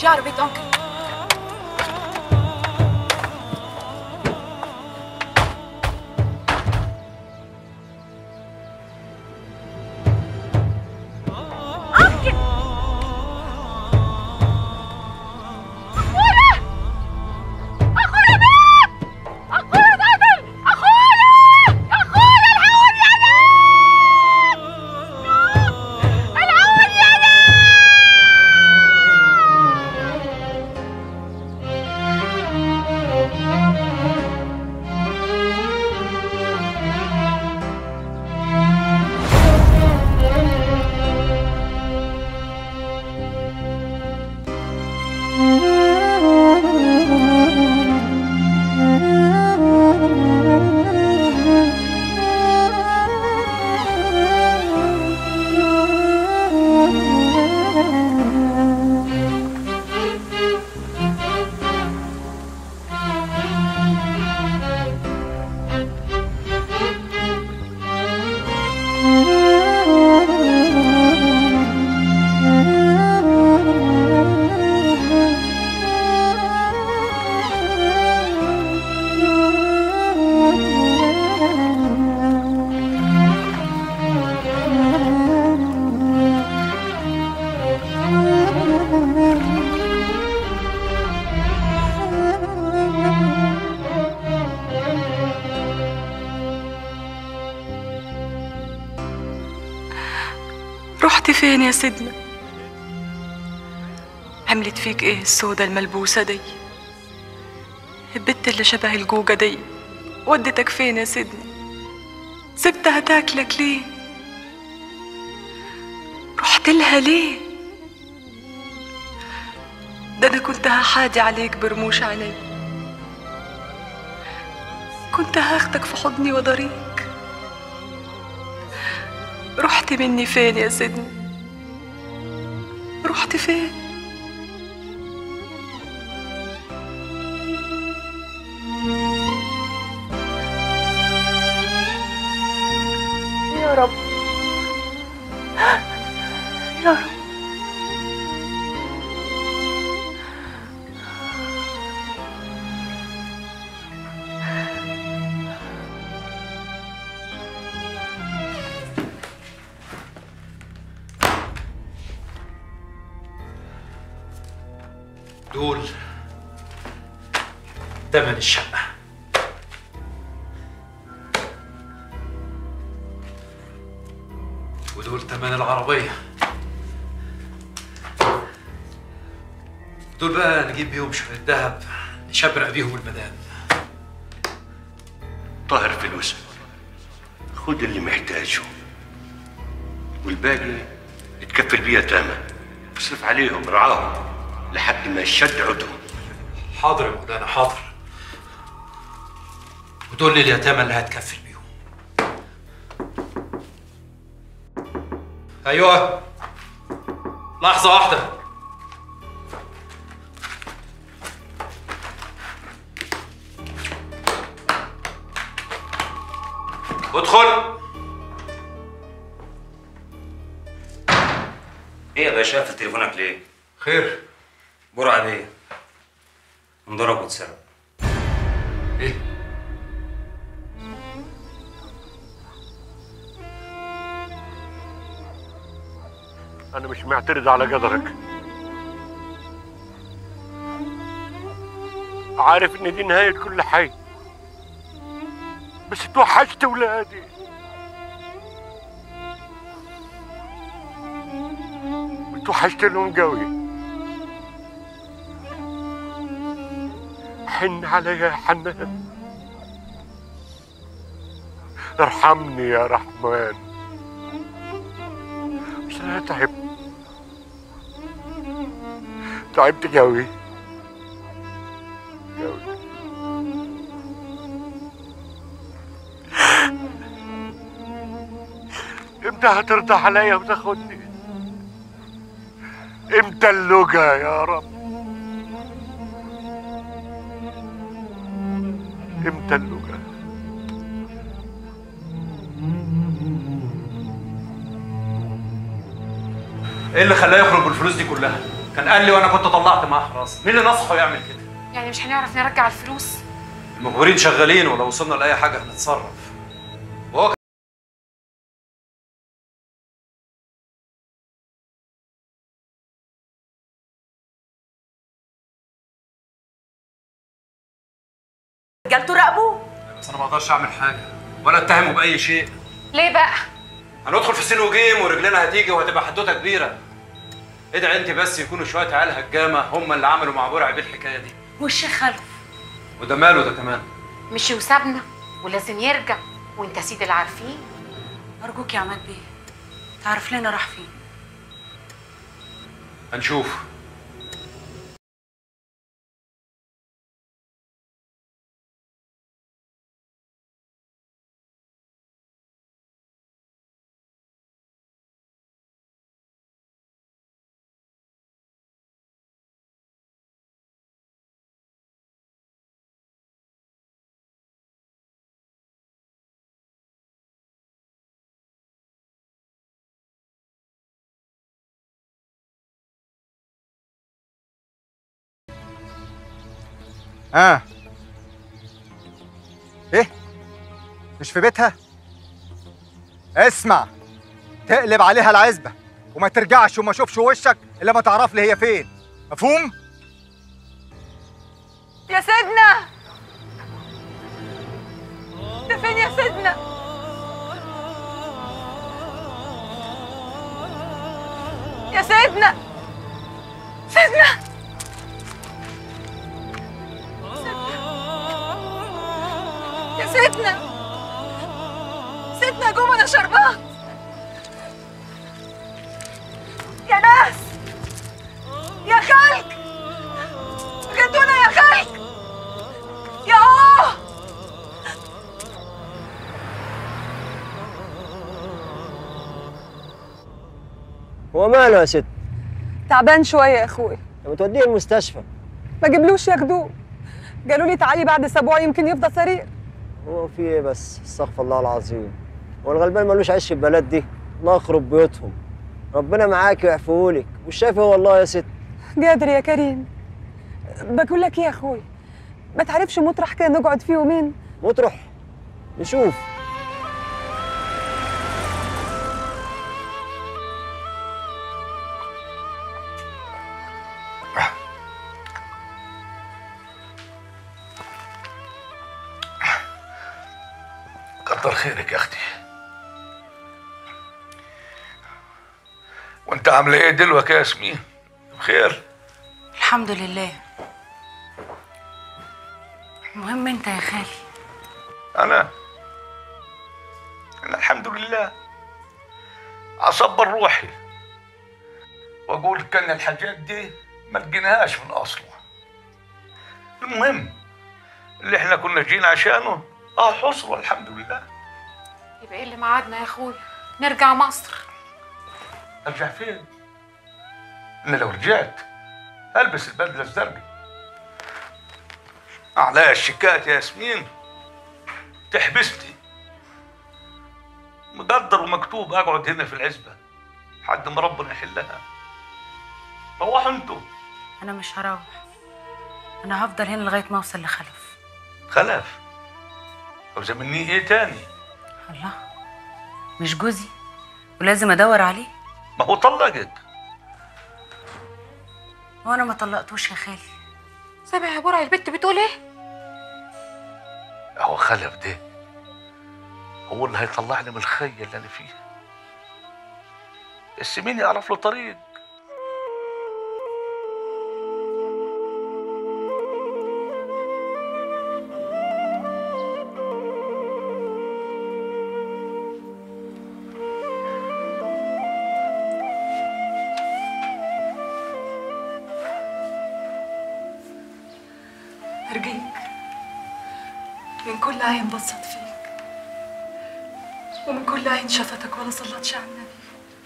دي عربية أنكل رحت فين يا سيدنا عملت فيك ايه السودة الملبوسة دي البت اللي شبه الجوجة دي ودتك فين يا سيدنا سبتها تاكلك ليه رحت لها ليه ده انا كنت هحادي عليك برموش عيني كنت هاخدك في حضني وضريك رحت مني فين يا سيدنا رحت فين يا رب يا رب دول تمن الشقة ودول تمن العربية دول بقى نجيب بيهم شوية ذهب نشبرق بيهم المدام طاهر فلوسك خد اللي محتاجه والباقي اتكفل بيه تامة اصرف عليهم رعاهم لحد ما يشد عدهم حاضر يا مولانا حاضر ودول اليتامى اللي هتكفل بيهم ايوه لحظة واحدة ادخل ايه يا باشا قافل تليفونك ليه؟ خير برعة بيه انضرب واتسرق ايه انا مش معترض على قدرك عارف ان دي نهاية كل حي بس توحشت ولادي توحشت لهم قوي حن علي يا حنان ارحمني يا رحمن بس انا تعبت تعبت قوي قوي امتى هترضى عليا وتاخدني امتى اللقا يا رب امتى اللقا ايه اللي خلاه يخرج بالفلوس دي كلها كان قال لي وانا كنت طلعت معاه حراسه مين اللي نصحه يعمل كده يعني مش هنعرف نرجع الفلوس المخبرين شغالين ولو وصلنا لاي حاجه هنتصرف وهو رجالته راقبوه بس انا ما اقدرش اعمل حاجه ولا اتهمه باي شيء ليه بقى هندخل في سين وجيم ورجلنا هتيجي وهتبقى حدوته كبيره ادعي انت بس يكونوا شويه عيال هجامه هم اللي عملوا مع برع بالحكايه دي والشيخ خلف وده ماله ده كمان مشي وسابنا ولازم يرجع وانت سيد العارفين ارجوك يا عماد بيه تعرف لنا راح فين هنشوف اه ايه مش في بيتها اسمع تقلب عليها العزبه وما ترجعش وما اشوفش وشك الا ما تعرف لي هي فين مفهوم يا سيدنا انت فين يا سيدنا يا سيدنا سيدنا يا سيدنا سيدنا قوم انا شربات يا ناس يا خلق غدونا يا خلق يا اوه هو ماله يا ست؟ تعبان شويه يا اخوي لما توديه المستشفى ما جبلوش ياخدوه قالوا لي تعالي بعد اسبوع يمكن يفضى سرير هو في ايه بس؟ استغفر الله العظيم هو الغلبان ملوش عيش في البلد دي نخرب بيوتهم ربنا معاك ويعفوهولك مش شايفه والله يا ست قادر يا كريم بقول لك ايه يا اخوي ما تعرفش مطرح كده نقعد فيه يومين مطرح نشوف كتر خيرك يا اختي وانت عامله ايه دلوقتي يا ياسمين بخير الحمد لله المهم انت يا خالي انا انا الحمد لله اصبر روحي واقول كان الحاجات دي ما لقيناهاش من اصله المهم اللي احنا كنا جينا عشانه اه حصل الحمد لله يبقى ايه اللي معادنا يا اخويا نرجع مصر ارجع فين انا لو رجعت البس البدله الزرقاء عليا الشكايات يا ياسمين تحبسني مقدر ومكتوب اقعد هنا في العزبه لحد ما ربنا يحلها روحوا انتوا انا مش هروح انا هفضل هنا لغايه ما اوصل لخلف خلف عاوزه مني ايه تاني الله مش جوزي ولازم ادور عليه ما هو طلقك وانا ما طلقتوش يا خالي سامع يا برع البت بتقول ايه هو خلف ده هو اللي هيطلعني من الخية اللي انا فيها بس مين يعرف له طريق أرجيك من كل عين بصت فيك ومن كل عين شفتك ولا صلتش على النبي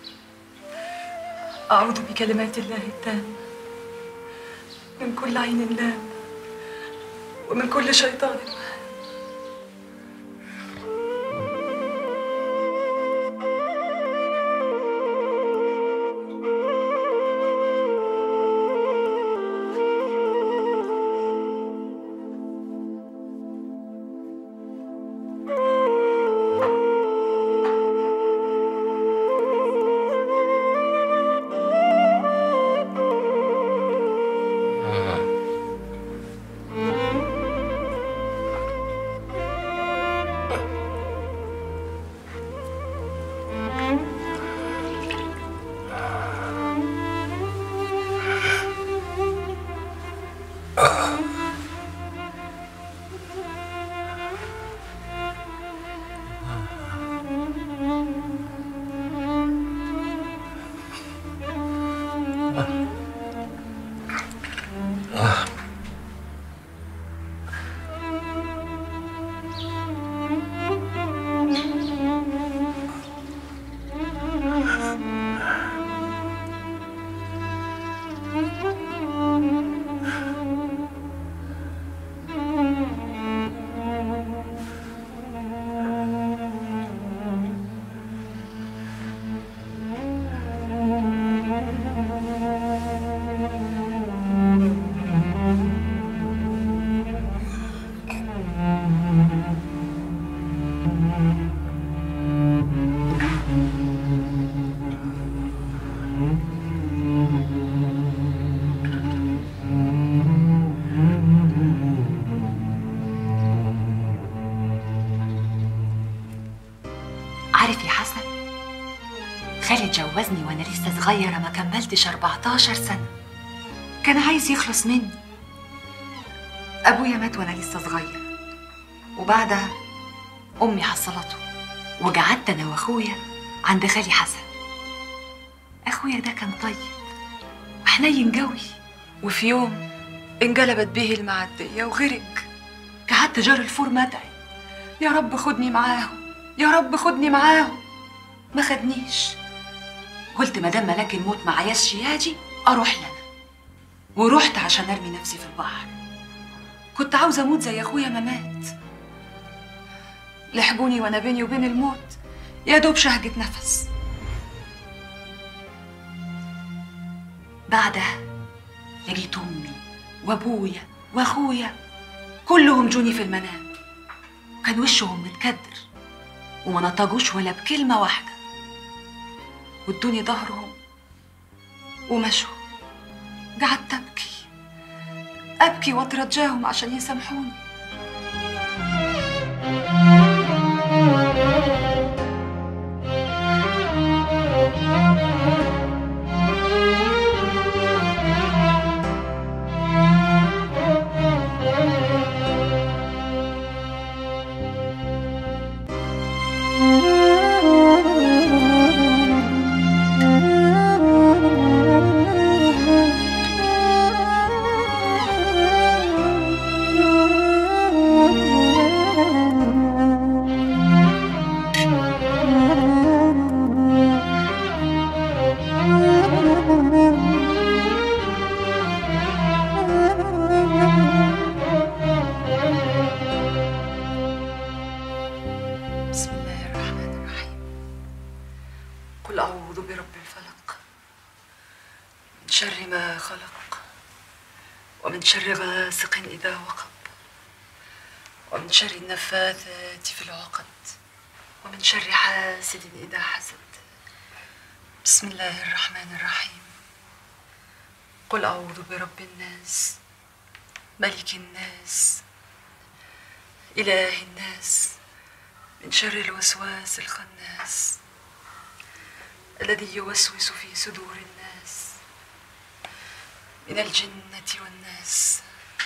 أعوذ بكلمات الله التامة من كل عين لام ومن كل شيطان مهين خالي اتجوزني وانا لسه صغيره ما كملتش 14 سنه كان عايز يخلص مني ابويا مات وانا لسه صغير وبعدها امي حصلته وقعدت انا واخويا عند خالي حسن اخويا ده كان طيب وحنين قوي وفي يوم انقلبت بيه المعدية وغرق قعدت جار الفور مدعي يا رب خدني معاهم يا رب خدني معاهم ما خدنيش قلت ما دام ملاك الموت ما عياش ياجي اروح لنا ورحت عشان ارمي نفسي في البحر كنت عاوزه اموت زي اخويا ما مات لحقوني وانا بيني وبين الموت يا دوب شهقة نفس بعدها لقيت امي وابويا واخويا كلهم جوني في المنام كان وشهم متكدر وما نطقوش ولا بكلمه واحده وادوني ظهرهم ومشوا قعدت ابكي ابكي واترجاهم عشان يسامحوني بسم الله الرحمن الرحيم قل أعوذ برب الفلق من شر ما خلق ومن شر غاسق إذا وقب ومن شر النفاثات في العقد ومن شر حاسد إذا حسد بسم الله الرحمن الرحيم قل أعوذ برب الناس ملك الناس إله الناس من شر الوسواس الخناس الذي يوسوس في صدور الناس من الجنة والناس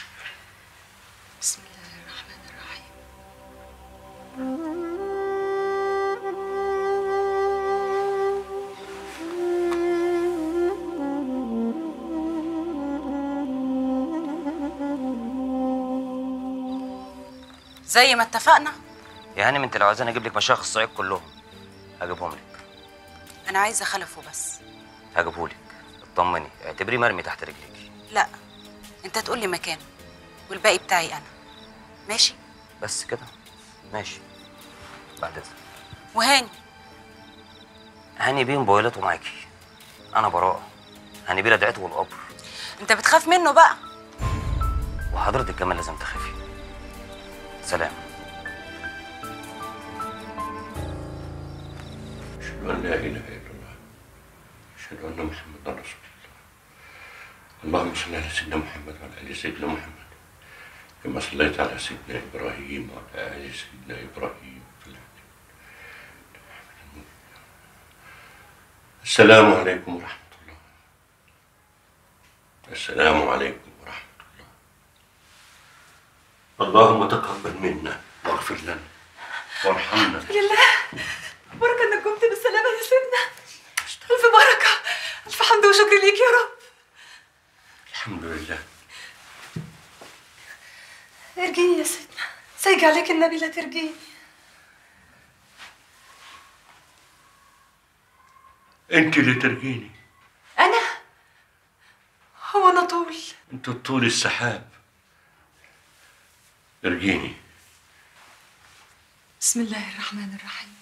بسم الله الرحمن الرحيم زي ما اتفقنا يا هانم انت لو عايزاني اجيب لك مشايخ الصعيد كلهم هجيبهم لك انا عايزه خلفه بس هجيبه لك اطمني اعتبريه مرمي تحت رجليك لا انت تقول لي مكانه والباقي بتاعي انا ماشي بس كده ماشي بعد اذنك وهاني هاني بيه موبايلاته معاكي انا براءة هاني بيه لدعته والقبر انت بتخاف منه بقى وحضرتك كمان لازم تخافي سلام أشهد أن لا إله إلا الله أشهد أن محمدا رسول الله اللهم صل على سيدنا محمد وعلى آل سيدنا محمد كما صليت على سيدنا إبراهيم وعلى آل سيدنا إبراهيم في العالمين السلام عليكم ورحمة الله السلام عليكم ورحمة الله اللهم تقبل منا واغفر لنا وارحمنا لله بركة انك قمت بالسلامة يا سيدنا ألف بركة ألف حمد وشكر ليك يا رب الحمد لله ارجيني يا سيدنا سايق عليك النبي لا ترجيني انت اللي ترجيني أنا هو أنا طول انت طول السحاب ارجيني بسم الله الرحمن الرحيم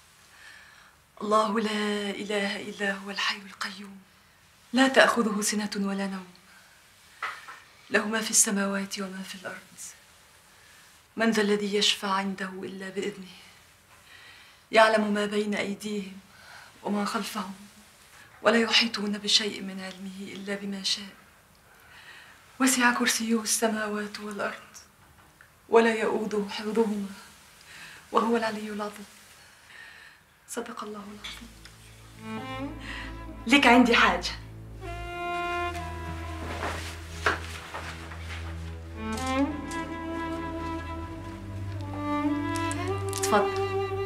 الله لا إله إلا هو الحي القيوم لا تأخذه سنة ولا نوم له ما في السماوات وما في الأرض من ذا الذي يشفع عنده إلا بإذنه يعلم ما بين أيديهم وما خلفهم ولا يحيطون بشيء من علمه إلا بما شاء وسع كرسيه السماوات والأرض ولا يؤوده حفظهما وهو العلي العظيم صدق الله العظيم لك عندي حاجة تفضل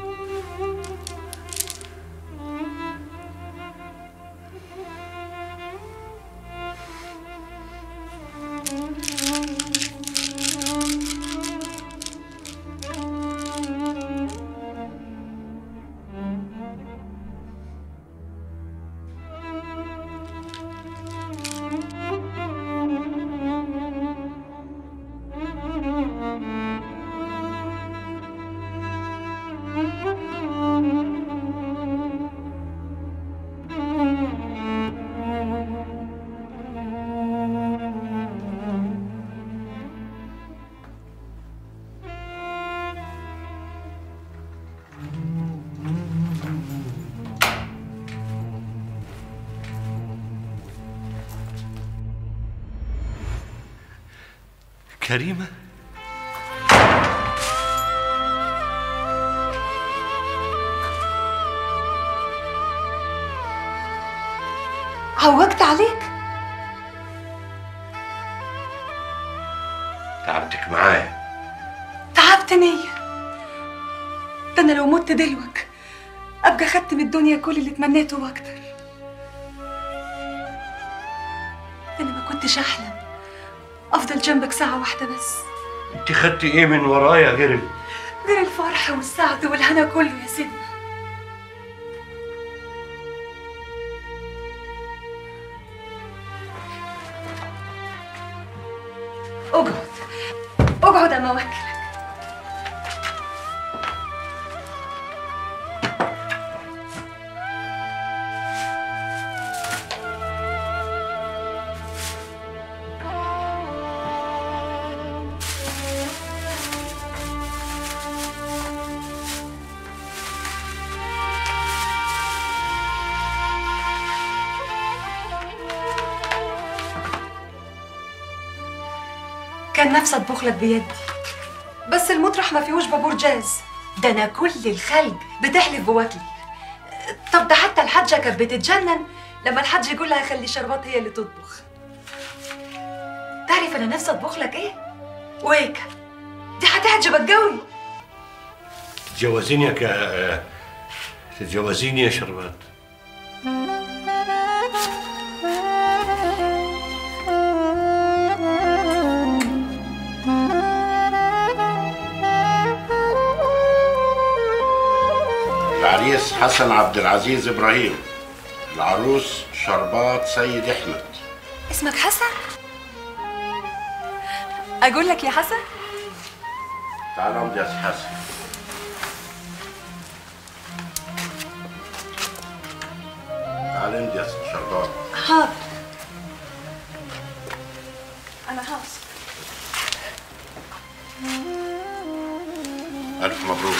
كريمة عوجت عليك تعبتك معايا تعبتني ده انا لو مت دلوك ابقى خدت من الدنيا كل اللي تمنيته واكتر انا ما كنتش احلم افضل جنبك ساعه واحده بس انت خدتي ايه من ورايا غير ال- غير الفرح والسعد والهنا كله يا سيدنا اقعد اقعد اما اوكلك كان نفسي اطبخ لك بيدي بس المطرح ما فيهوش بابور جاز ده انا كل الخلق بتحلف بواكلي طب ده حتى الحاجه كانت بتتجنن لما الحاج يقول لها خلي شربات هي اللي تطبخ تعرف انا نفسي اطبخ لك ايه ويك دي هتعجبك قوي تتجوزيني يا ك... تتجوزيني يا شربات العريس حسن عبد العزيز ابراهيم العروس شربات سيد احمد اسمك حسن اقول لك يا حسن تعال امضي يا سي حسن تعال امضي يا سي شربات حاضر انا هوصل الف مبروك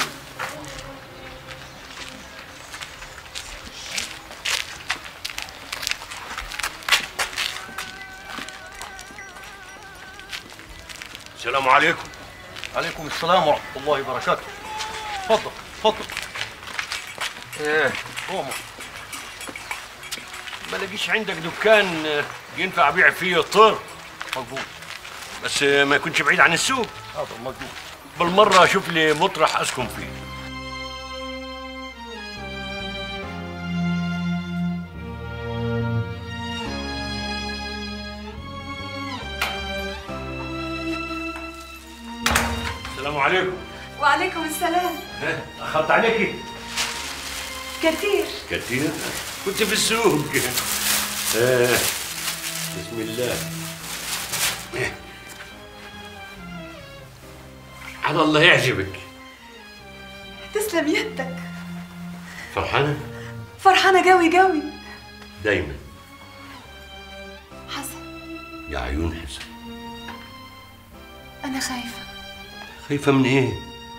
السلام عليكم عليكم السلام ورحمة الله وبركاته تفضل تفضل ايه قوموا ما لاقيش عندك دكان آه، ينفع ابيع فيه الطير مظبوط بس آه، ما يكونش بعيد عن السوق حاضر مظبوط بالمره اشوف لي مطرح اسكن فيه السلام عليكم وعليكم السلام ها، اخذت عليكي كتير كتير كنت في السوق آه. بسم الله على الله يعجبك تسلم يدك فرحانة فرحانة قوي قوي دايما حسن يا عيون حسن أنا خايفة خايفة من ايه؟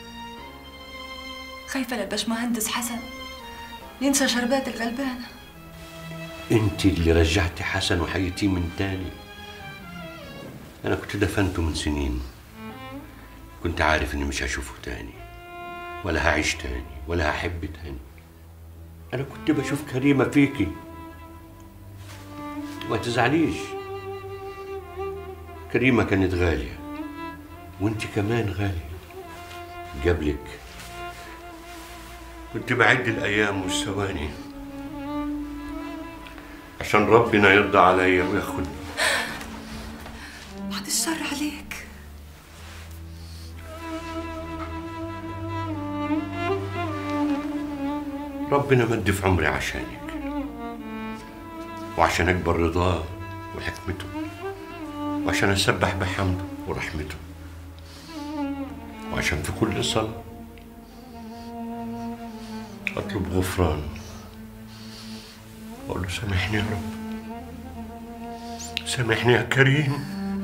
خايفة للباشمهندس حسن ينسى شربات الغلبانة انت اللي رجعتي حسن وحيتيه من تاني انا كنت دفنته من سنين كنت عارف اني مش هشوفه تاني ولا هعيش تاني ولا هحب تاني انا كنت بشوف كريمه فيكي ما تزعليش كريمه كانت غاليه وانت كمان غاليه قبلك كنت بعد الايام والثواني عشان ربنا يرضى عليا وياخدني بعد الشر عليك ربنا مد في عمري عشانك وعشان اكبر رضاه وحكمته وعشان اسبح بحمده ورحمته وعشان في كل صلاة اطلب غفرانه اقول له سامحني يا رب سامحني يا كريم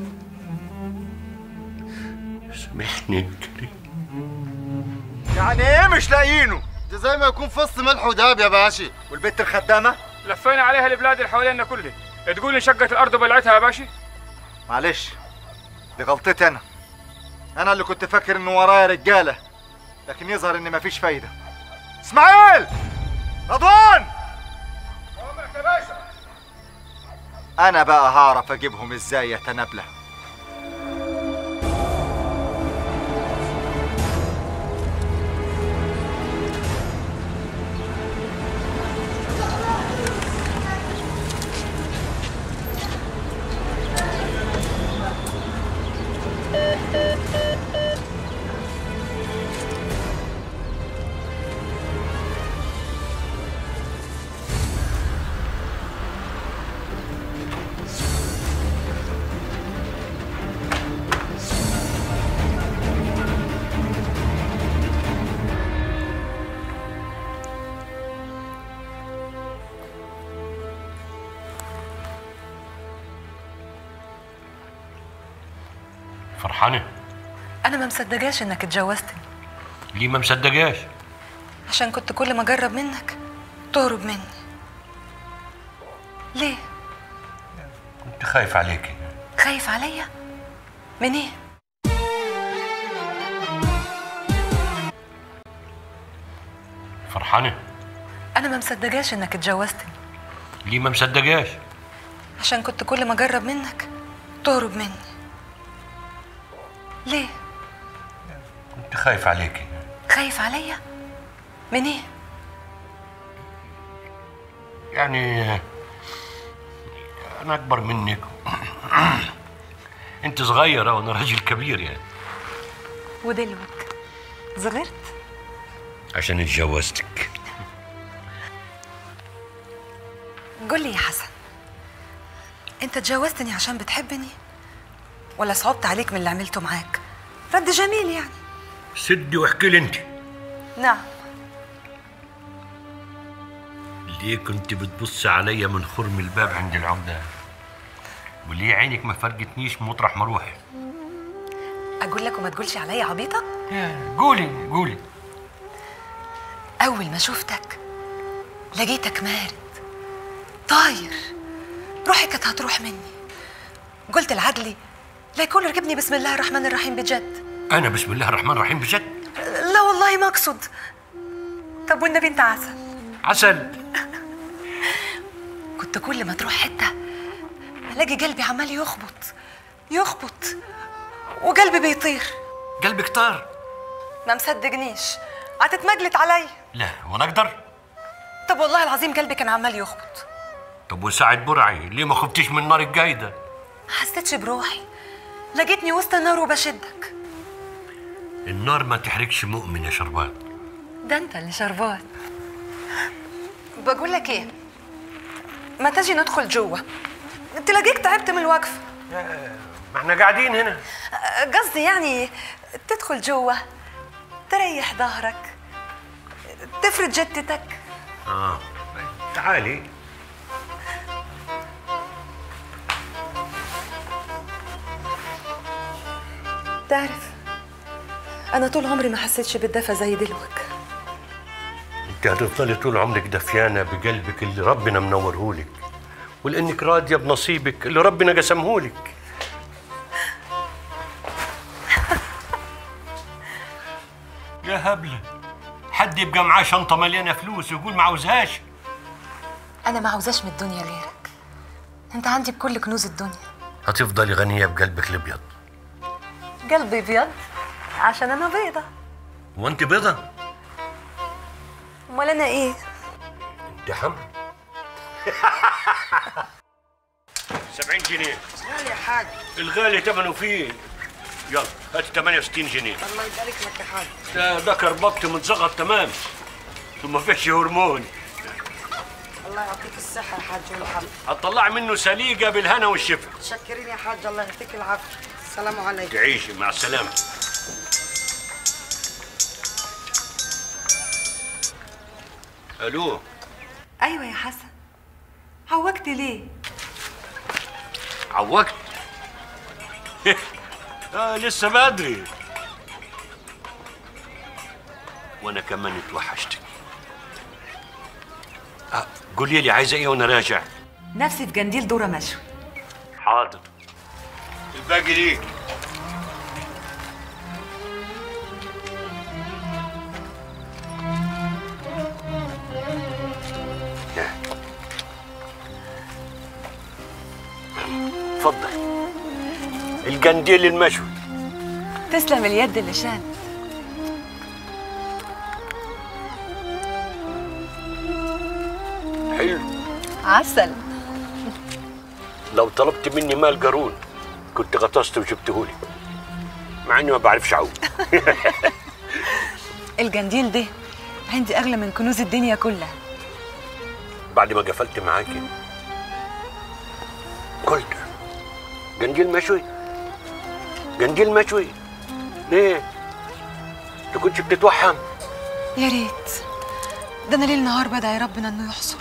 سامحني يا كريم يعني ايه مش لاقيينه ده زي ما يكون فص ملح ودهب يا باشا والبت الخدامه لفينا عليها البلاد اللي حوالينا كلها تقول انشقت الارض وبلعتها يا باشا معلش دي غلطتي انا انا اللي كنت فاكر ان ورايا رجاله لكن يظهر ان مفيش فايده اسماعيل رضوان انا بقى هعرف اجيبهم ازاي يا تنابله فرحانة انا ما مصدقاش انك اتجوزتني ليه ما مصدقاش عشان كنت كل ما اجرب منك تهرب مني ليه كنت خايف عليكي خايف عليا من ايه فرحانة انا ما مصدقاش انك اتجوزتني ليه ما مصدقاش عشان كنت كل ما اجرب منك تهرب مني ليه كنت خايف عليكي خايف عليا من ايه يعني انا اكبر منك انت صغيرة وانا راجل كبير يعني ودلوك صغرت عشان اتجوزتك قول لي يا حسن انت اتجوزتني عشان بتحبني ولا صعبت عليك من اللي عملته معاك رد جميل يعني سدي واحكي لي انت نعم ليه كنت بتبص عليا من خرم الباب عند العمدة وليه عينك ما فرقتنيش مطرح ما اروح اقول لك وما تقولش عليا عبيطه قولي قولي اول ما شفتك لقيتك مارد طاير روحي كانت هتروح مني قلت لعدلي لا يكون ركبني بسم الله الرحمن الرحيم بجد انا بسم الله الرحمن الرحيم بجد لا والله ما اقصد طب والنبي انت عسل عسل كنت كل ما تروح حته الاقي قلبي عمال يخبط يخبط وقلبي بيطير قلبك طار ما مصدقنيش هتتمجلت عليا لا وانا اقدر طب والله العظيم قلبي كان عمال يخبط طب وساعة برعي ليه ما خفتيش من النار الجايدة ما حسيتش بروحي لقيتني وسط النار وبشدك النار ما تحرقش مؤمن يا شربات ده انت اللي شربان بقول لك ايه ما تجي ندخل جوه تلاقيك تعبت من الوقفه ما احنا قاعدين هنا قصدي يعني تدخل جوه تريح ظهرك تفرد جتتك اه تعالي تعرف انا طول عمري ما حسيتش بالدفى زي دلوك انت هتفضلي طول عمرك دفيانة بقلبك اللي ربنا منورهولك ولانك راضية بنصيبك اللي ربنا قسمهولك يا هبلة حد يبقى معاه شنطه مليانه فلوس ويقول ما عاوزهاش انا ما عاوزاش من الدنيا غيرك انت عندي بكل كنوز الدنيا هتفضلي غنيه بقلبك الابيض قلبي بيض عشان انا بيضه وانت بيضه امال انا ايه انت حمل 70 جنيه غالي يا حاج الغالي ثمنه فيه يلا هات 68 جنيه الله يبارك لك يا حاج ده ده كربكت متزغط تمام وما فيش هرمون الله يعطيك الصحة يا حاج والحمد هتطلع منه سليقه بالهنا والشفا متشكرين يا حاج الله يعطيك العافية السلام عليكم تعيشي مع السلامه الو ايوه يا حسن عوجت ليه عوجت آه لسه بدري وانا كمان اتوحشتك آه قولي لي عايزه ايه وانا راجع نفسي في جنديل دوره مشوي حاضر الباقي ليك اتفضل الجنديل المشوي تسلم اليد اللي شان حلو عسل لو طلبت مني مال قارون كنت غطست وجبتهولي مع اني ما بعرفش اعوم الجنديل ده عندي اغلى من كنوز الدنيا كلها بعد ما قفلت معاكي قلت جنديل مشوي جنديل مشوي ليه؟ انت كنتش بتتوحم يا ريت ده انا ليل نهار بدعي ربنا انه يحصل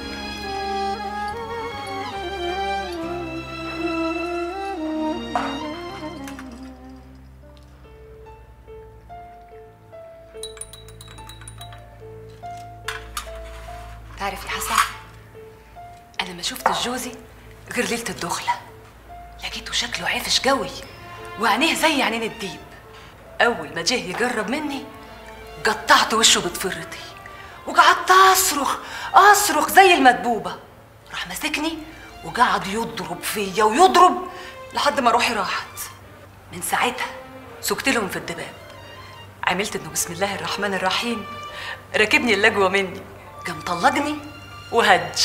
تعرف يا حسن انا ما شفتش جوزي غير ليله الدخله لقيته شكله عفش قوي وعينيه زي عينين الديب اول ما جه يجرب مني قطعت وشه بضفرتي وقعدت اصرخ اصرخ زي المدبوبه راح ماسكني وقعد يضرب فيا ويضرب لحد ما روحي راحت من ساعتها سكت لهم في الدباب عملت انه بسم الله الرحمن الرحيم راكبني اللجوه مني قام طلقني وهج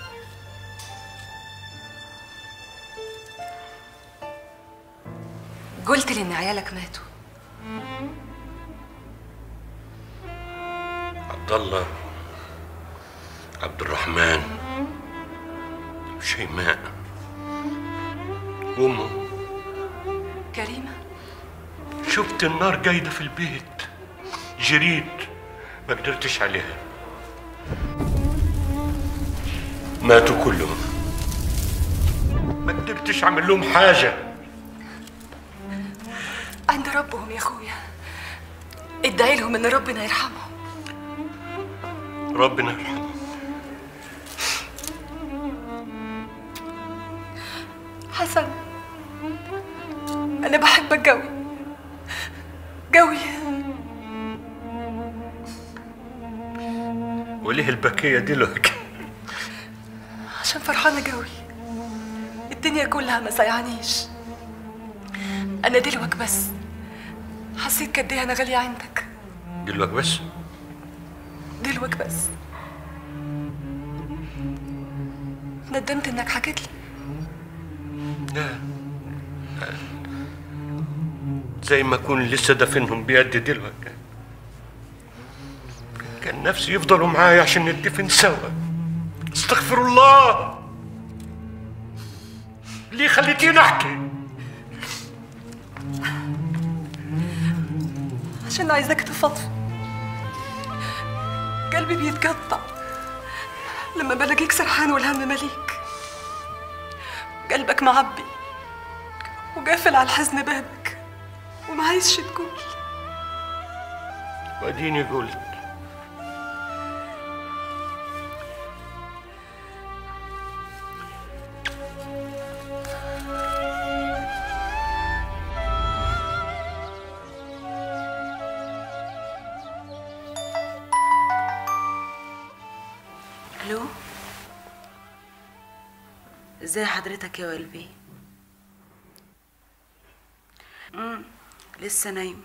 قلت لي ان عيالك ماتوا عبد الله عبد الرحمن شيماء وامه كريمه شفت النار قايده في البيت جريت ما قدرتش عليها ماتوا كلهم ما قدرتش اعمل لهم حاجه عند ربهم يا اخويا ادعي لهم ان ربنا يرحمهم ربنا يرحمه حسن انا بحبك قوي قوي وليه البكيه دلوقتي عشان فرحانه قوي الدنيا كلها ما سيعانيش انا دلوك بس حسيت قد ايه انا غاليه عندك دلوقتي بس دلوك بس ندمت انك حكيت لي لا زي ما اكون لسه دافنهم بيدي دلوقتي كان نفسي يفضلوا معايا عشان ندفن سوا استغفر الله ليه خليتيني احكي عشان عايزاك تفضفض قلبي بيتقطع لما بلاقيك سرحان والهم مليك قلبك معبي وقافل على الحزن بابك وما عايزش تقول واديني قلت ازاي حضرتك يا قلبي امم لسه نايمه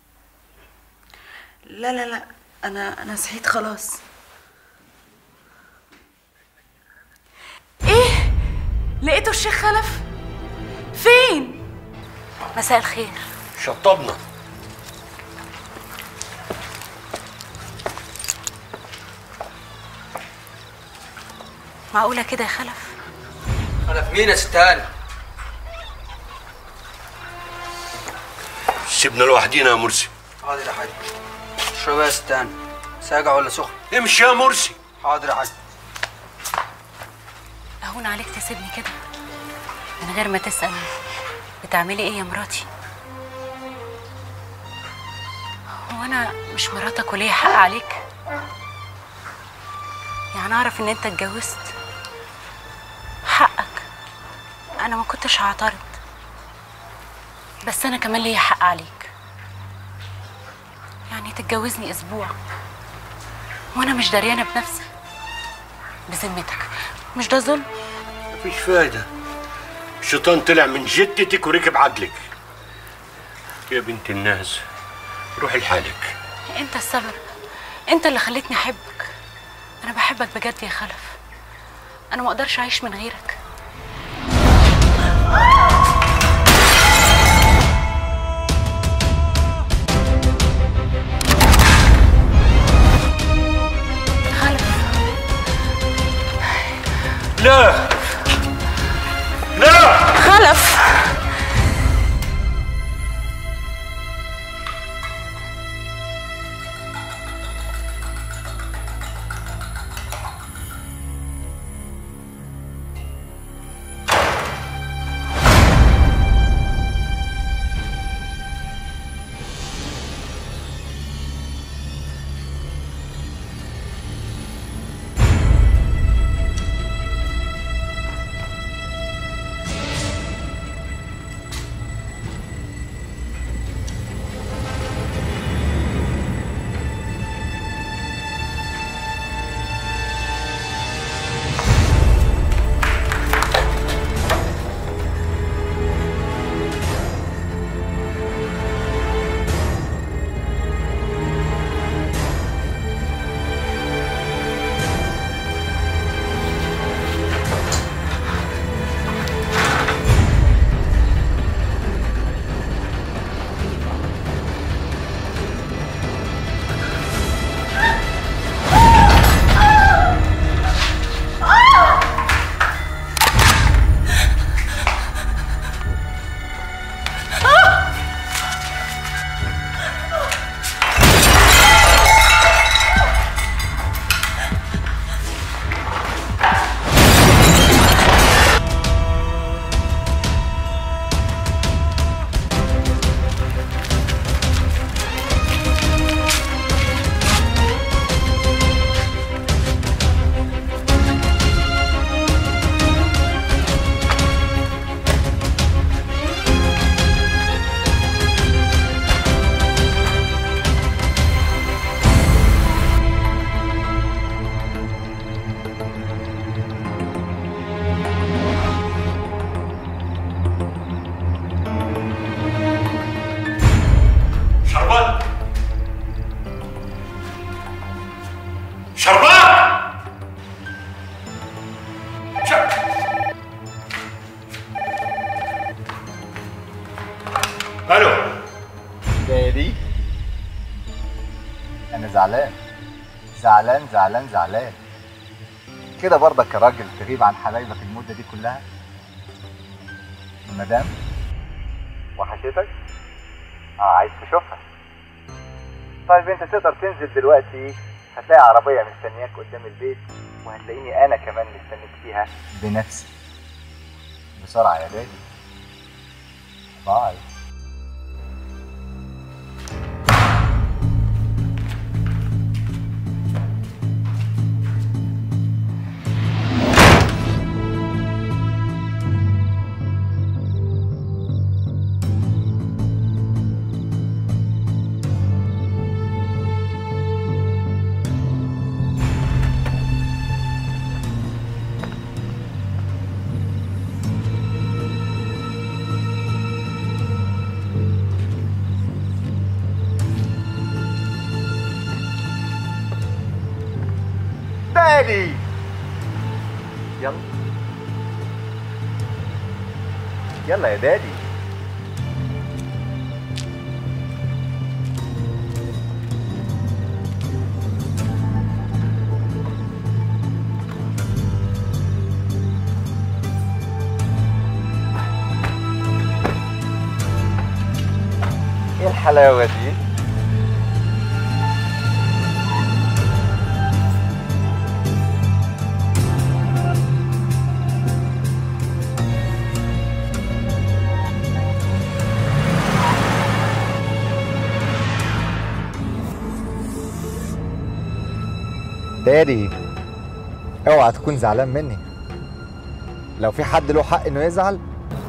لا لا لا انا انا صحيت خلاص ايه لقيته الشيخ خلف فين مساء الخير شطبنا معقوله كده يا خلف خلف مين يا ستان سيبنا لوحدينا يا مرسي حاضر يا حاج اشرب يا ستان ساقع ولا سخن امشي يا مرسي حاضر يا حاج اهون عليك تسيبني كده من غير ما تسأل بتعملي ايه يا مراتي هو انا مش مراتك وليا حق عليك يعني اعرف ان انت اتجوزت حقك انا ما كنتش هعترض بس انا كمان ليا حق عليك يعني تتجوزني اسبوع وانا مش دريانه بنفسي بذمتك مش ده ظلم مفيش فايدة الشيطان طلع من جتتك وركب عقلك يا بنت الناس روحي لحالك انت السبب انت اللي خليتني احبك انا بحبك بجد يا خلف انا ما اقدرش اعيش من غيرك لا لا خلف شربات شربات الو دادي انا زعلان زعلان زعلان زعلان كده برضك يا راجل تغيب عن حبايبك المده دي كلها المدام وحشتك اه عايز تشوفها طيب انت تقدر تنزل دلوقتي هتلاقي عربيه مستنياك قدام البيت وهتلاقيني انا كمان مستنيك فيها بنفسي بسرعه يا دادي باي دادي يلا يلا يا دادي ايه الحلاوة دي؟ دادي اوعى تكون زعلان مني لو في حد له حق انه يزعل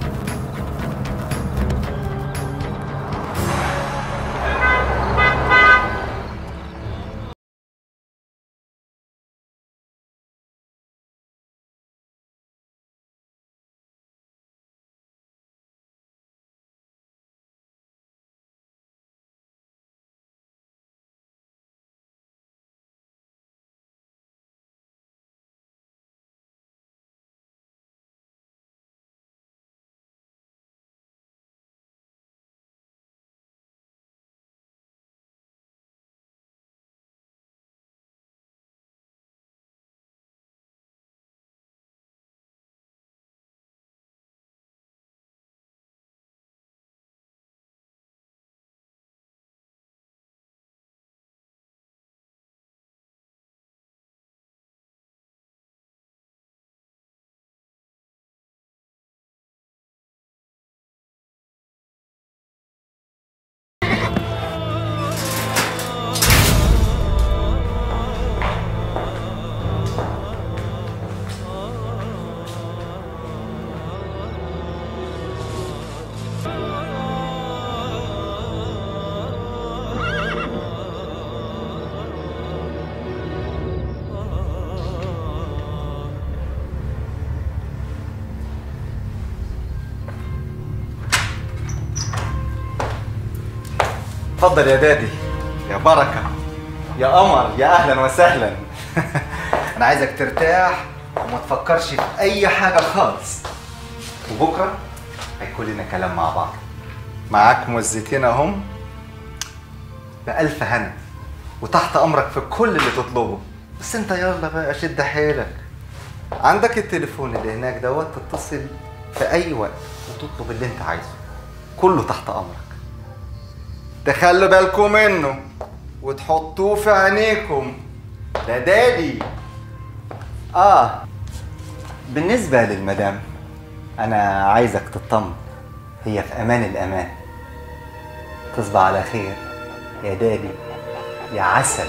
اتفضل يا دادي يا بركة يا قمر يا أهلا وسهلا أنا عايزك ترتاح وما تفكرش في أي حاجة خالص وبكرة هيكون لنا كلام مع بعض معاك مزتين أهم بألف هنا وتحت أمرك في كل اللي تطلبه بس أنت يلا بقى شد حيلك عندك التليفون اللي هناك دوت تتصل في أي وقت وتطلب اللي أنت عايزه كله تحت أمرك تخلوا بالكم منه وتحطوه في عينيكم ده دادي اه بالنسبة للمدام انا عايزك تطمن هي في امان الامان تصبح على خير يا دادي يا عسل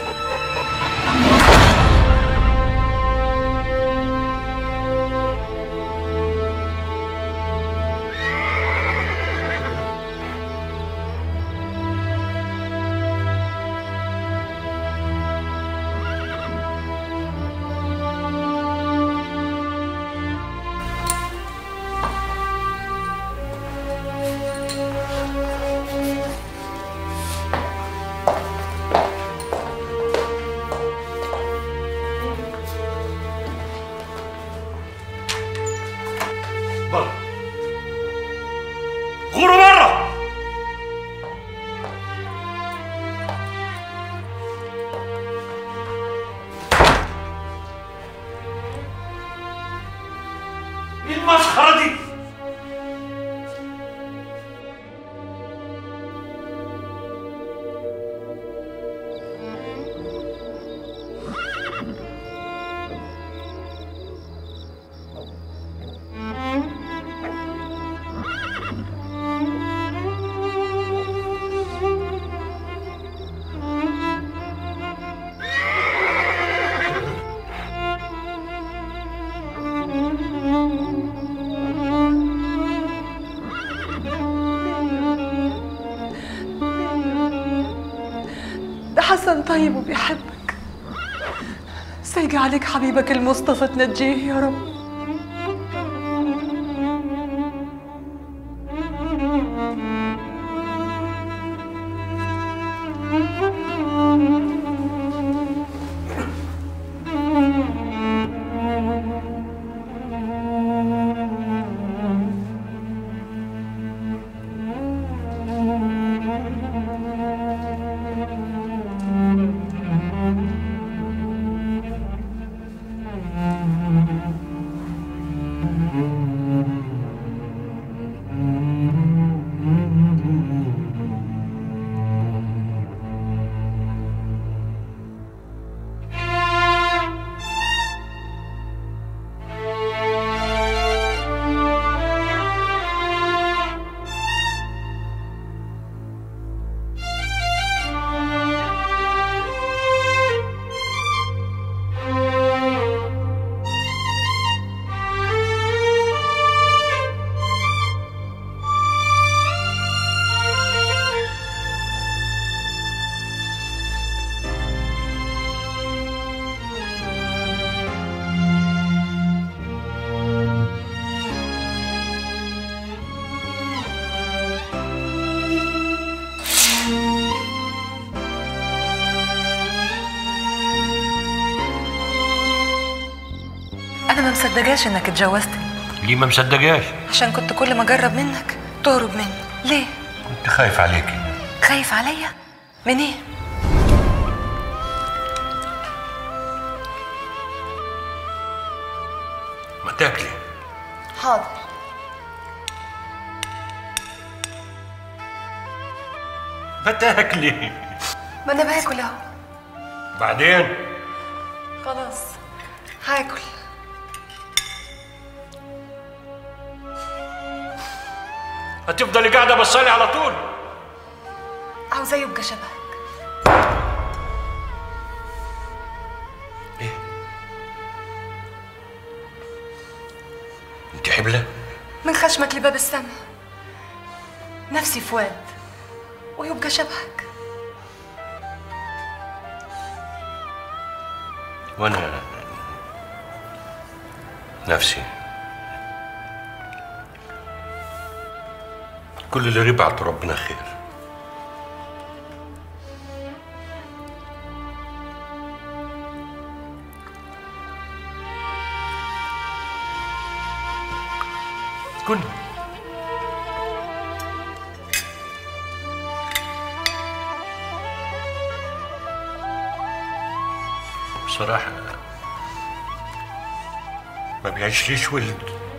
بره غوروا بره ايه المسخره دي ده حسن طيب وبيحبك سيجي عليك حبيبك المصطفى تنجيه يا رب انا ما مصدقاش انك اتجوزتني ليه ما مصدقاش عشان كنت كل ما اجرب منك تهرب مني ليه كنت خايف عليكي خايف عليا من ايه ما تاكلي حاضر ما تاكلي ما انا باكل اهو بعدين خلاص هاكل هتفضلي قاعده بصالي على طول عاوزاه يبقى شبهك انت حبلة من خشمك لباب السما نفسي فؤاد ويبقى شبهك وانا نفسي كل اللي ربعته ربنا خير كن بصراحة ما بيعيشليش ولد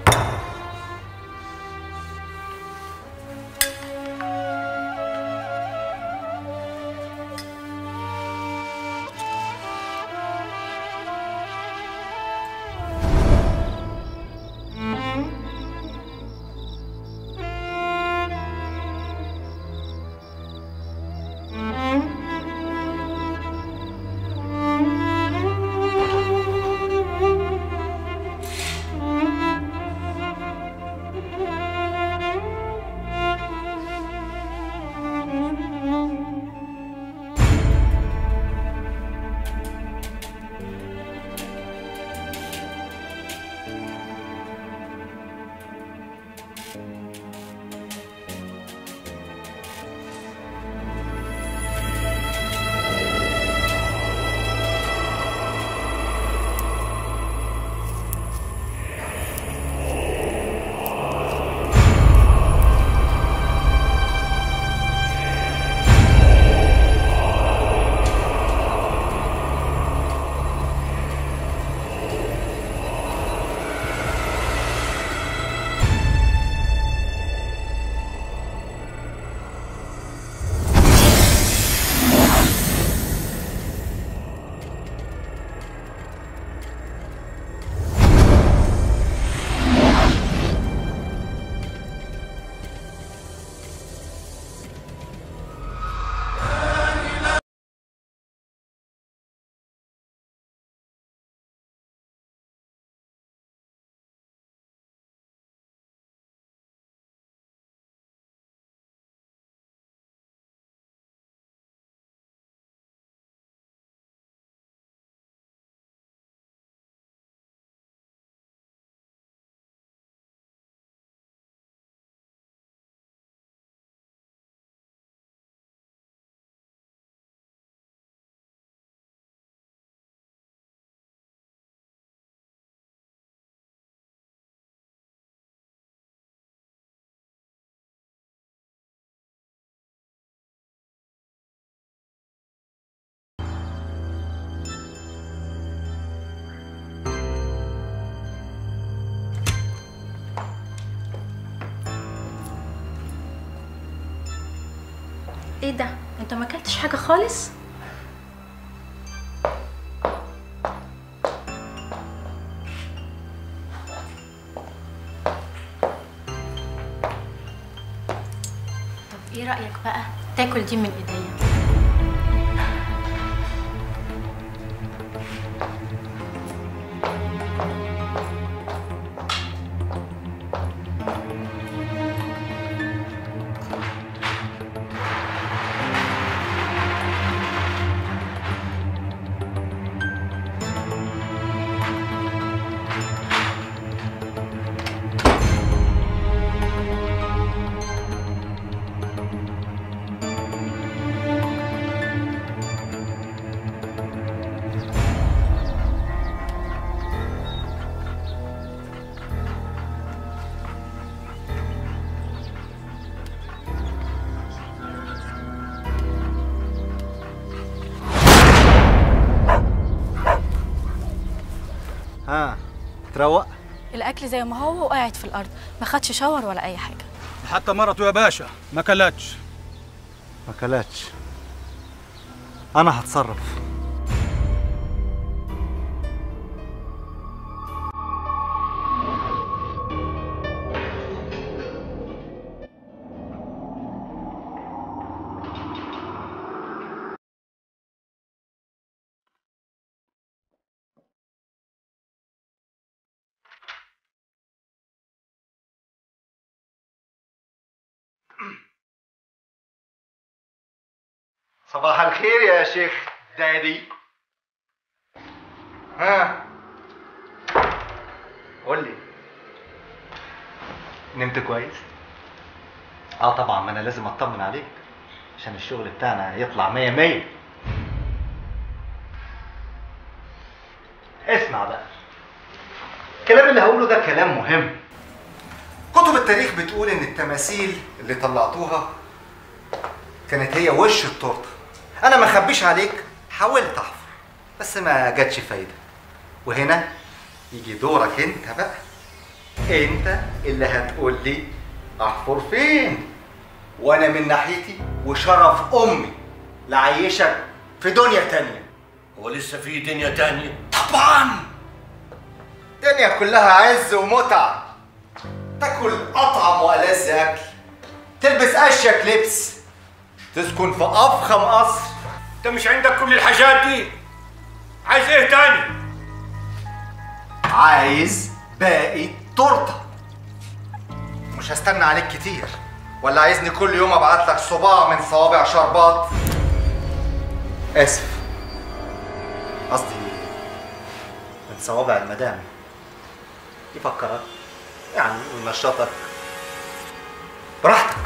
ايه ده انت ما اكلتش حاجه خالص طب ايه رايك بقى تاكل دي من ايديا متروق الاكل زي ما هو وقاعد في الارض ما خدش شاور ولا اي حاجه حتى مرته يا باشا ما كلتش ما كلتش انا هتصرف صباح الخير يا شيخ دادي ها قول لي نمت كويس اه طبعا ما انا لازم اطمن عليك عشان الشغل بتاعنا يطلع مية مية اسمع بقى الكلام اللي هقوله ده كلام مهم كتب التاريخ بتقول ان التماثيل اللي طلعتوها كانت هي وش التورته انا ما اخبيش عليك حاولت احفر بس ما جاتش فايده وهنا يجي دورك انت بقى انت اللي هتقول لي احفر فين وانا من ناحيتي وشرف امي لعيشك في دنيا تانية هو لسه في دنيا تانية طبعا دنيا كلها عز ومتعة تاكل اطعم والذ اكل تلبس اشيك لبس تسكن في افخم قصر انت مش عندك كل الحاجات دي عايز ايه تاني عايز باقي تورته مش هستنى عليك كتير ولا عايزني كل يوم ابعت لك صباع من صوابع شربات اسف قصدي من صوابع المدام يفكرك يعني وينشطك براحتك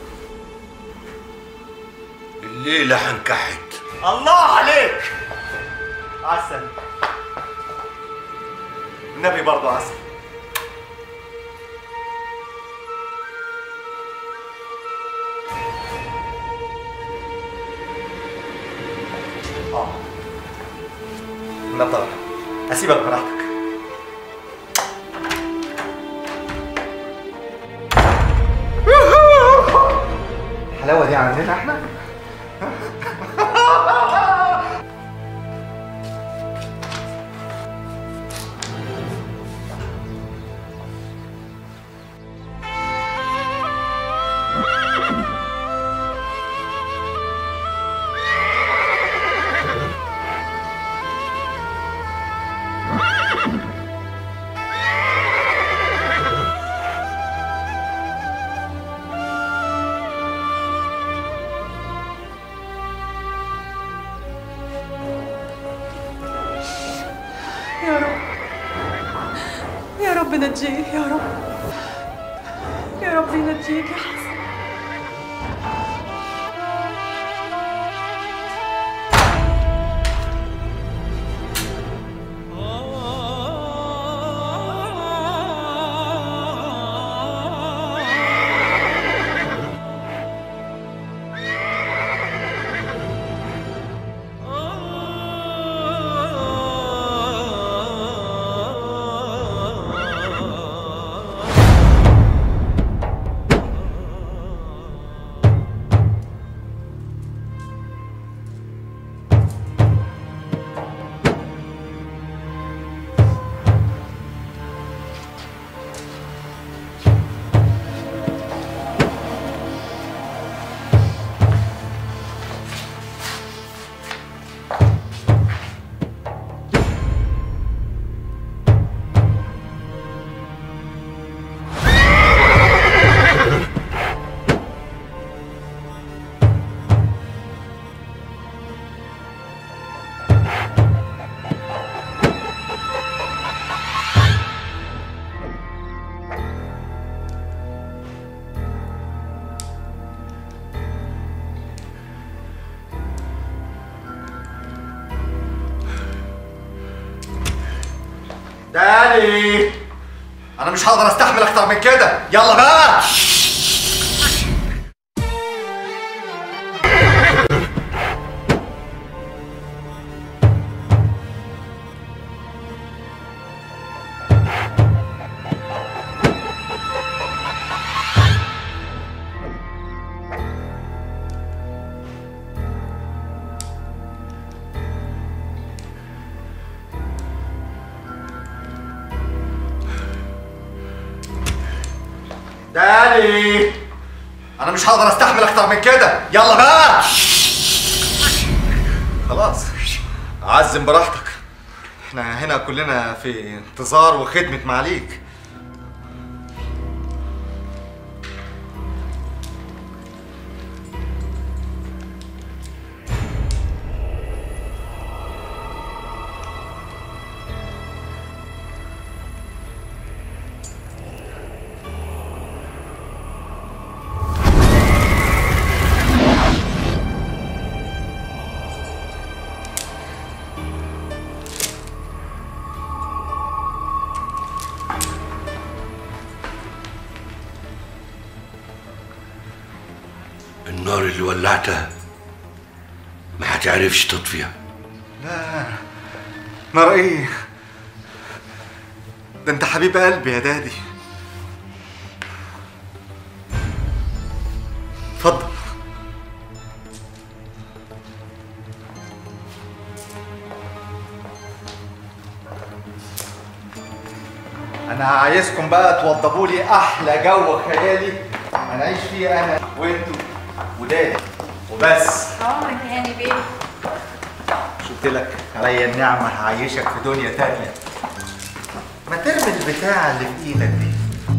الليلة هنكحت الله عليك عسل النبي برضه عسل اه نضر هسيبك براحتك الحلاوه دي عندنا احنا يا رب يا رب نجيه يا رب يا رب نجيك يا حسن دالي انا مش هقدر استحمل اكتر من كده يلا بقى داني انا مش هقدر استحمل اكتر من كده يلا بقى خلاص عزم براحتك احنا هنا كلنا في انتظار وخدمة معاليك النار اللي ولعتها ما هتعرفش تطفيها لا نار ايه ده انت حبيب قلبي يا دادي اتفضل انا عايزكم بقى توضبوا لي احلى جو خيالي هنعيش فيه انا وانتوا ودادي وبس عمرك يا هاني بيه قلت لك عليا النعمة هعيشك في دنيا تانية ما ترمي البتاع اللي في ايدك دي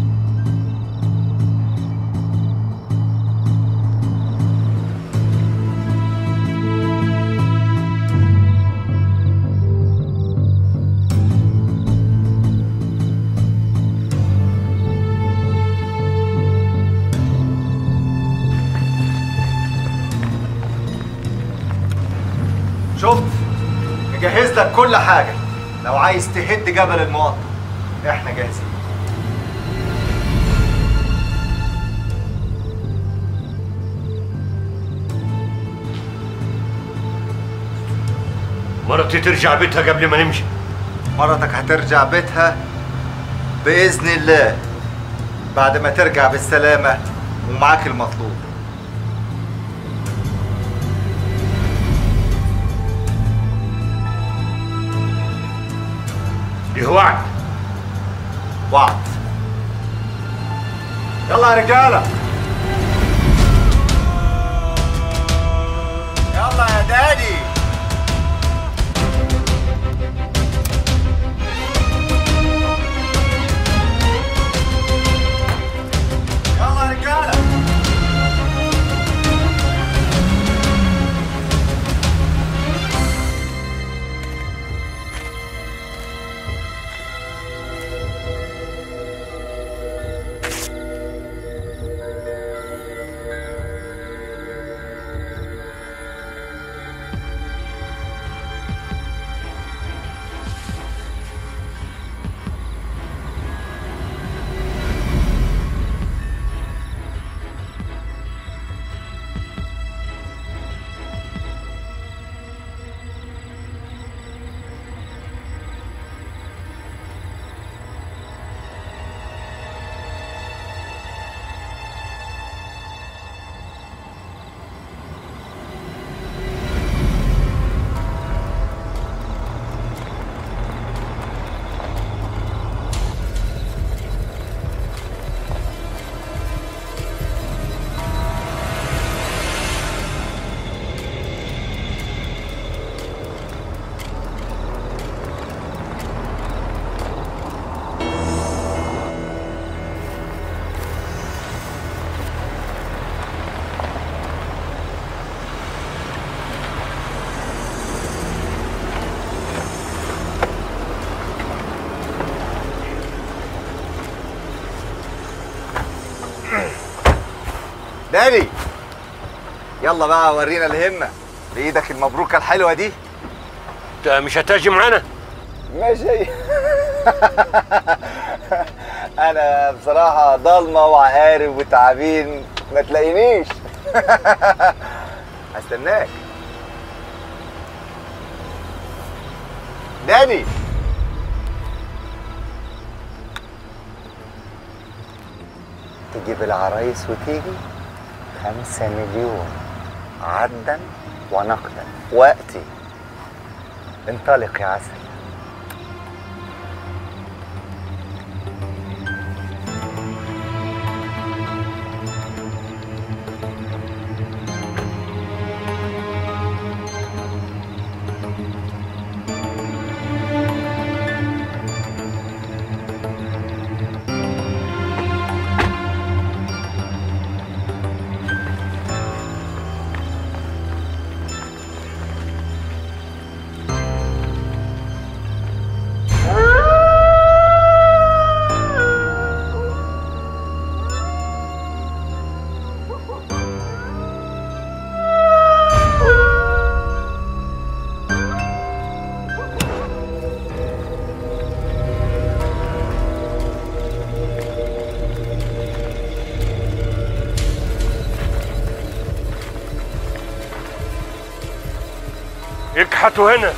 شفت مجهز لك كل حاجة لو عايز تهد جبل المقطم احنا جاهزين مرتي ترجع بيتها قبل ما نمشي مرتك هترجع بيتها بإذن الله بعد ما ترجع بالسلامة ومعاك المطلوب دي وعد وعد يلا يا رجالة يلا يا دادي يلا يا رجالة داني يلا بقى ورينا الهمة بإيدك المبروكة الحلوة دي انت مش هتاجي معانا ماشي انا بصراحة ضلمة وعقارب وتعابين ما تلاقينيش هستناك داني تجيب العرايس وتيجي خمسة مليون عدا ونقدا وقتي انطلق يا عسل اكحتوا هنا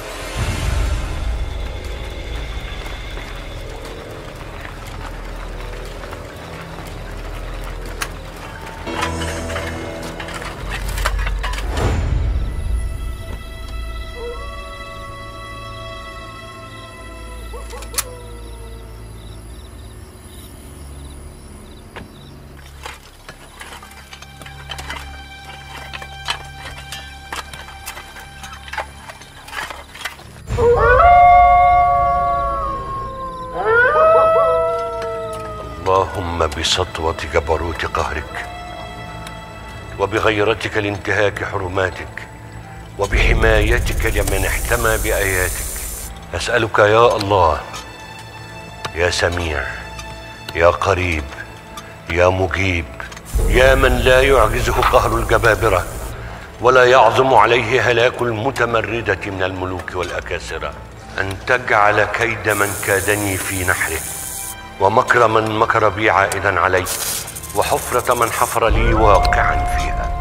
اللهم بسطوة جبروت قهرك وبغيرتك لانتهاك حرماتك وبحمايتك لمن احتمى بآياتك أسألك يا الله يا سميع يا قريب يا مجيب يا من لا يعجزه قهر الجبابرة ولا يعظم عليه هلاك المتمردة من الملوك والأكاسرة أن تجعل كيد من كادني في نحره ومكر من مكر بي عائدا علي وحفرة من حفر لي واقعا فيها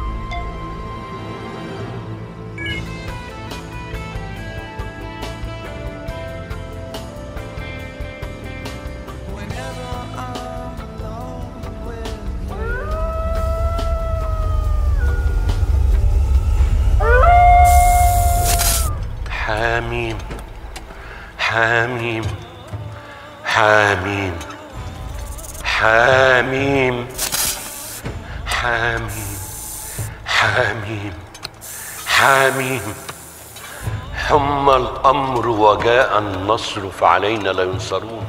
حاميم حاميم حاميم حاميم حاميم حاميم حاميم حم الأمر وجاء النصر فعلينا لا ينصرون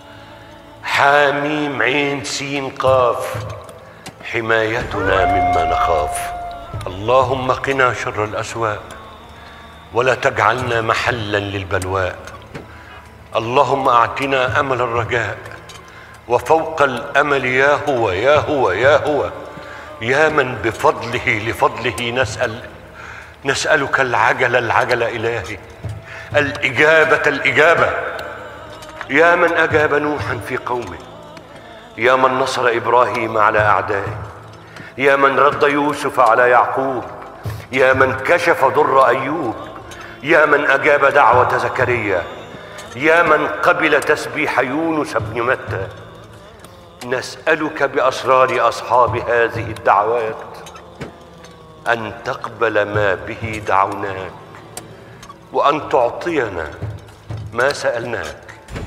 حاميم عين سين قاف حمايتنا مما نخاف اللهم قنا شر الأسواء ولا تجعلنا محلا للبلواء اللهم اعطنا امل الرجاء وفوق الامل يا هو يا هو يا هو يا من بفضله لفضله نسال نسالك العجل العجل الهي الاجابه الاجابه يا من اجاب نوحا في قومه يا من نصر ابراهيم على اعدائه يا من رد يوسف على يعقوب يا من كشف ضر ايوب يا من اجاب دعوه زكريا يا من قبل تسبيح يونس بن متى نسالك باسرار اصحاب هذه الدعوات ان تقبل ما به دعوناك وان تعطينا ما سالناك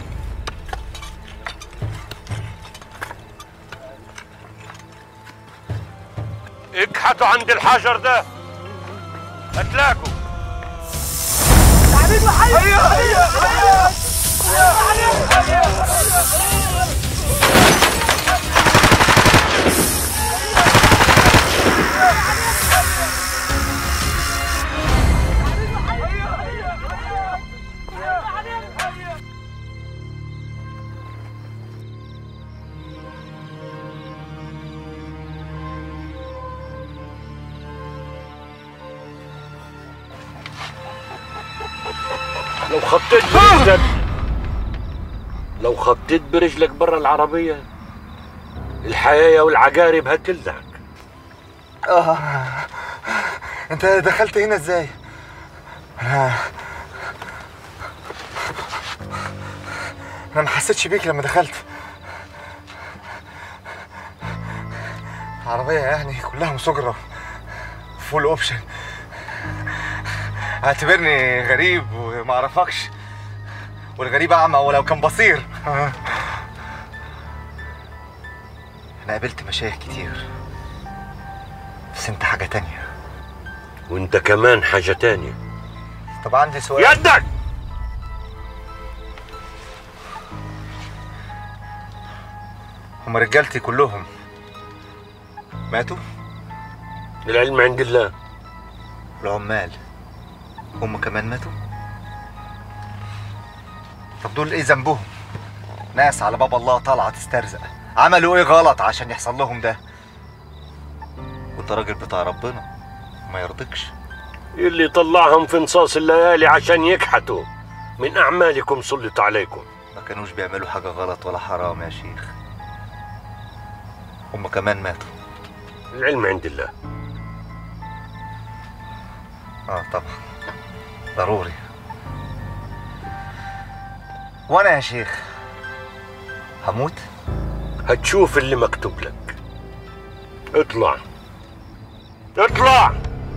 اكحتوا عند الحجر ده هتلاقوا تعبيد وحي هيا هيا لو خطيت برجلك لو خطيت برجلك برا العربية الحياة والعقارب هتلدعك آه. انت دخلت هنا ازاي؟ انا انا ما حسيتش بيك لما دخلت العربية يعني كلها مسجرة فول اوبشن اعتبرني غريب وما اعرفكش والغريب اعمى ولو كان بصير انا قابلت مشايخ كتير بس انت حاجة تانية وانت كمان حاجة تانية طب عندي سؤال يدك هم رجالتي كلهم ماتوا؟ العلم عند الله العمال هم كمان ماتوا؟ طب دول ايه ذنبهم؟ ناس على باب الله طالعة تسترزق عملوا ايه غلط عشان يحصل لهم ده؟ وانت راجل بتاع ربنا ما يرضيكش اللي طلعهم في نصاص الليالي عشان يكحتوا من أعمالكم سلط عليكم ما كانوش بيعملوا حاجة غلط ولا حرام يا شيخ هم كمان ماتوا العلم عند الله اه طبعا ضروري وانا يا شيخ هموت هتشوف اللي مكتوب لك اطلع اطلع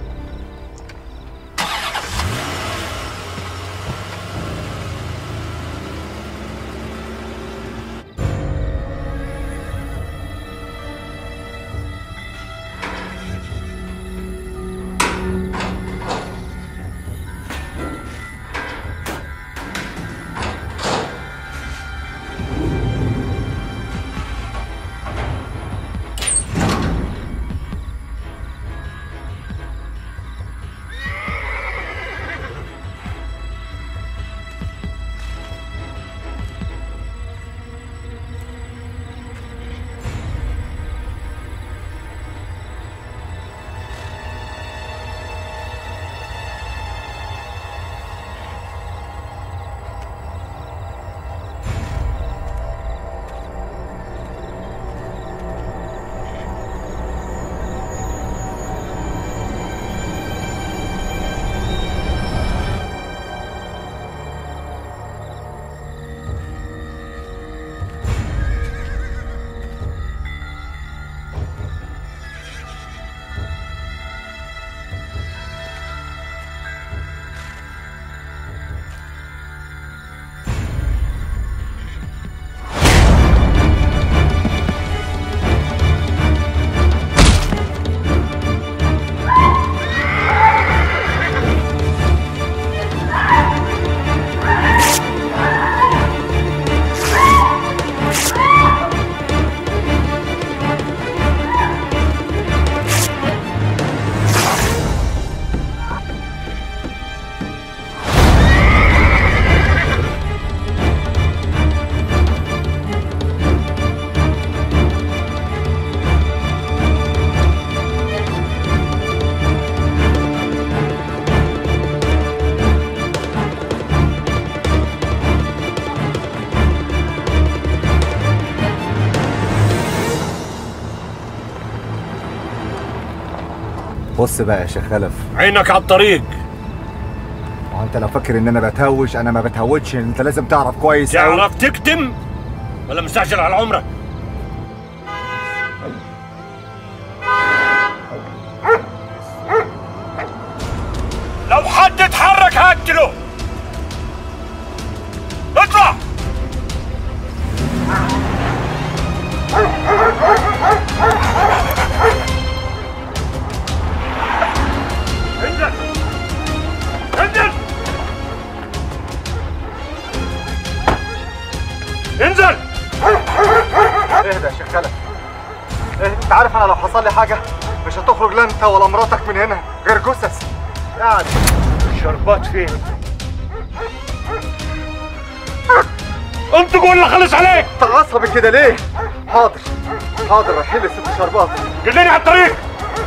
بص بقى يا شيخ خلف عينك على الطريق هو انت لو فاكر ان انا بتهوش انا ما بتهوتش انت لازم تعرف كويس أوي. تعرف تكتم ولا مستعجل على عمرك لو حد اتحرك هقتله اطلع انزل انزل انزل اهدى يا شيخ خلف اهدى انت عارف انا لو حصل لي حاجه مش هتخرج لا انت ولا مراتك من هنا غير جثث قاعد الشربات فين انت قول اللي خلص عليك انت عصبي كده ليه حاضر حاضر رايحين لست شربات دلني على الطريق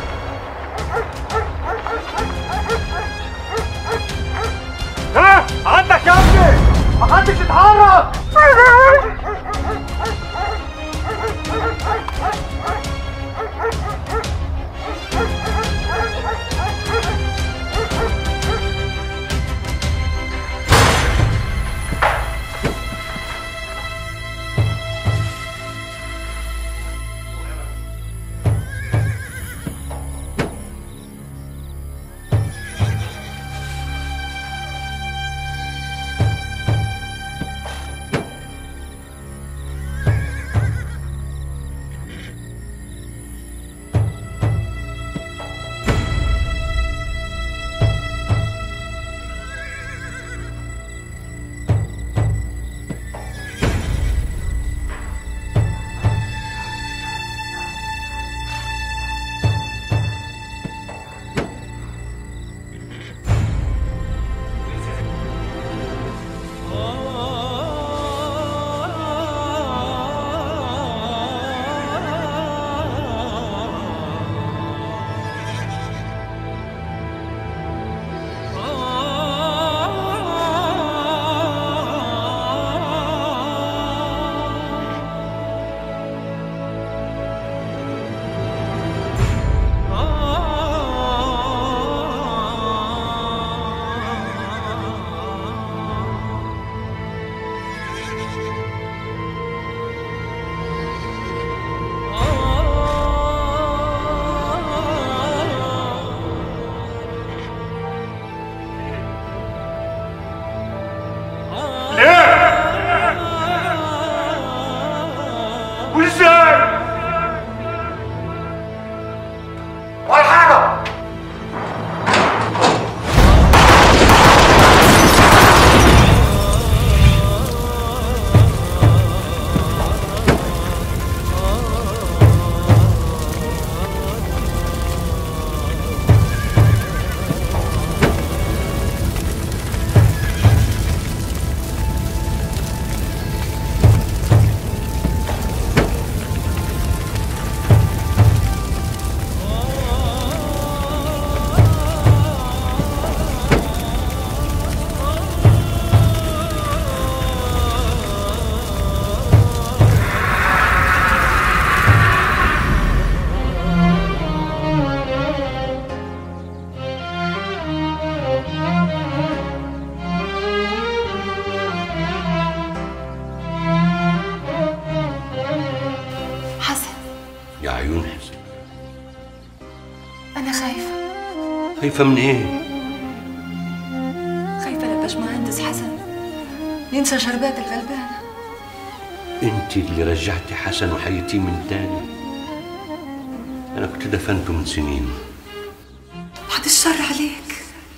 ها عندك يا ابني محدش يتحرك خايفة من إيه؟ خايفة لا باشمهندس حسن ينسى شربات الغلبانة أنت اللي رجعتي حسن وحيتيه من تاني أنا كنت دفنته من سنين بعد الشر عليك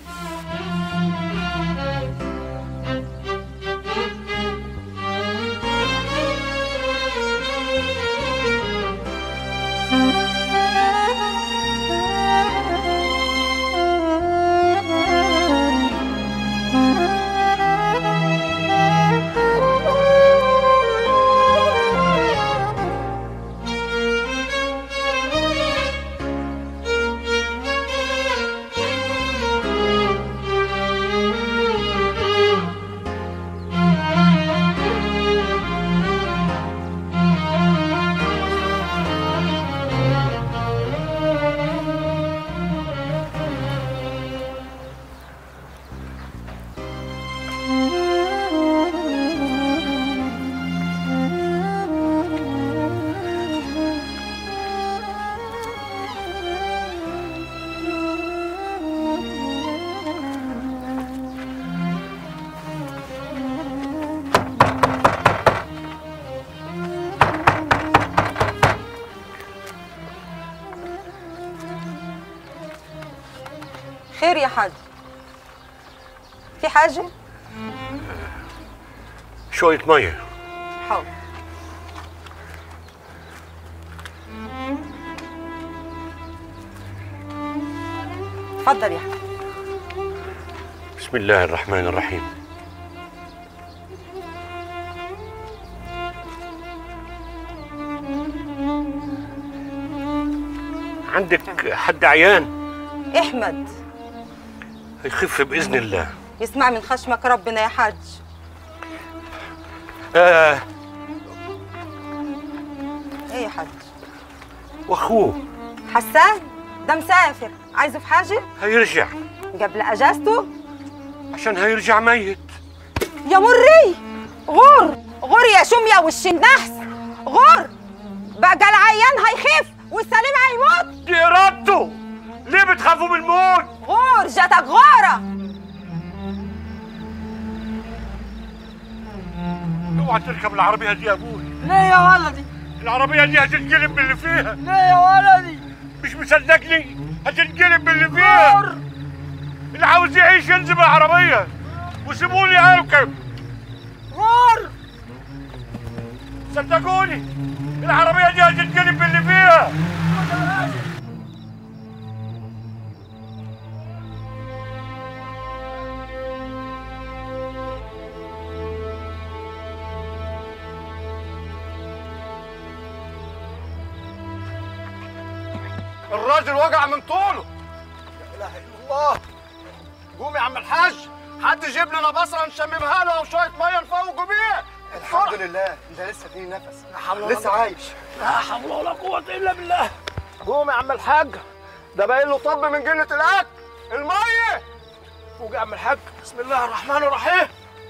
خير يا حاج في حاجة؟ شوية مية حاضر تفضل يا حاج بسم الله الرحمن الرحيم عندك حد عيان احمد هيخف بإذن الله يسمع من خشمك ربنا يا حاج آه ايه يا حاج وأخوه حسان ده مسافر عايزه في حاجة؟ هيرجع قبل اجازته؟ عشان هيرجع ميت يا مري غور غور يا شمية وش النحس غور بقى العيان هيخف والسليم هيموت دي ارادته ليه بتخافوا من الموت غور جاتك غارة اوعى تركب العربية دي يا ابوي ليه يا ولدي؟ العربية دي هتنقلب باللي فيها ليه يا ولدي؟ مش مصدقني هتنقلب باللي فيها اللي عاوز يعيش ينزل بالعربية وسيبوني اركب غور صدقوني العربية دي هتنقلب باللي فيها الراجل وجع من طوله لا اله الا الله قوم يا عم الحاج حد يجيب لنا بصره نشممها له وشويه ميه نفوقوا بيه الحمد لله ده لسه فيه نفس لسه عايش لا حول ولا قوه الا بالله قوم يا عم الحاج ده باين له طب من قله الاكل الميه فوق يا عم الحاج بسم الله الرحمن الرحيم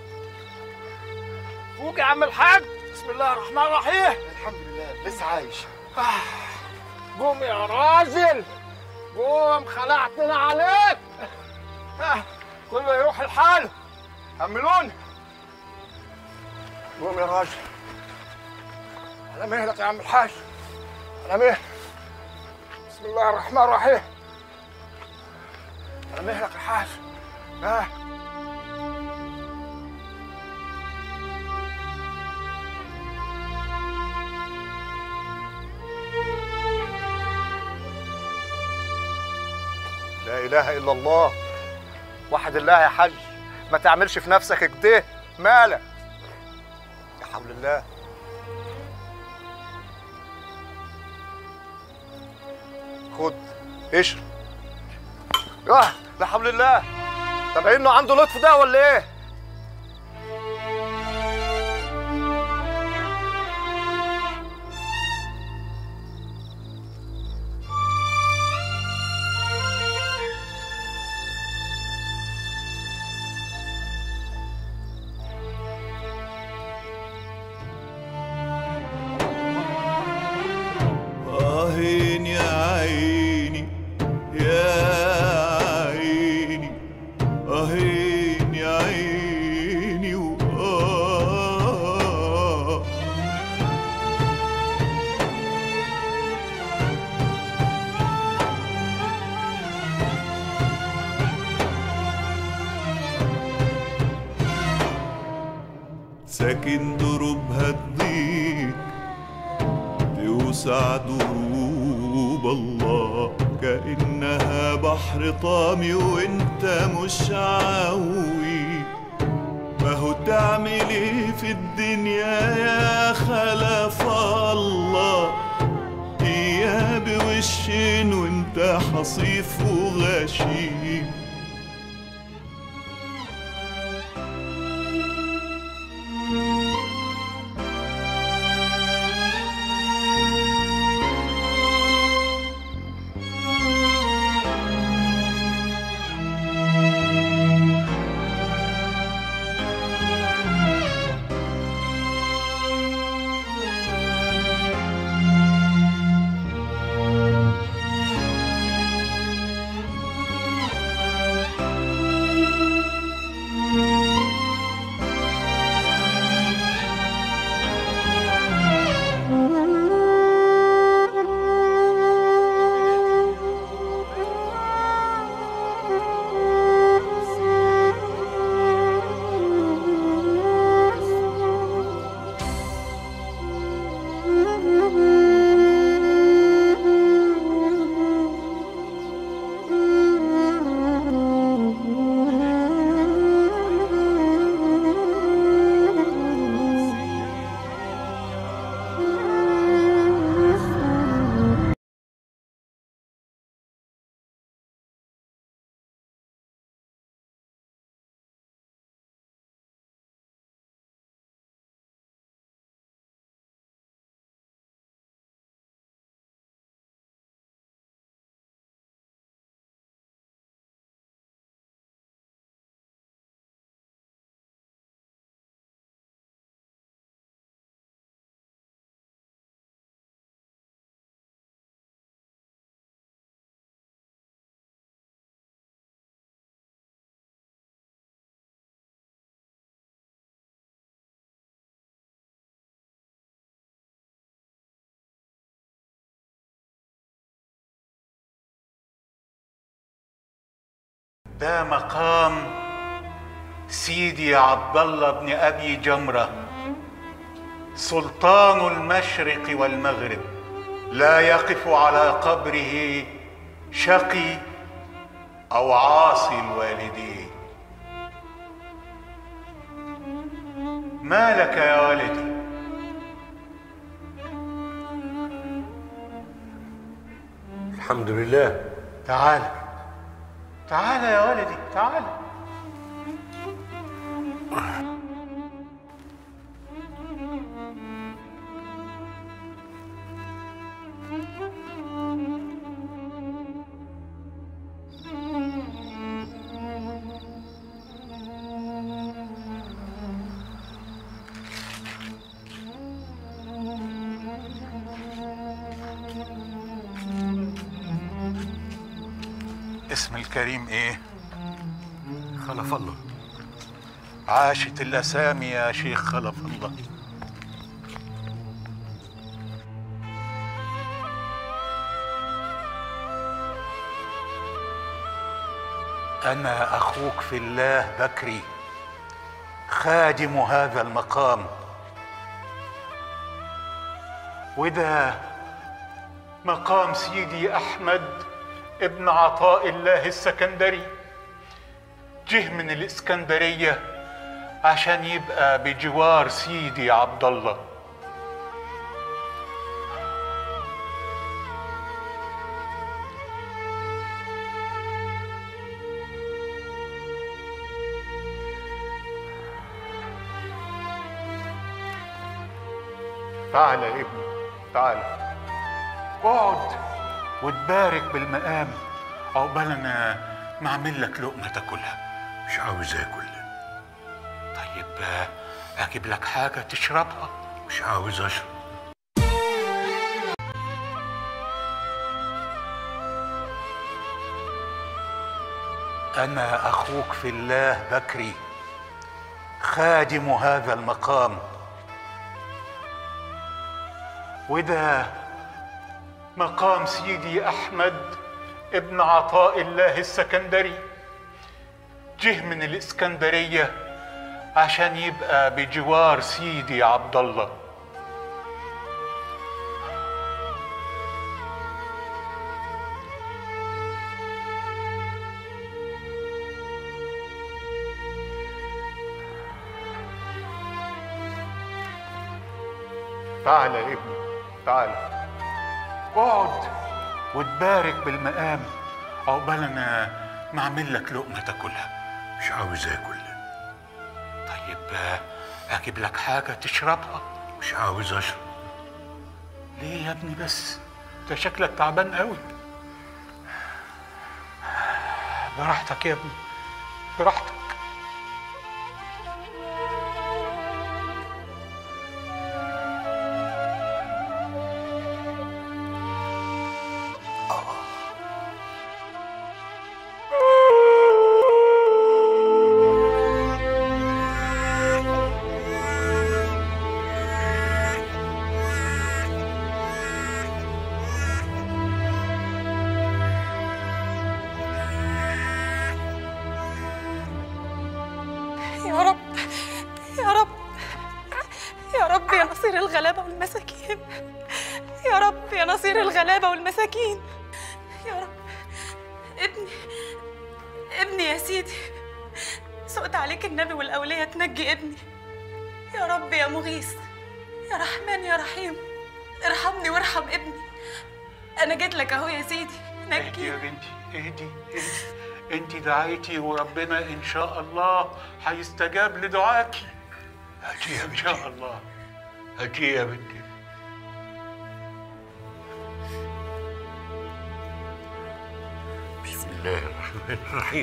فوق يا عم الحاج بسم الله الرحمن الرحيم الحمد لله لسه عايش قوم يا راجل قوم خلعتنا عليك آه، كله يروح لحاله حملوني قوم يا راجل على مهلك يا عم الحاج على مهلك بسم الله الرحمن الرحيم على مهلك يا حاج آه. لا اله الا الله وحد الله يا حاج ما تعملش في نفسك كده مالك يا حول الله خد اشرب اه لا حول الله طب انه عنده لطف ده ولا ايه آهين يا عيني يا ساكن دروبها تضيق توسع دروب الله كأنها بحر طامي وانت مش عاوي ما هو تعمل ايه في الدنيا يا خلف الله اياه بوشين وانت حصيف وغشيم ده مقام سيدي عبد الله بن ابي جمره سلطان المشرق والمغرب لا يقف على قبره شقي او عاصي الوالدين ما لك يا ولدي الحمد لله تعال تعال يا ولدي تعال اسم الكريم ايه خلف الله عاشت الاسامي يا شيخ خلف الله انا اخوك في الله بكري خادم هذا المقام وده مقام سيدي احمد ابن عطاء الله السكندري جه من الاسكندريه عشان يبقى بجوار سيدي عبد الله تعال يا ابني تعال اقعد وتبارك بالمقام عقبال انا ما اعمل لك لقمه تاكلها مش عاوز اكل طيب آه، اجيب لك حاجه تشربها مش عاوز اشرب انا اخوك في الله بكري خادم هذا المقام وده مقام سيدي احمد ابن عطاء الله السكندري جه من الاسكندريه عشان يبقى بجوار سيدي عبد الله تعال يا ابني تعال اقعد وتبارك بالمقام عقبال انا ما اعمل لك لقمه تاكلها مش عاوز اكل طيب آه، اجيب لك حاجه تشربها مش عاوز اشرب ليه يا ابني بس انت شكلك تعبان قوي براحتك يا ابني براحتك يا رب يا رب يا رب يا نصير الغلابة والمساكين يا رب يا نصير الغلابة والمساكين يا رب ابني ابني يا سيدي سقط عليك النبي والأولياء تنجي ابني يا رب يا مغيث يا رحمن يا رحيم ارحمني وارحم ابني أنا جيت لك أهو يا سيدي اهدي نجي يا بنتي اهدي اهدي انت دعيتي وربنا ان شاء الله هيستجاب لدعاكي هاتي يا بنتي ان شاء الله هاتي يا بنتي بسم الله الرحمن الرحيم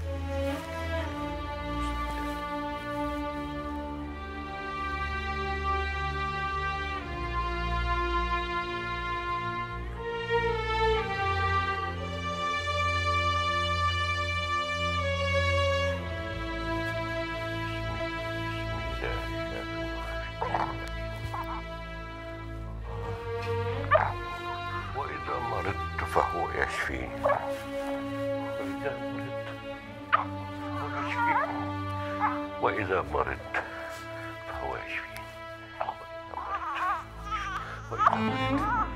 وإذا مرضت فهو يشفيني وإذا مرضت فهو يشفيني وإذا مرضت فهو يشفيني وإذا مرضت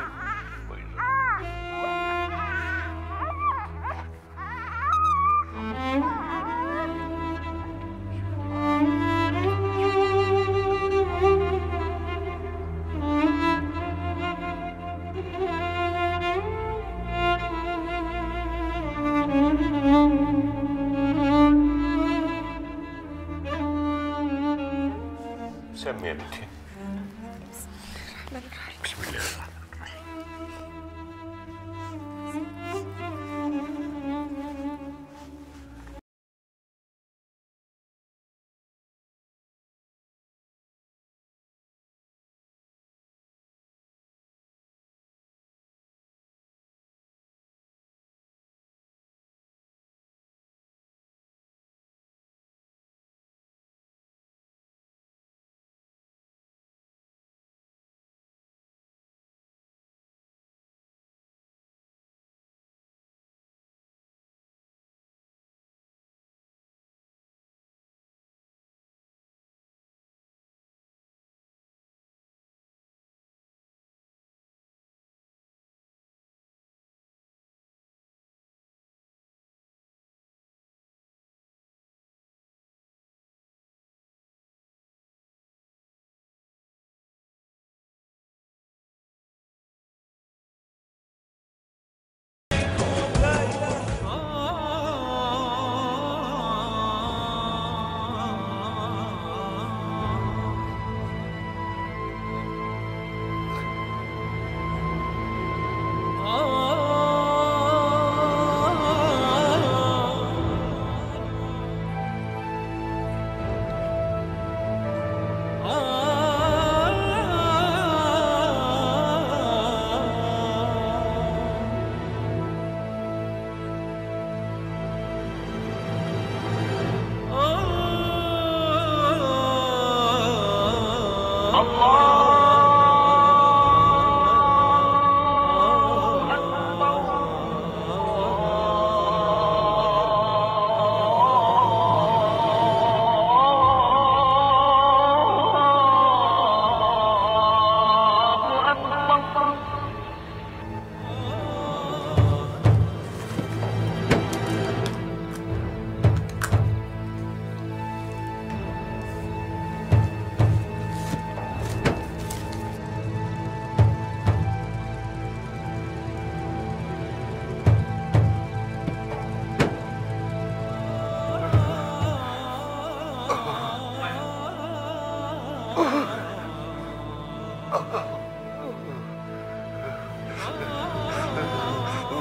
سمي يا بنتي بسم الله الرحمن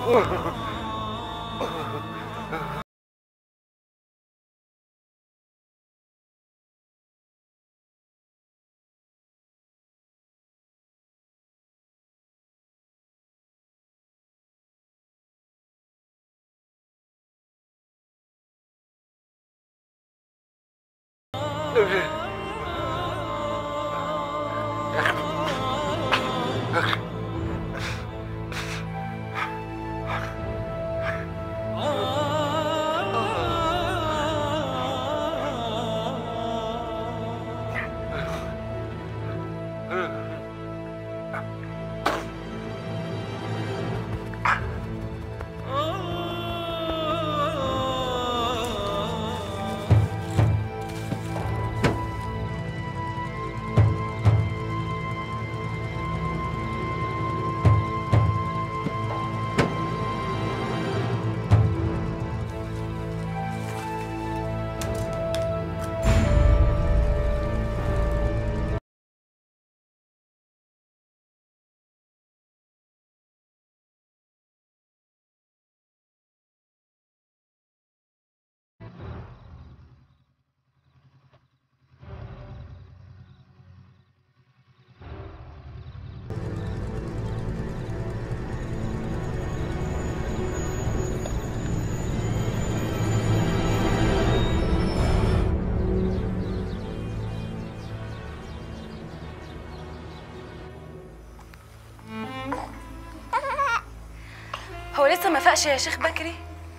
هو لسه ما فاقش يا شيخ بكري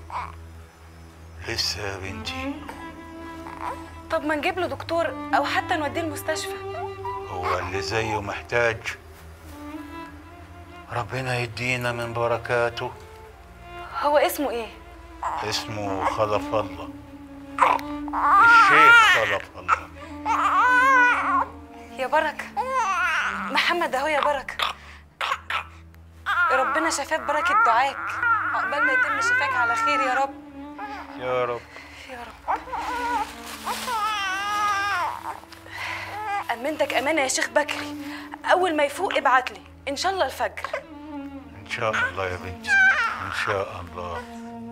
لسه يا بنتي طب ما نجيب له دكتور او حتى نوديه المستشفى هو اللي زيه محتاج ربنا يدينا من بركاته هو اسمه ايه اسمه خلف الله الشيخ خلف الله يا بركه محمد اهو يا بركه ربنا شفاك بركه دعاك عقبال ما يتم شفاك على خير يا رب يا رب يا رب أمنتك أمانة يا شيخ بكري أول ما يفوق ابعت لي إن شاء الله الفجر ان شاء الله يا بنتي ان شاء الله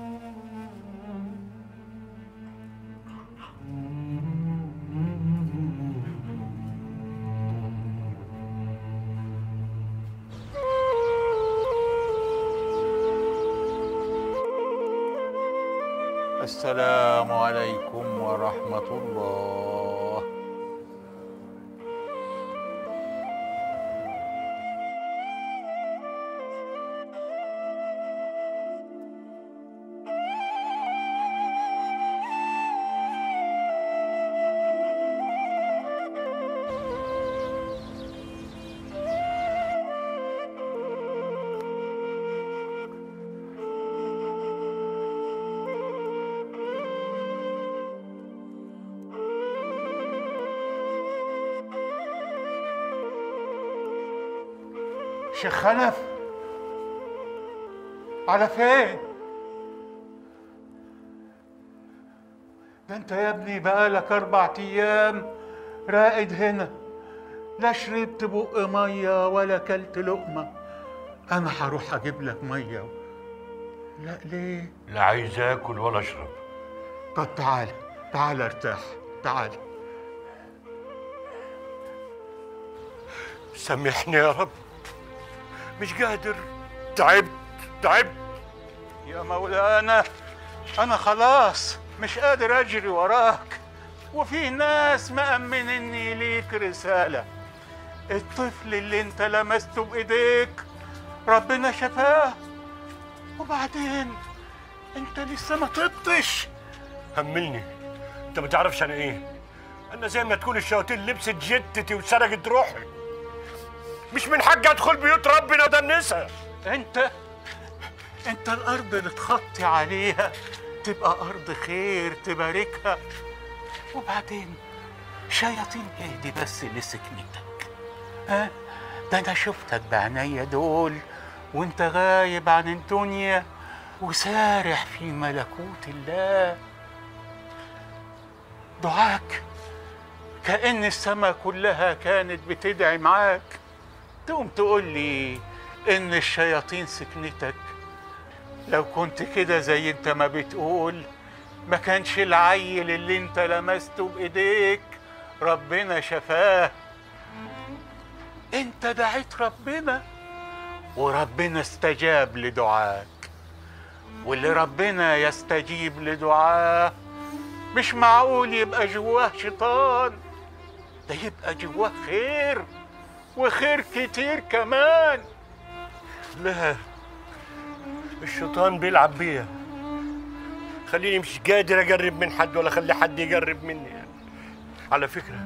السلام عليكم ورحمة الله شيخ خلف على فين؟ ده انت يا ابني بقالك اربع ايام راقد هنا لا شربت بق ميه ولا كلت لقمه انا هروح اجيب لك ميه لا ليه؟ لا عايز اكل ولا اشرب طب تعال تعال ارتاح تعال سامحني يا رب مش قادر تعبت تعبت يا مولانا انا خلاص مش قادر اجري وراك وفي ناس مأمنني ليك رسالة الطفل اللي انت لمسته بايديك ربنا شفاه وبعدين انت لسه ما طبتش هملني انت ما تعرفش انا ايه انا زي ما تكون الشياطين لبست جتتي وسرقت روحي مش من حقي ادخل بيوت ربنا ودنسها انت انت الارض اللي تخطي عليها تبقى ارض خير تباركها وبعدين شياطين ايه دي بس اللي سكنتك ها ده انا شفتك بعينيا دول وانت غايب عن الدنيا وسارح في ملكوت الله دعاك كأن السماء كلها كانت بتدعي معاك تقوم تقول لي إن الشياطين سكنتك لو كنت كده زي انت ما بتقول ما كانش العيل اللي انت لمسته بايديك ربنا شفاه انت دعيت ربنا وربنا استجاب لدعاك واللي ربنا يستجيب لدعاه مش معقول يبقى جواه شيطان ده يبقى جواه خير وخير كتير كمان لا الشيطان بيلعب بيا خليني مش قادر اقرب من حد ولا اخلي حد يقرب مني على فكره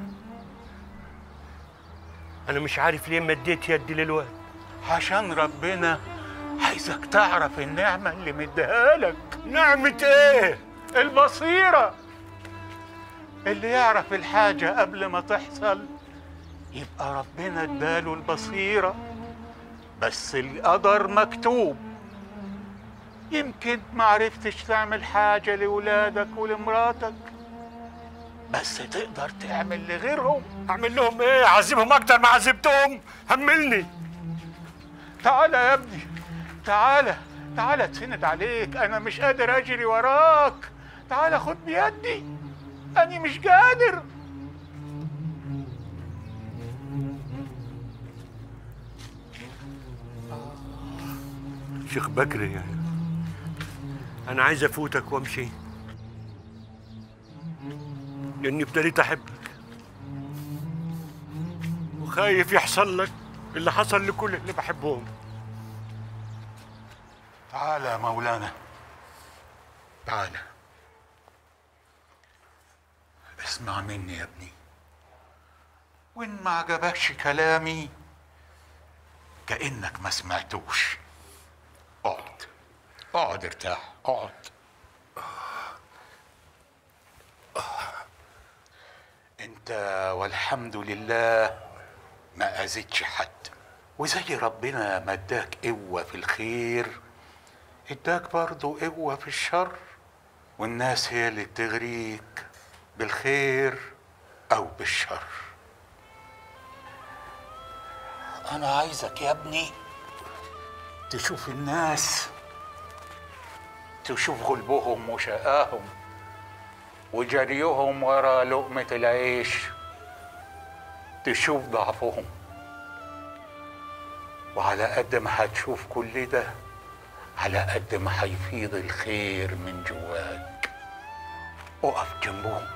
انا مش عارف ليه مديت يدي للواد عشان ربنا عايزك تعرف النعمة اللي مديها لك نعمة ايه؟ البصيرة اللي يعرف الحاجة قبل ما تحصل يبقى ربنا اداله البصيرة بس القدر مكتوب يمكن معرفتش تعمل حاجة لولادك ولمراتك بس تقدر تعمل لغيرهم اعمل لهم ايه اعذبهم اكتر ما عذبتهم هملني تعالى يا ابني تعالى تعالى اتسند عليك انا مش قادر اجري وراك تعالى خد بيدي انا مش قادر شيخ بكري يعني انا عايز افوتك وامشي لاني ابتديت احبك وخايف يحصل لك اللي حصل لكل اللي بحبهم تعالى يا مولانا تعالى اسمع مني يا ابني وان ما عجبكش كلامي كانك ما سمعتوش اقعد اقعد ارتاح اقعد انت والحمد لله ما اذيتش حد وزي ربنا ما اداك قوه في الخير اداك برضه قوه في الشر والناس هي اللي بتغريك بالخير او بالشر انا عايزك يا ابني تشوف الناس تشوف غلبهم وشقاهم وجريهم ورا لقمة العيش تشوف ضعفهم وعلى قد ما هتشوف كل ده على قد ما هيفيض الخير من جواك اقف جنبهم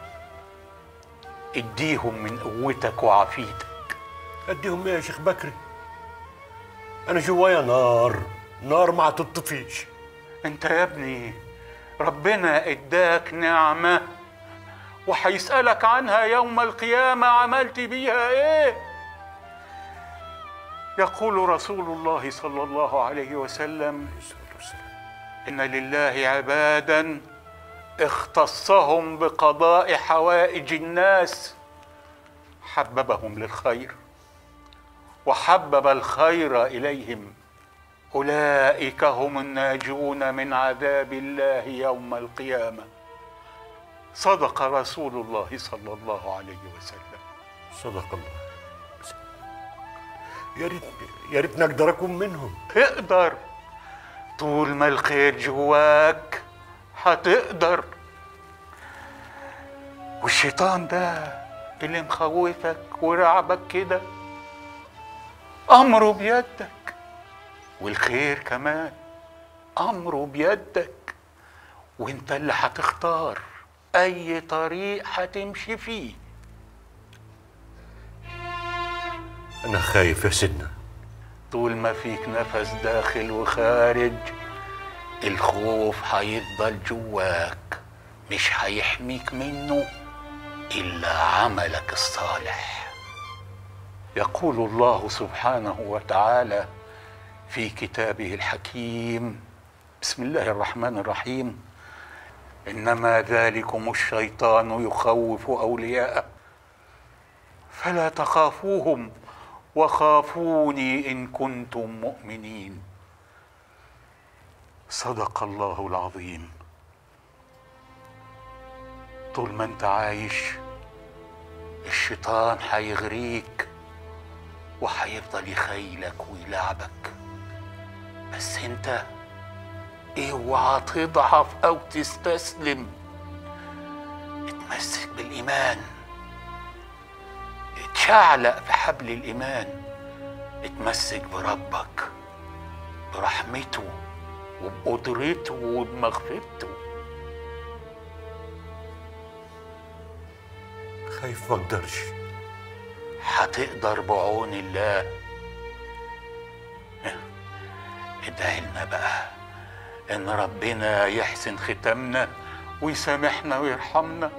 اديهم من قوتك وعافيتك اديهم ايه يا شيخ بكري انا جوايا نار نار ما هتطفيش انت يا ابني ربنا اداك نعمة وهيسألك عنها يوم القيامة عملت بيها ايه يقول رسول الله صلى الله عليه وسلم إن لله عبادا اختصهم بقضاء حوائج الناس حببهم للخير وحبب الخير إليهم أولئك هم الناجون من عذاب الله يوم القيامة صدق رسول الله صلى الله عليه وسلم صدق الله يا ريت يا ريت نقدر اكون منهم تقدر طول ما الخير جواك هتقدر والشيطان ده اللي مخوفك ورعبك كده امره بيدك والخير كمان امره بيدك وانت اللي هتختار اي طريق هتمشي فيه انا خايف يا سيدنا طول ما فيك نفس داخل وخارج الخوف هيفضل جواك مش هيحميك منه الا عملك الصالح يقول الله سبحانه وتعالى في كتابه الحكيم بسم الله الرحمن الرحيم انما ذلكم الشيطان يخوف اولياءه فلا تخافوهم وخافوني ان كنتم مؤمنين صدق الله العظيم طول ما انت عايش الشيطان هيغريك وهيفضل يخيلك ويلعبك بس انت اوعى تضعف او تستسلم اتمسك بالايمان اتشعلق في حبل الايمان اتمسك بربك برحمته وبقدرته وبمغفرته خايف ما اقدرش هتقدر بعون الله ادعي لنا بقى ان ربنا يحسن ختامنا ويسامحنا ويرحمنا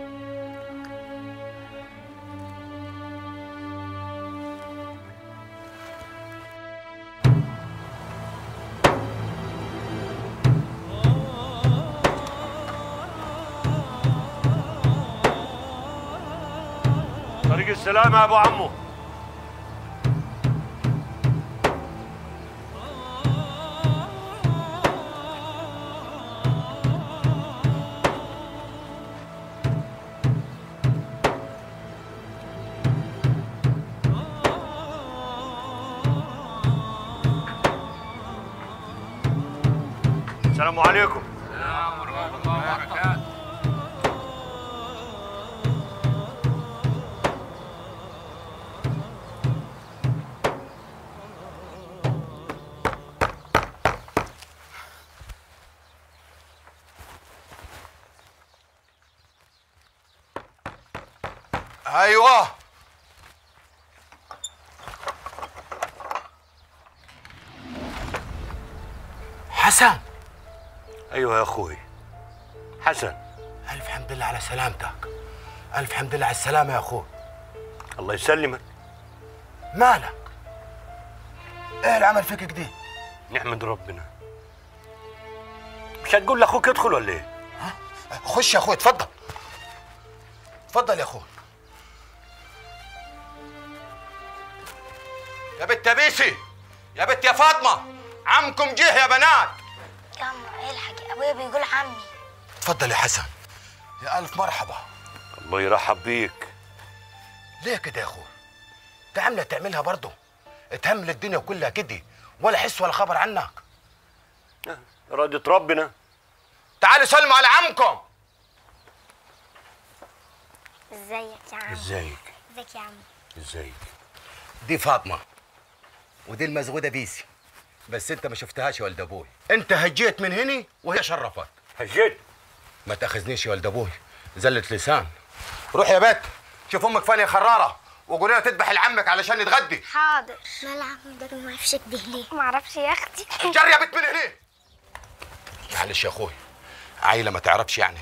طريق السلامة يا ابو عمو السلام عليكم ايوه حسن ايوه يا اخوي حسن الف حمد لله على سلامتك الف حمد لله على السلامه يا اخوي الله يسلمك مالك ايه اللي عمل فيك كده نحمد ربنا مش هتقول لاخوك ادخل ولا ايه خش يا اخوي اتفضل اتفضل يا اخوي يا بنت يا بيسي يا بنت يا فاطمه عمكم جه يا بنات ياما الحق ابويا بيقول عمي اتفضل يا حسن يا الف مرحبا الله يرحب بيك ليه كده يا اخوي انت عامله تعملها برضه اتهمل الدنيا كلها كده ولا حس ولا خبر عنك إرادة ربنا تعالوا سلموا على عمكم ازيك يا عم ازيك ازيك يا عم ازيك دي فاطمه ودي المزغوده بيسي بس انت ما شفتهاش يا ولد ابوي انت هجيت من هنا وهي شرفت هجيت ما تاخذنيش يا ولد ابوي زلة لسان روح يا بت شوف امك فانية خراره وقولي لها تذبح لعمك علشان يتغدي حاضر لا العم ده ما عرفش كده ليه ما اعرفش يا اختي جري يا بت من هنا معلش يا اخوي عيله ما تعرفش يعني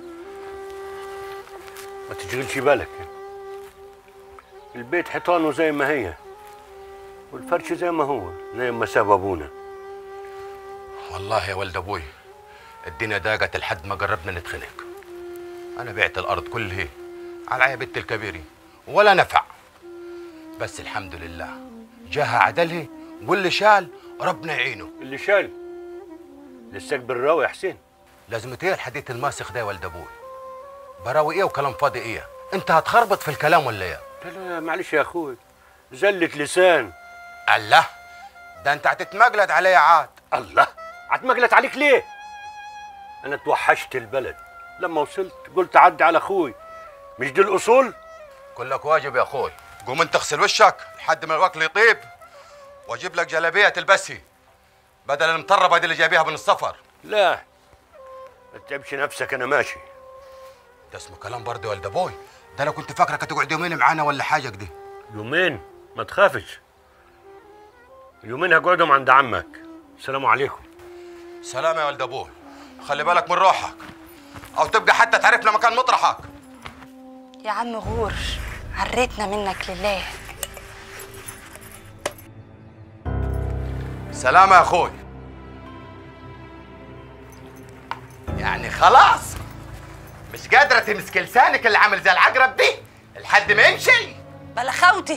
ما تشغلش بالك البيت حيطانه زي ما هي والفرش زي ما هو زي ما ساب ابونا والله يا ولد ابوي الدنيا ضاقت لحد ما قربنا نتخنق انا بعت الارض كلها على عيا بنت الكبيري ولا نفع بس الحمد لله جاها عدلها واللي شال ربنا يعينه اللي شال لساك بالراوي يا حسين لازم ايه الحديث الماسخ ده يا ولد ابوي براوي ايه وكلام فاضي ايه انت هتخربط في الكلام ولا ايه لا لا معلش يا اخوي زلة لسان الله ده انت هتتمجلد عليا عاد الله هتمجلد عليك ليه انا توحشت البلد لما وصلت قلت عدي على اخوي مش دي الاصول كلك واجب يا اخوي قوم انت اغسل وشك لحد ما الوكل يطيب واجيب لك جلابيه تلبسها بدل المطربه دي اللي جايبيها من السفر لا ما تتعبش نفسك انا ماشي ده اسمه كلام برضه يا ولد ابوي ده انا كنت فاكرك هتقعد يومين معانا ولا حاجه كده يومين ما تخافش يومين هقعدهم عند عمك السلام عليكم سلام يا ولد ابوي خلي بالك من روحك او تبقى حتى تعرفنا مكان مطرحك يا عم غور عريتنا منك لله سلام يا اخوي يعني خلاص مش قادرة تمسك لسانك اللي عامل زي العقرب دي لحد ما يمشي بلا خوتي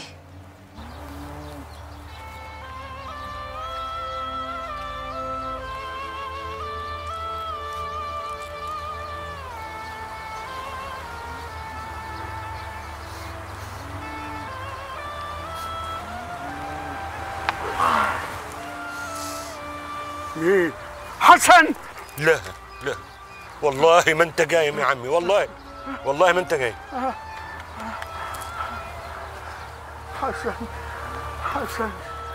مين حسن لا لا والله ما انت قايم يا عمي والله والله ما انت قايم حسن حسن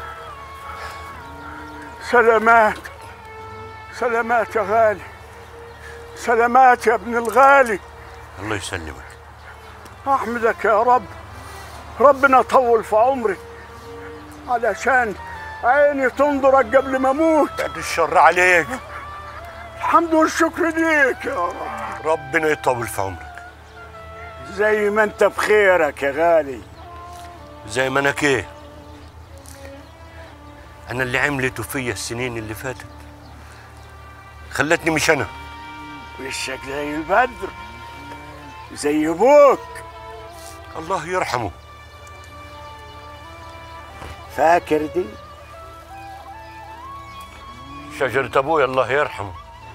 سلامات سلامات يا غالي سلامات يا ابن الغالي الله يسلمك احمدك يا رب ربنا طول في عمري علشان عيني تنظرك قبل ما اموت بعد الشر عليك الحمد والشكر ليك يا رب ربنا يطول في عمرك زي ما انت بخيرك يا غالي زي ما انا كيه انا اللي عملته فيا السنين اللي فاتت خلتني مش انا وشك زي البدر زي ابوك الله يرحمه فاكر دي شجرة ابويا الله يرحمه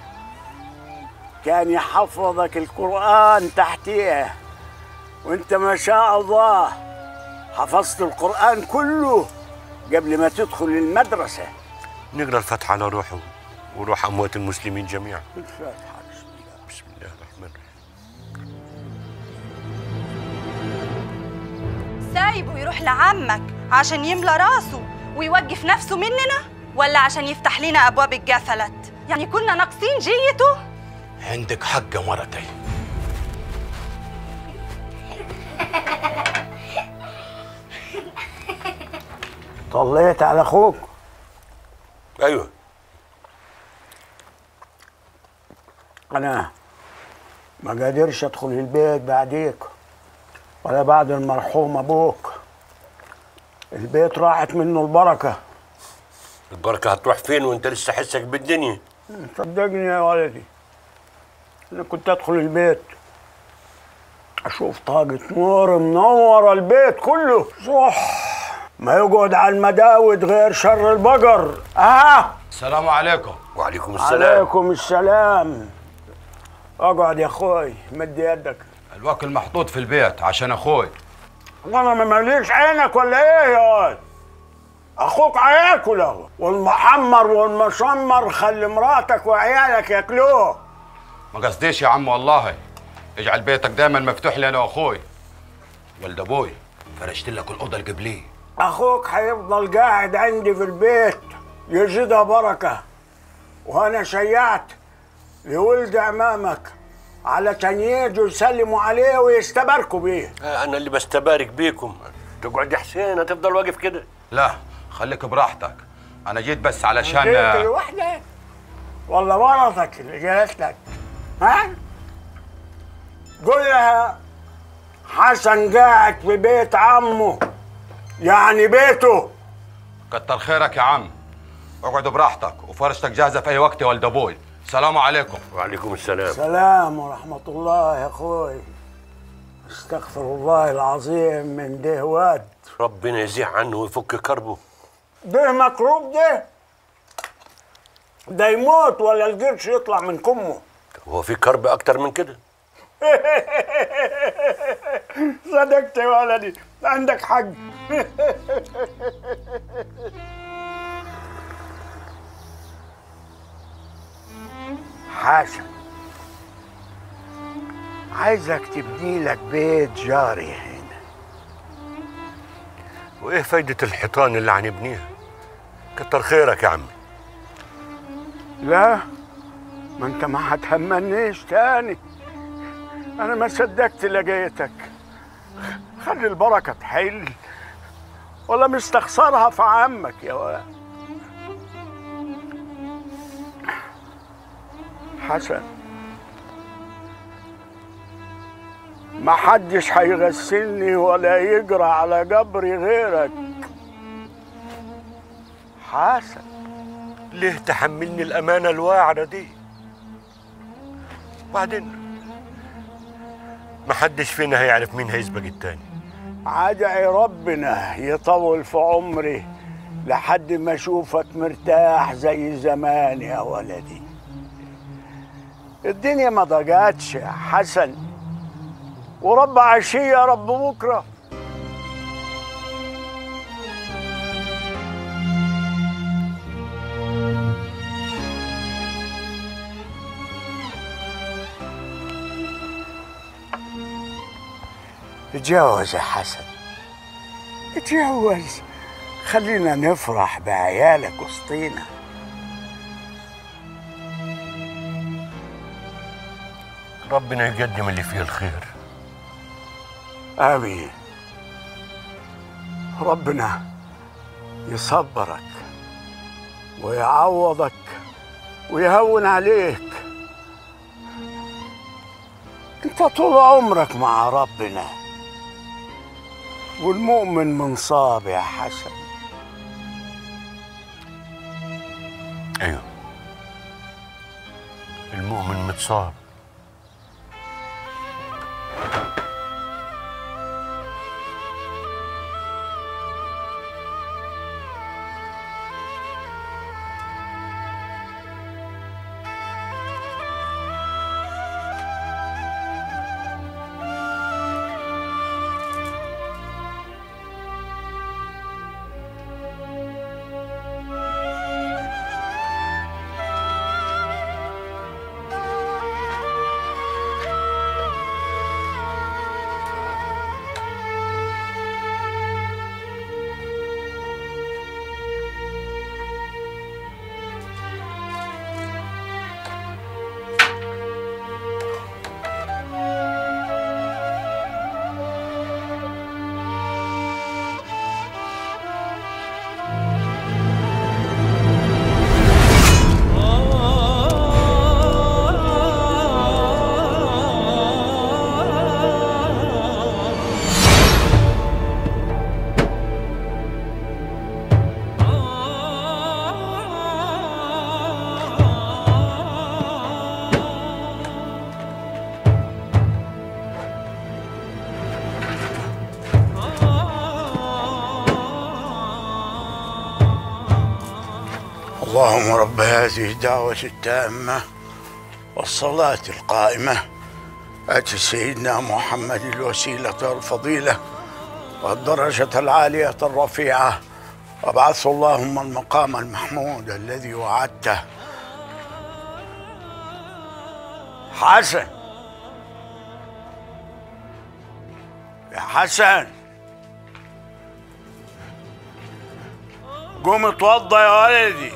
كان يحفظك القرآن تحتيها وانت ما شاء الله حفظت القرآن كله قبل ما تدخل المدرسة نقرا الفتحة على روحه وروح اموات المسلمين جميعا الفاتحة بسم الله الرحمن الرحيم سايبه يروح لعمك عشان يملى راسه ويوقف نفسه مننا ولا عشان يفتح لنا ابواب الجفلت يعني كنا ناقصين جيته عندك حق يا مرتي طليت على اخوك ايوه انا ما قادرش ادخل البيت بعديك ولا بعد المرحوم ابوك البيت راحت منه البركه البركة هتروح فين وانت لسه حسك بالدنيا صدقني يا ولدي انا كنت ادخل البيت اشوف طاقة نور منورة البيت كله صح ما يقعد على المداود غير شر البقر اه السلام عليكم وعليكم عليكم السلام اقعد يا اخوي مد يدك الوكل محطوط في البيت عشان اخوي وانا ما ماليش عينك ولا ايه يا ولد اخوك هياكل اهو والمحمر والمشمر خلي مراتك وعيالك ياكلوه ما قصديش يا عم والله اجعل بيتك دايما مفتوح لي انا واخوي ولد ابوي فرشت لك الاوضه القبليه اخوك هيفضل قاعد عندي في البيت يزيدها بركه وانا شيعت لولد امامك علشان يجوا يسلموا عليه ويستباركوا بيه آه انا اللي بستبارك بيكم تقعد يا حسين هتفضل واقف كده لا خليك براحتك انا جيت بس علشان جيت لوحدك ولا مرتك اللي جات لك ها قول لها حسن قاعد في بيت عمه يعني بيته كتر خيرك يا عم اقعد براحتك وفرشتك جاهزه في اي وقت يا ولد ابوي سلام عليكم وعليكم السلام سلام ورحمة الله يا اخوي استغفر الله العظيم من ده واد ربنا يزيح عنه ويفك كربه ده مكروب ده ده يموت ولا القرش يطلع من كمه هو في كرب اكتر من كده صدقت يا ولدي عندك حق حسن عايزك تبني لك بيت جاري هنا وايه فايدة الحيطان اللي هنبنيها كتر خيرك يا عمي لا ما انت ما هتهمنيش تاني انا ما صدقت لقيتك خلي البركه تحل ولا مستخسرها في عمك يا ولد حسن ما حدش هيغسلني ولا يجرى على قبري غيرك حسن ليه تحملني الامانة الواعرة دي وبعدين ما حدش فينا هيعرف مين هيسبق التاني ادعي ربنا يطول في عمري لحد ما اشوفك مرتاح زي زمان يا ولدي الدنيا ما ضاقتش يا حسن ورب عشية رب بكرة اتجوز يا حسن اتجوز خلينا نفرح بعيالك وسطينا ربنا يقدم اللي فيه الخير آمين ربنا يصبرك ويعوضك ويهون عليك انت طول عمرك مع ربنا والمؤمن منصاب يا حسن ايوه المؤمن متصاب اللهم رب هذه الدعوة التامة والصلاة القائمة آت سيدنا محمد الوسيلة والفضيلة والدرجة العالية الرفيعة وابعثه اللهم المقام المحمود الذي وعدته حسن يا حسن قوم اتوضى يا ولدي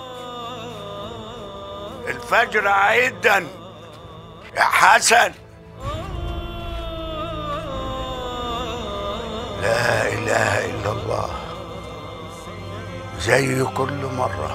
الفجر عيدا يا حسن لا اله الا الله زي كل مره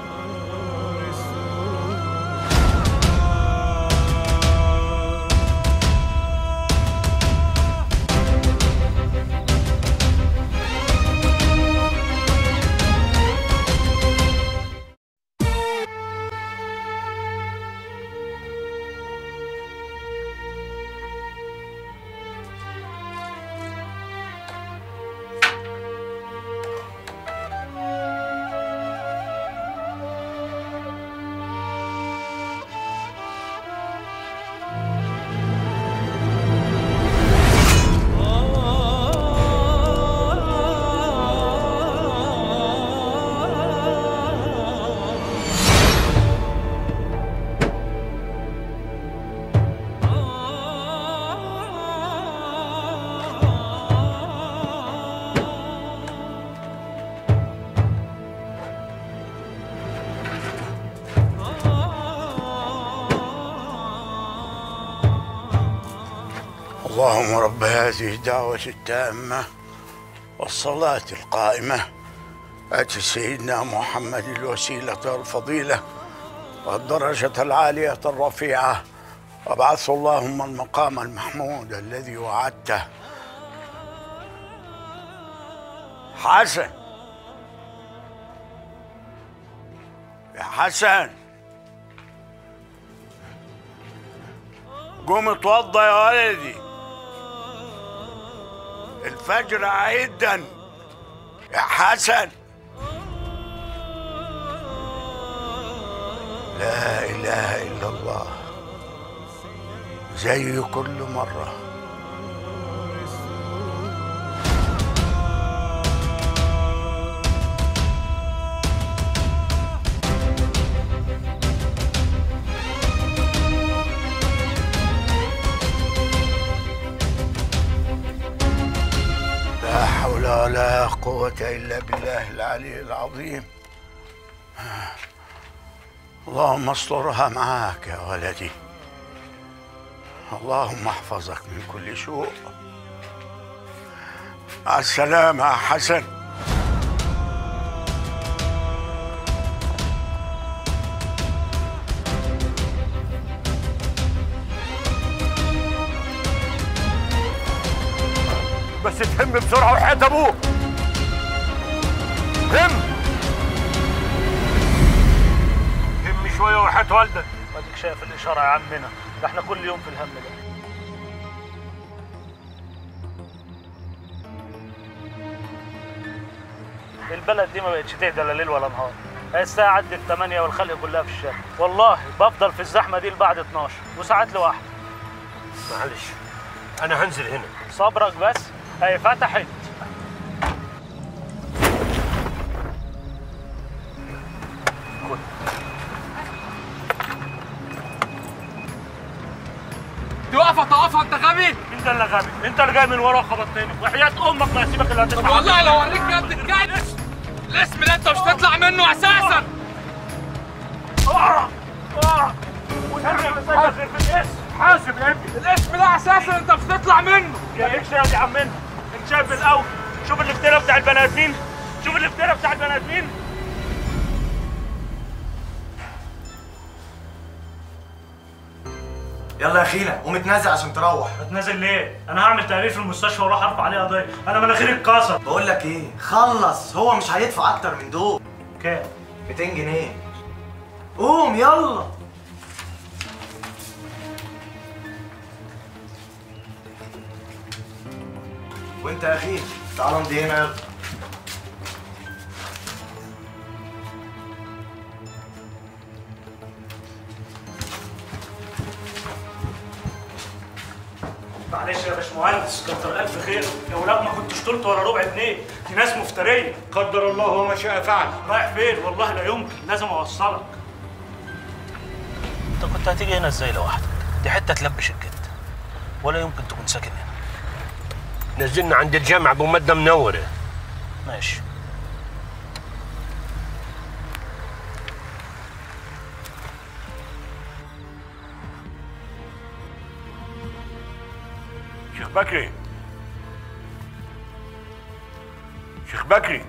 اللهم رب هذه الدعوة التامة والصلاة القائمة آت سيدنا محمد الوسيلة والفضيلة والدرجة العالية الرفيعة وابعثه اللهم المقام المحمود الذي وعدته حسن يا حسن قوم اتوضى يا ولدي الفجر عيدا يا حسن لا اله الا الله زي كل مره حول ولا قوة إلا بالله العلي العظيم اللهم استرها معاك يا ولدي اللهم احفظك من كل سوء مع السلامة يا حسن بس تهم بسرعه وحياة ابوك هم هم شويه وحياة والدك اديك شايف الاشاره يا عمنا ده احنا كل يوم في الهم ده البلد دي ما بقتش تهدى لا ليل ولا نهار هي الساعة عدت 8 والخلق كلها في الشارع والله بفضل في الزحمة دي لبعد 12 وساعات لوحدي معلش انا هنزل هنا صبرك بس هي فتحت توقف توقف انت غبي انت اللي غبي انت اللي جاي من ورا خبطتني وحياة امك ما هسيبك الا طب هتدفع والله لو اوريك يا ابن الكلب الاسم ده انت مش هتطلع منه اساسا اه اه حاسب حاسب يا ابني الاسم ده اساسا انت مش هتطلع منه يا اكس يا عمنا انت شايف الاول شوف الافتراء بتاع البني ادمين شوف الافتراء بتاع البني ادمين يلا يا خينا قوم اتنازل عشان تروح هتنازل ليه؟ انا هعمل تقرير في المستشفى واروح ارفع عليه قضيه انا مناخيري اتكسر بقول لك ايه خلص هو مش هيدفع اكتر من دول كام 200 جنيه قوم يلا وانت يا اخي تعال امضي هنا يلا معلش يا باشمهندس كتر الف خير يا ولاد ما كنتش طلت ولا ربع جنيه دي ناس مفتريه قدر الله وما شاء فعل رايح فين والله لا يمكن لازم اوصلك انت كنت هتيجي هنا ازاي لوحدك دي حته تلبش الجد ولا يمكن تكون ساكن هنا نزلنا عند الجامع ابو مده منوره ماشي شيخ بكري شيخ بكري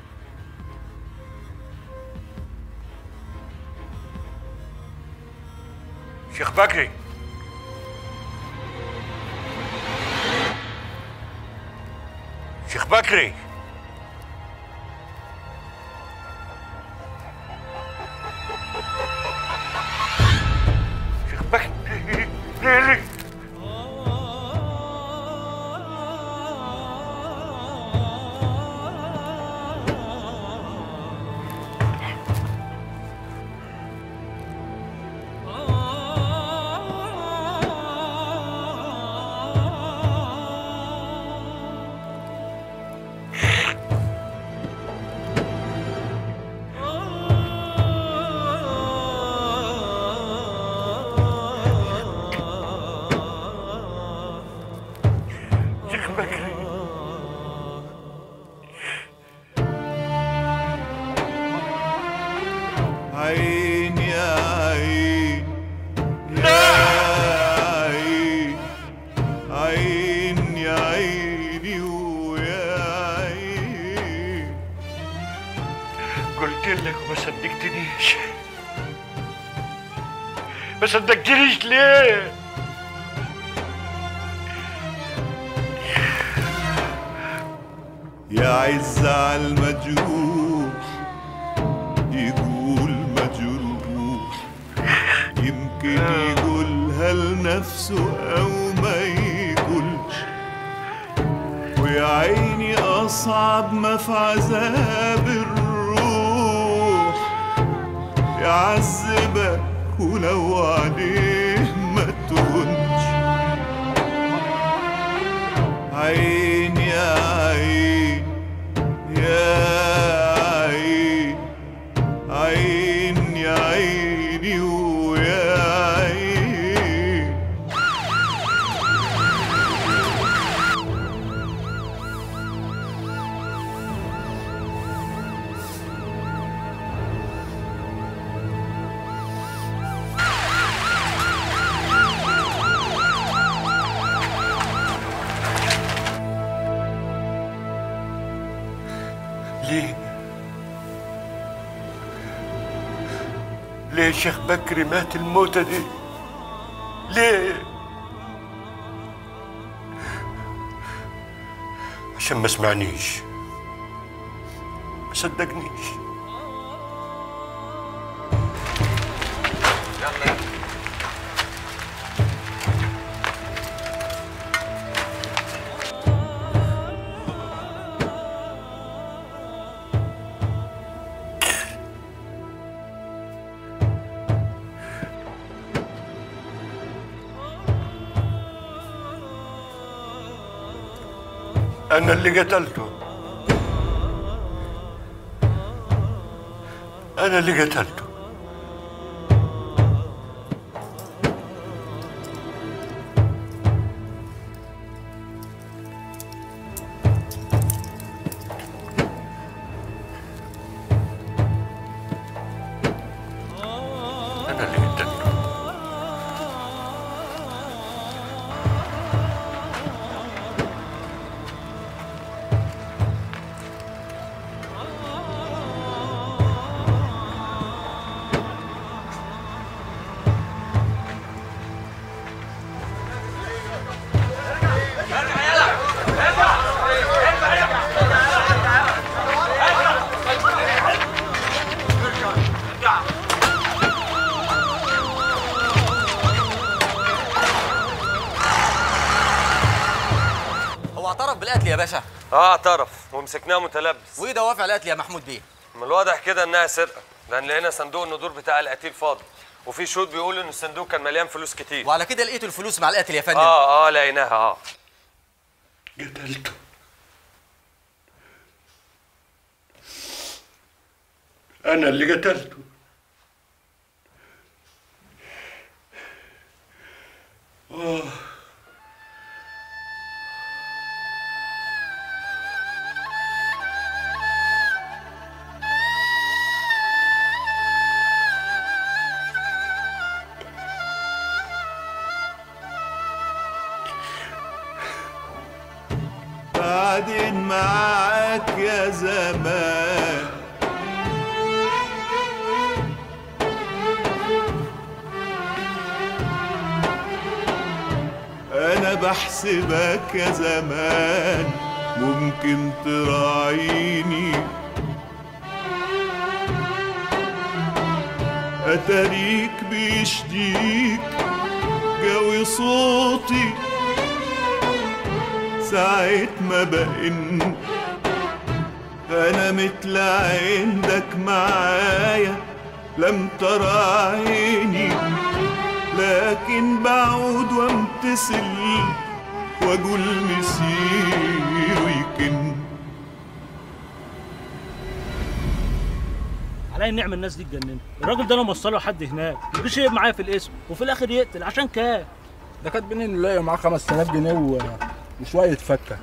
شيخ بكري شيخ بكري شيخ بكري ليلي شيخ بكري عين يا عين يا عين عين يا عيني ويا عين قلت لك وما صدقتنيش ما صدقتنيش ليه؟ يا عز على المجروح يقول مجروح يمكن يقولها لنفسه أو ما يقولش ويا عيني أصعب ما في عذاب الروح يعذبك ولو عليه ما تهونش عين يا عين يا عين عين يا عيني ويا عين ليه ليه شيخ بكري مات الموتة دي ليه عشان ما سمعنيش ما صدقنيش أنا اللي قتلته أنا اللي قتلته أنا اللي قتلته هو اعترف بالقتل يا باشا اه اعترف ومسكناه متلبس وايه دوافع القتل يا محمود بيه من الواضح كده انها سرقه لان لقينا صندوق الندور بتاع القتيل فاضي وفي شهود بيقولوا ان الصندوق كان مليان فلوس كتير وعلى كده لقيتوا الفلوس مع القتل يا فندم اه اه لقيناها اه قتلته أنا اللي قتلته آه بعدين معاك يا زمان انا بحسبك يا زمان ممكن تراعيني اتاريك بيشديك جوي صوتي ساعة ما بقن أنا مثل عندك معايا لم ترى عيني لكن بعود وامتثل واقول مسير ويكن علي النعمه الناس دي اتجننت الراجل ده انا موصله لحد هناك مفيش شيء معايا في الاسم وفي الاخر يقتل عشان كام ده كاتبين انه لاقي معاه 5000 جنيه و... وشويه فكه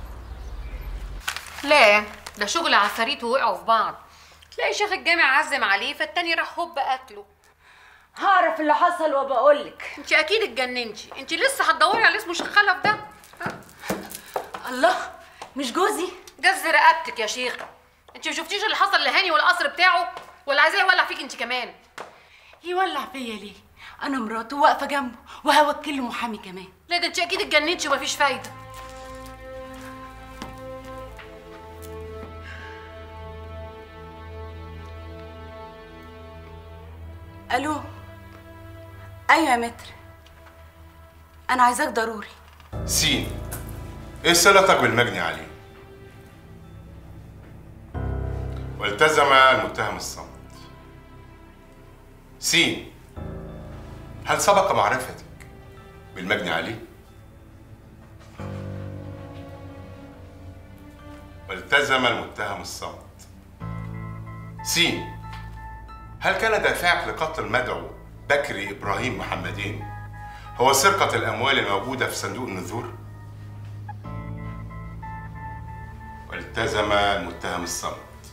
لا ده شغل عفاريت ووقعوا في بعض تلاقي شيخ الجامع عزم عليه فالتاني راح هوب قتله هعرف اللي حصل وبقولك انت اكيد اتجننتي انت لسه هتدوري على اسمه شيخ خلف ده الله مش جوزي جز رقبتك يا شيخه انت ما شفتيش اللي حصل لهاني والقصر بتاعه ولا عايزاه يولع فيك انت كمان يولع فيا ليه انا مراته واقفه جنبه وهوكل له محامي كمان لا ده انت اكيد اتجننتي ومفيش فايده الو ايوه يا متر انا عايزاك ضروري سين ايه صلتك بالمجني عليه والتزم المتهم الصمت سين هل سبق معرفتك بالمجني عليه والتزم المتهم الصمت سين هل كان دافعك لقتل المدعو بكري ابراهيم محمدين هو سرقة الأموال الموجودة في صندوق النذور؟ والتزم المتهم الصمت.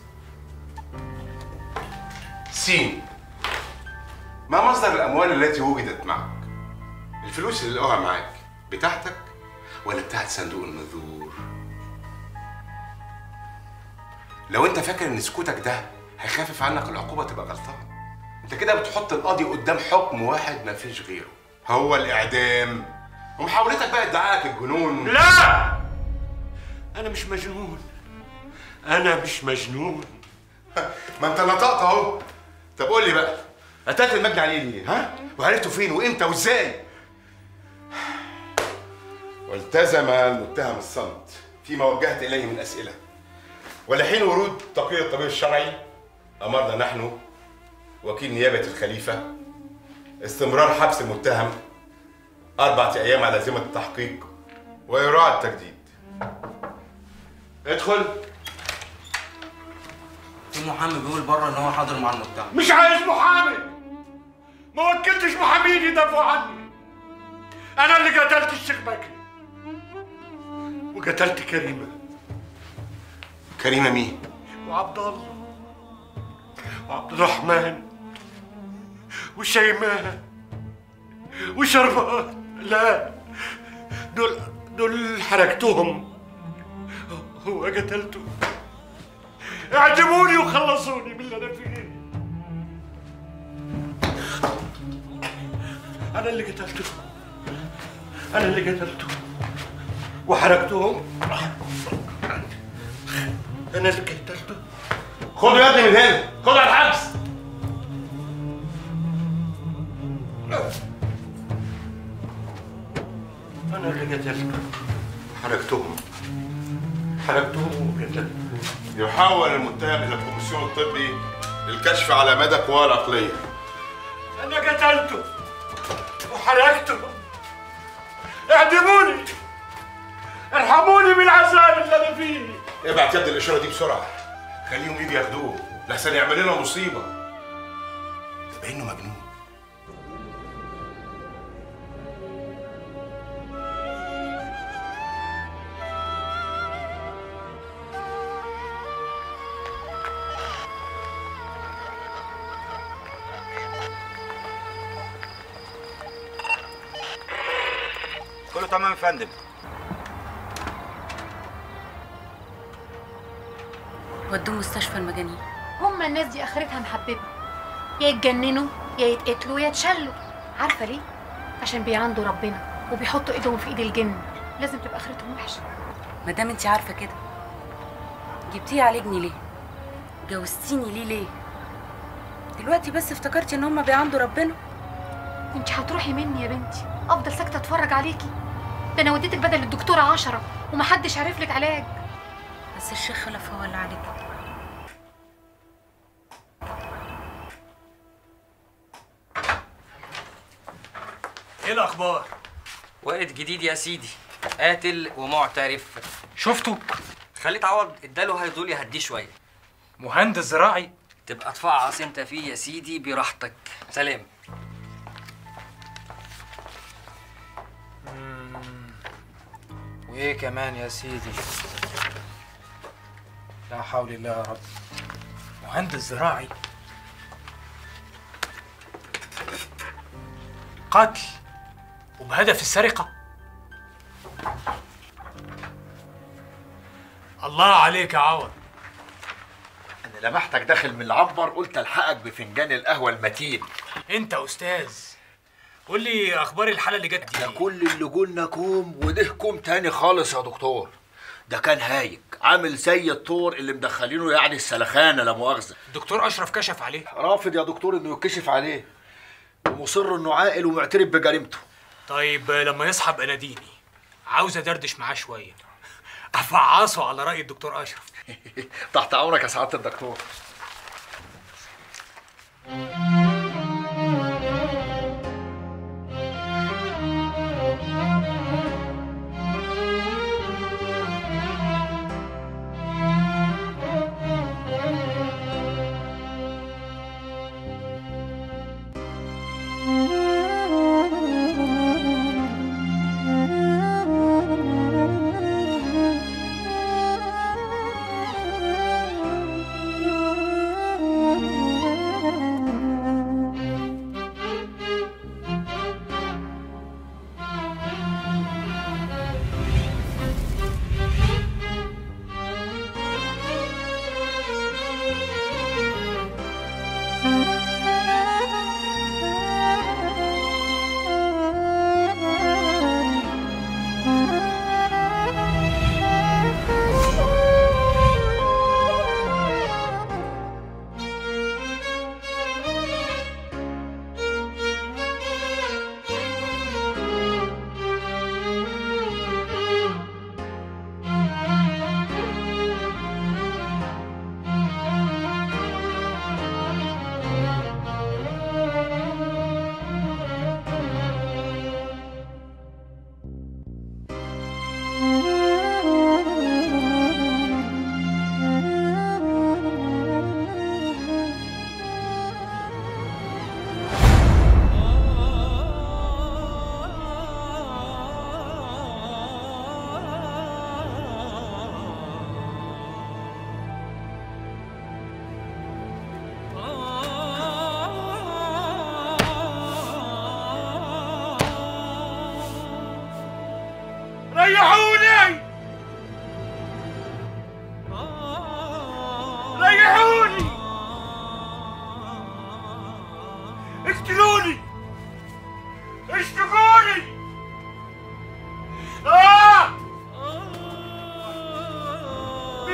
سين ما مصدر الأموال التي وجدت معك؟ الفلوس اللي لقوها معاك بتاعتك ولا بتاعت صندوق النذور؟ لو انت فاكر ان سكوتك ده هيخفف عنك العقوبه تبقى غلطان انت كده بتحط القاضي قدام حكم واحد مفيش غيره هو الاعدام ومحاولتك بقى ادعائك الجنون لا انا مش مجنون انا مش مجنون ما انت نطقت اهو طب قول لي بقى قتلت المجني عليه ليه ها وعرفته فين وامتى وازاي والتزم المتهم الصمت فيما وجهت اليه من اسئله ولحين ورود تقرير الطبيب الشرعي امرنا نحن وكيل نيابه الخليفه استمرار حبس المتهم اربعه ايام على ذمه التحقيق وايراء التجديد ادخل في محامي بيقول بره ان هو حاضر مع المتهم مش عايز محامي ما وكلتش محامين يدافعوا عني انا اللي قتلت الشيخ بكري وقتلت كريمه كريمه مين وعبد الله وعبد الرحمن وشيماء وشربات لا دول دول حركتهم هو قتلته اعجبوني وخلصوني من اللي انا فيه انا اللي قتلته انا اللي قتلته وحركتهم انا اللي قتلته خدوا يا ابني من هنا خدوا على الحبس انا اللي قتلته حركتهم حركتهم وقتلته يحول المتهم الى الكوميسيون الطبي للكشف على مدى قواه العقليه انا قتلته وحركته اعدموني ارحموني من العذاب اللي انا فيه ابعت يد الاشاره دي بسرعه خليهم يجي ياخدوه لحسن يعمل لنا مصيبه تبقى انه مجنون كله تمام يا فندم ودوه مستشفى المجانين هما الناس دي اخرتها محببه يا يتجننوا يا يتقتلوا يا يتشلوا عارفه ليه عشان بيعندوا ربنا وبيحطوا ايدهم في ايد الجن لازم تبقى اخرتهم وحشه ما دام انت عارفه كده جبتيه يعالجني ليه جوزتيني ليه ليه دلوقتي بس افتكرتي ان هما بيعندوا ربنا كنت هتروحي مني يا بنتي افضل ساكته اتفرج عليكي ده انا وديتك بدل الدكتوره عشرة ومحدش عارف لك علاج بس الشيخ خلف هو اللي عليك ايه الاخبار وقت جديد يا سيدي قاتل ومعترف شفته خليت عوض اداله هيدول يهديه شويه مهندس زراعي تبقى تفعص انت فيه يا سيدي براحتك سلام وايه كمان يا سيدي لا حول الله يا رب مهندس زراعي قتل وبهدف السرقة الله عليك يا عوض انا لمحتك داخل من العنبر قلت الحقك بفنجان القهوه المتين انت استاذ قول لي اخبار الحاله اللي جت دي ده كل اللي قلنا كوم وده كوم تاني خالص يا دكتور ده كان هايج عامل زي الطور اللي مدخلينه يعني السلخانه لا مؤاخذه الدكتور اشرف كشف عليه رافض يا دكتور انه يتكشف عليه ومصر انه عاقل ومعترف بجريمته طيب لما يصحى ابقى ناديني عاوز ادردش معاه شويه افعصه على راي الدكتور اشرف تحت امرك يا سعاده الدكتور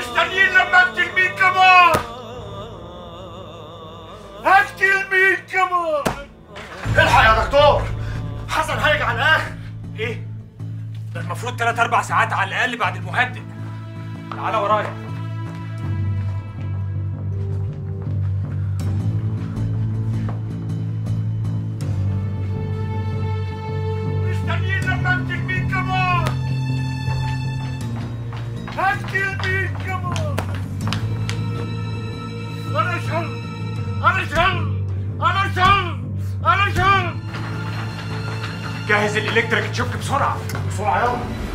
مستنيين لما اقتل مين كمان هقتل مين كمان الحق يا دكتور حسن هيجي على الاخر ايه ده المفروض ثلاث اربع ساعات على الاقل بعد المهدئ تعالى ورايا مستنيين لما اقتل مين كمان هقتل مين كمان انا شل انا شل انا شل انا شل جهز الالكتريك تشوك بسرعه بسرعه يلا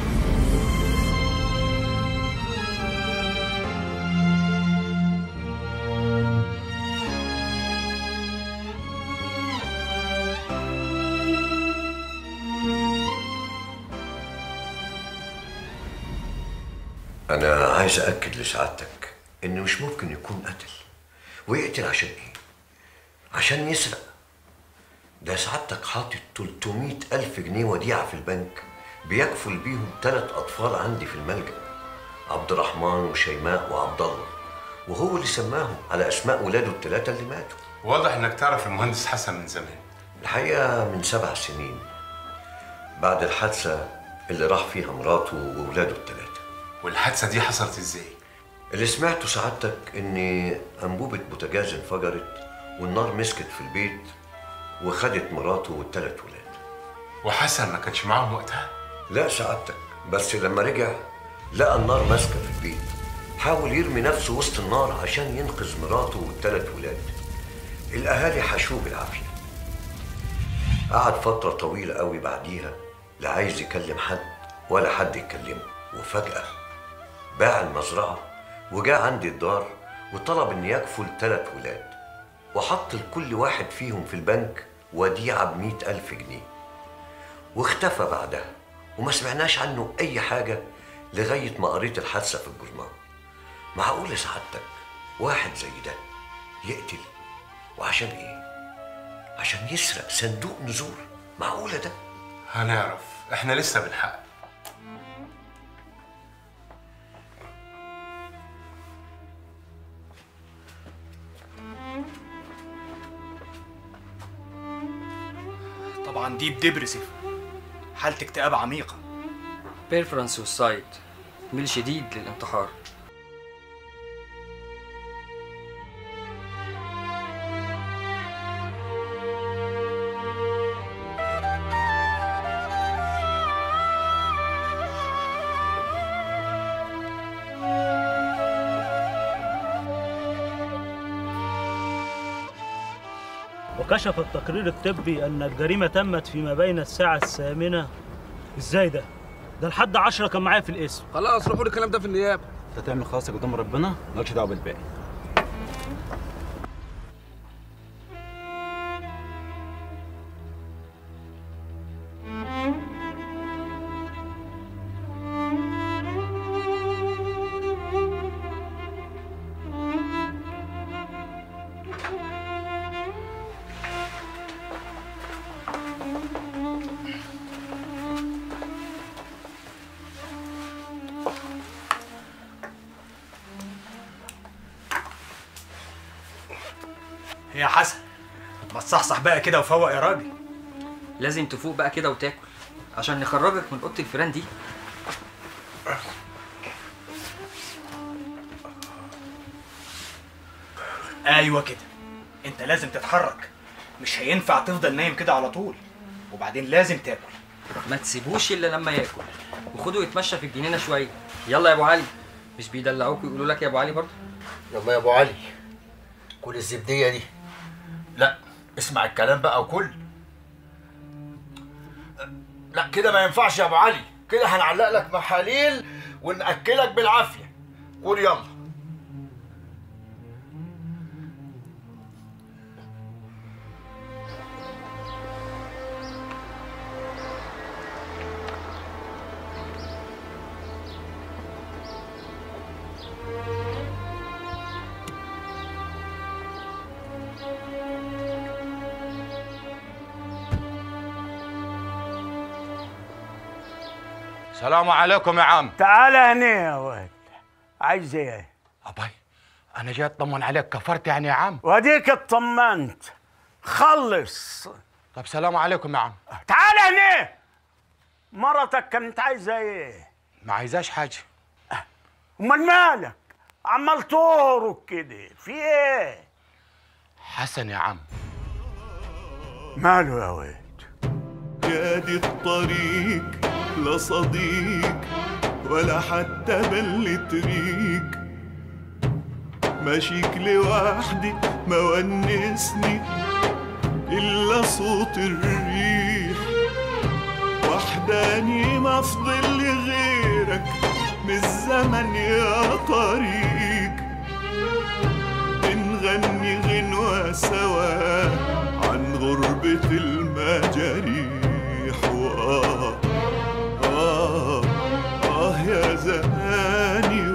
أنا عايز أأكد لسعادتك إن مش ممكن يكون قتل ويقتل عشان إيه؟ عشان يسرق ده سعادتك حاطط 300 ألف جنيه وديعة في البنك بيكفل بيهم ثلاث أطفال عندي في الملجأ عبد الرحمن وشيماء وعبد الله وهو اللي سماهم على أسماء ولاده الثلاثة اللي ماتوا واضح انك تعرف المهندس حسن من زمان الحقيقة من سبع سنين بعد الحادثة اللي راح فيها مراته وولاده الثلاثة والحادثة دي حصلت ازاي؟ اللي سمعته سعادتك ان انبوبة بوتاجاز انفجرت والنار مسكت في البيت وخدت مراته والثلاث ولاد وحسن ما كانش معاهم وقتها؟ لا سعادتك بس لما رجع لقى النار ماسكة في البيت حاول يرمي نفسه وسط النار عشان ينقذ مراته والثلاث ولاد الاهالي حشوه بالعافية قعد فترة طويلة قوي بعديها لا عايز يكلم حد ولا حد يكلمه وفجأة باع المزرعة وجاء عندي الدار وطلب إن يكفل ثلاث ولاد وحط لكل واحد فيهم في البنك وديعة بمئة ألف جنيه واختفى بعدها وما سمعناش عنه أي حاجة لغاية ما قريت الحادثة في الجورنال معقول سعادتك واحد زي ده يقتل وعشان إيه؟ عشان يسرق صندوق نزور معقولة ده؟ هنعرف احنا لسه بنحقق طبعا دي بدبرسيف حالة اكتئاب عميقة بيرفرنس سوسايد ميل شديد للانتحار وكشف التقرير الطبي أن الجريمة تمت فيما بين الساعة الثامنة إزاي ده؟ ده لحد عشرة كان معايا في الاسم خلاص روحوا الكلام ده في النيابه انت تعمل خلاصك قدام ربنا مالكش دعوه بالباقي يا حسن ما تصحصح بقى كده وفوق يا راجل لازم تفوق بقى كده وتاكل عشان نخرجك من اوضه الفيران دي ايوه كده انت لازم تتحرك مش هينفع تفضل نايم كده على طول وبعدين لازم تاكل ما تسيبوش الا لما ياكل وخده يتمشى في الجنينه شويه يلا يا ابو علي مش بيدلعوك ويقولوا لك يا ابو علي برضه يلا يا ابو علي كل الزبديه دي لا اسمع الكلام بقى وكل لا كده ما ينفعش يا ابو علي كده هنعلق لك محاليل وناكلك بالعافيه قول يلا السلام عليكم يا عم تعال هنا يا ولد عايز ايه اباي انا جاي اطمن عليك كفرت يعني يا عم واديك اطمنت خلص طب سلام عليكم يا عم تعال هنا مرتك كانت عايزه ايه ما عايزاش حاجه امال مالك عمال تهرب كده في ايه حسن يا عم ماله يا واد يا دي الطريق لا صديق ولا حتى بلة ريق ماشيك لوحدي ما ونسني إلا صوت الريح وحداني ما فضل لي غيرك من الزمن يا طريق بنغني غنوة سوا عن غربة المجاريح وآه آه آه يا زماني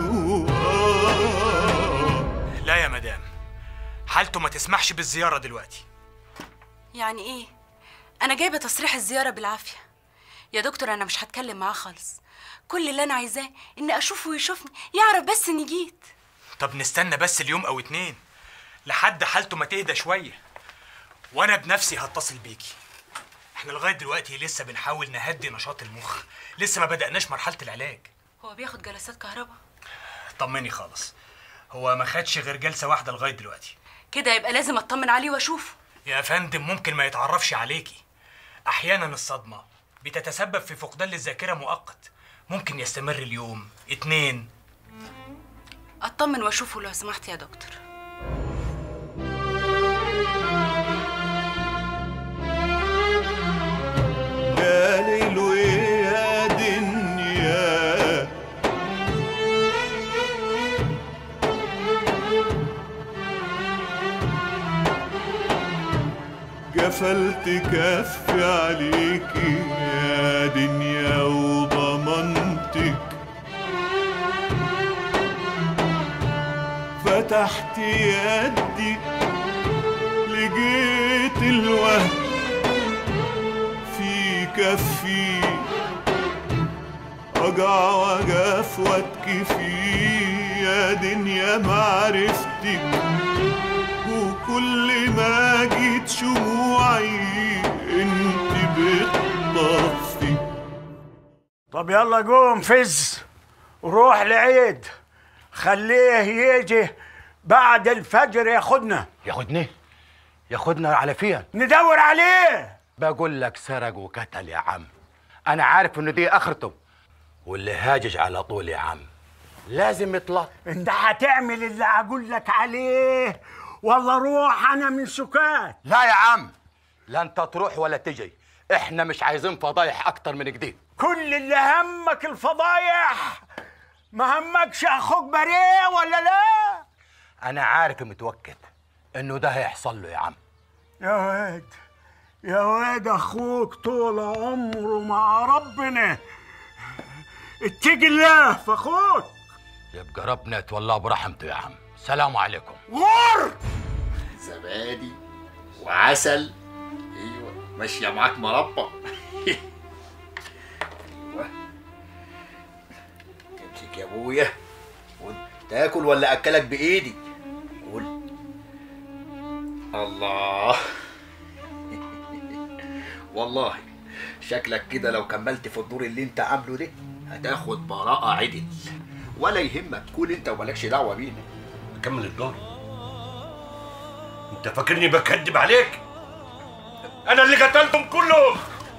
وآه لا يا مدام حالته ما تسمحش بالزيارة دلوقتي يعني ايه انا جايبه تصريح الزياره بالعافيه يا دكتور انا مش هتكلم معاه خالص كل اللي انا عايزاه اني اشوفه ويشوفني يعرف بس اني جيت طب نستنى بس اليوم او اتنين لحد حالته ما تهدى شوية وانا بنفسي هتصل بيكي احنا لغاية دلوقتي لسه بنحاول نهدي نشاط المخ لسه ما بدأناش مرحلة العلاج هو بياخد جلسات كهرباء طمني خالص هو ما خدش غير جلسة واحدة لغاية دلوقتي كده يبقى لازم اطمن عليه واشوفه يا فندم ممكن ما يتعرفش عليكي احيانا الصدمة بتتسبب في فقدان للذاكرة مؤقت ممكن يستمر اليوم اتنين اطمن واشوفه لو سمحت يا دكتور يا ليل ويا دنيا قفلت كفي عليكي يا دنيا وضمنتك فتحت يدي لقيت الوهم في كفي أقع وأقف وأبكي فيه يا دنيا معرفتك وكل ما جيت شموعي انت بتطفي طب يلا قوم فز وروح لعيد خليه يجي بعد الفجر ياخدنا ياخدني ياخدنا على فين ندور عليه بقول لك سرق وقتل يا عم انا عارف انه دي اخرته واللي هاجج على طول يا عم لازم يطلع انت هتعمل اللي اقول لك عليه والله روح انا من سكات لا يا عم لا انت تروح ولا تجي احنا مش عايزين فضايح اكتر من كده كل اللي همك الفضايح ما همكش اخوك بريء ولا لا انا عارف متوكد انه ده هيحصل له يا عم يا واد يا واد اخوك طول عمره مع ربنا اتقي الله في اخوك يبقى ربنا يتولاه برحمته يا عم سلام عليكم غور زبادي وعسل ايوه ماشيه معاك مربى ايوه امسك يا ابويا قول تاكل ولا اكلك بايدي قول الله والله شكلك كده لو كملت في الدور اللي انت عامله ده هتاخد براءة عدل ولا يهمك كل انت ومالكش دعوة بينا كمل الدور انت فاكرني بكذب عليك انا اللي قتلتهم كلهم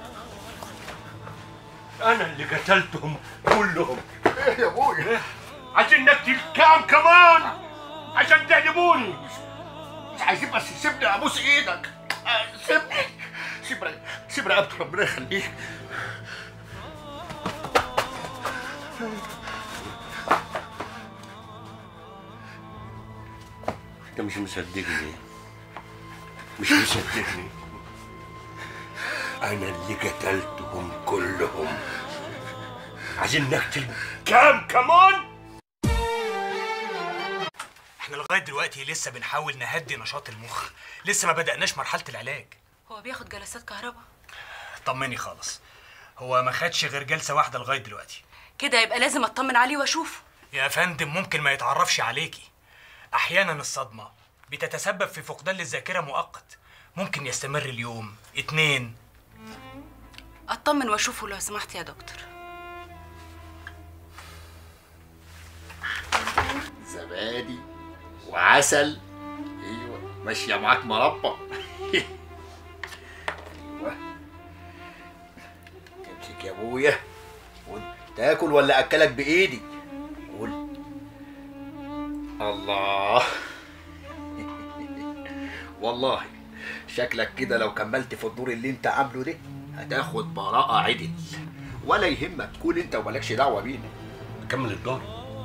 انا اللي قتلتهم كلهم ايه يا ابويا عشان نقتل كام كمان عشان تعجبوني مش عايزين بس سيبني ابوس ايدك آه، سيبني سيب رق- سيب رقبتي ربنا يخليك انت مش مصدقني مش مصدقني انا اللي قتلتهم كلهم عايزين نقتل كام كمان احنا لغاية دلوقتي لسه بنحاول نهدي نشاط المخ لسه ما بدأناش مرحلة العلاج هو بياخد جلسات كهرباء طمني خالص هو ما خدش غير جلسة واحدة لغاية دلوقتي كده يبقى لازم اطمن عليه واشوفه يا فندم ممكن ما يتعرفش عليكي احيانا الصدمه بتتسبب في فقدان للذاكره مؤقت ممكن يستمر اليوم اتنين اطمن واشوفه لو سمحت يا دكتور زبادي وعسل ايوه ماشيه معاك مربى ايوه امسك يا ابويا قول تاكل ولا اكلك بايدي قول الله والله شكلك كده لو كملت في الدور اللي انت عامله ده هتاخد براءة عدل ولا يهمك كل انت ومالكش دعوة بينا كمل الدور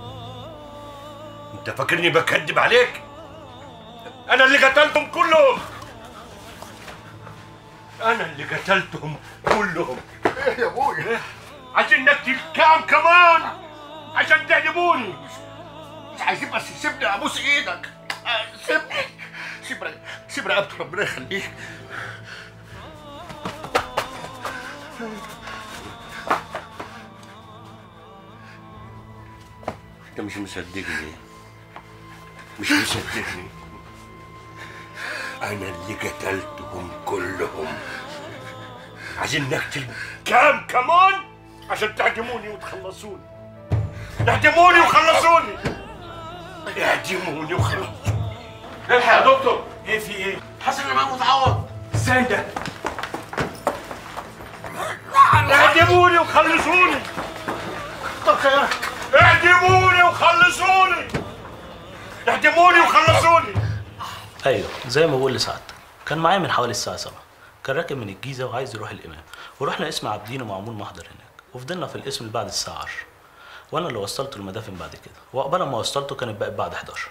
انت فاكرني بكذب عليك انا اللي قتلتهم كلهم انا اللي قتلتهم كلهم ايه يا ابويا عشان نقتل كام كمان عشان تعجبوني مش عايزين بس سيبني ابوس ايدك آه، سيبني سيب رق- سيب رقبتي ربنا يخليك انت مش مصدقني مش مصدقني انا اللي قتلتهم كلهم عايزين نقتل كام كمان عشان تعدموني وتخلصوني اعدموني وخلصوني اعدموني وخلصوني الحق يا دكتور ايه في ايه حسن انا معاه متعور ازاي ده اعدموني وخلصوني كتر خيرك اعدموني وخلصوني اعدموني وخلصوني ايوه زي ما بقول لسعادتك كان معايا من حوالي الساعه 7 كان راكب من الجيزه وعايز يروح الامام ورحنا اسم عابدين ومعمول محضر هناك وفضلنا في الاسم لبعد الساعه 10 وانا اللي وصلته المدافن بعد كده وقبل ما وصلته كانت بقت بعد 11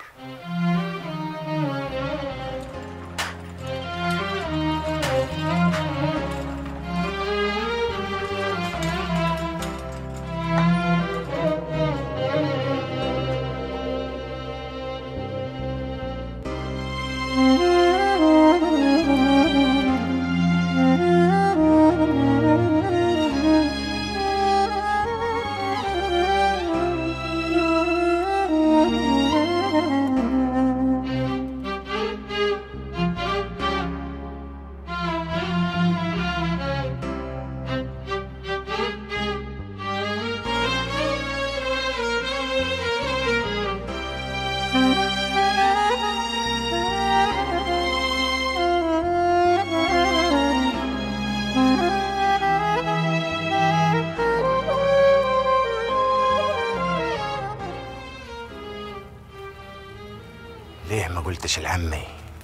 ليه ما قلتش لعمي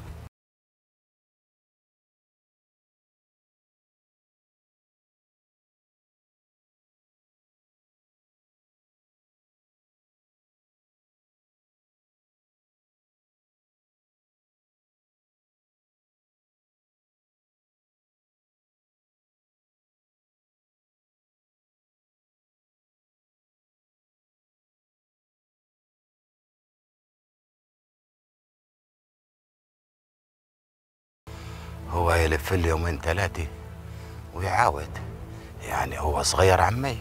هو يلف لي يومين ثلاثة ويعاود يعني هو صغير عمي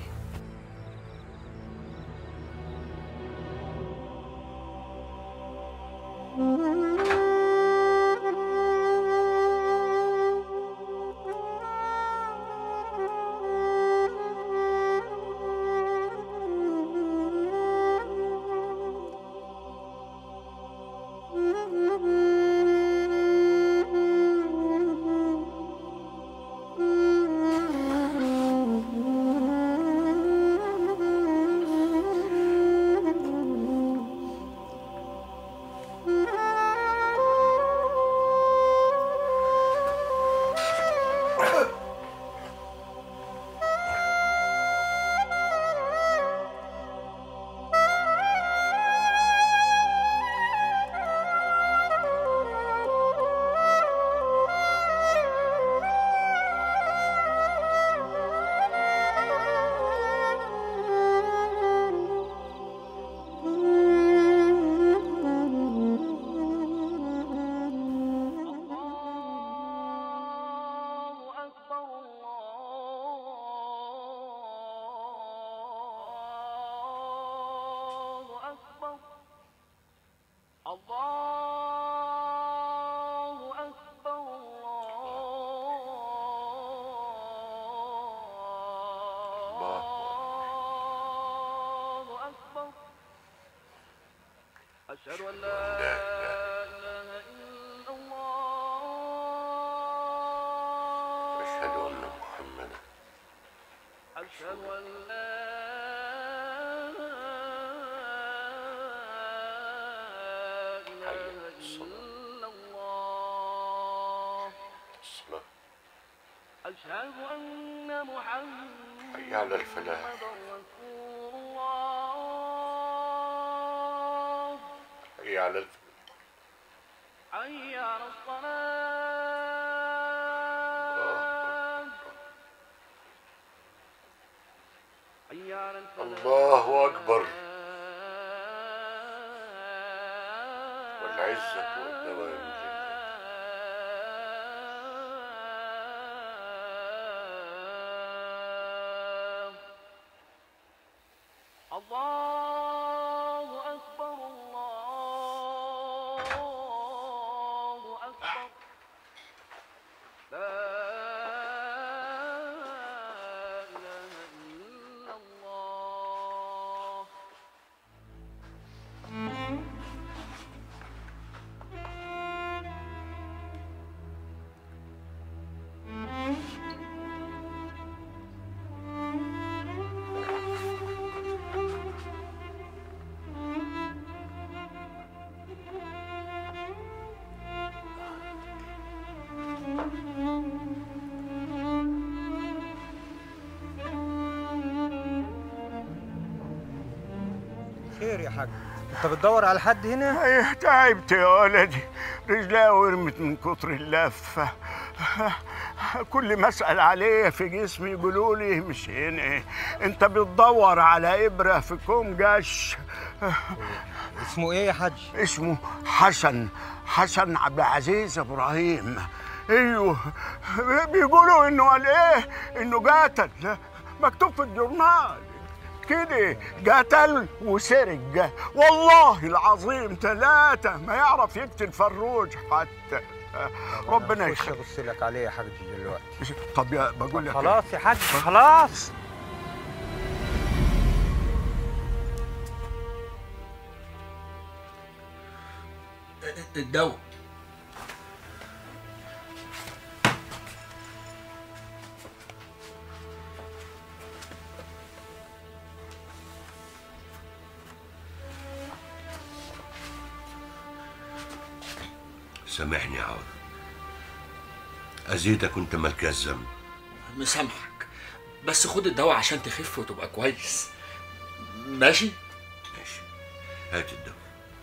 الله أكبر الله أكبر أشهد أن لا إله إلا الله أشهد أن محمدا أشهد أن لا إله إلا الله الصلاة أشهد أن محمدا حي على الفلاح رسول الله حي على الفلاح حي على الصلاة حي على الفلاح الله أكبر والعزة والدوام الله أكبر الله أكبر لا إله إلا الله خير يا حاج انت بتدور على حد هنا ايه تعبت يا ولدي رجلي ورمت من كتر اللفة كل ما اسال عليه في جسمي يقولوا لي مش هنا انت بتدور على ابره في كوم جش اسمه ايه يا حاج اسمه حسن حسن عبد العزيز ابراهيم ايوه بيقولوا انه قال ايه انه قتل مكتوب في الجورنال كده قتل وسرق والله العظيم ثلاثة ما يعرف يقتل فروج حتى ربنا يخليك يخليك ابص لك عليه يا حاج دلوقتي طب يا بقول لك خلاص يا حاج خلاص الدواء سامحني يا عوض أزيدك وأنت مالك الذنب مسامحك بس خد الدواء عشان تخف وتبقى كويس ماشي ماشي هات الدواء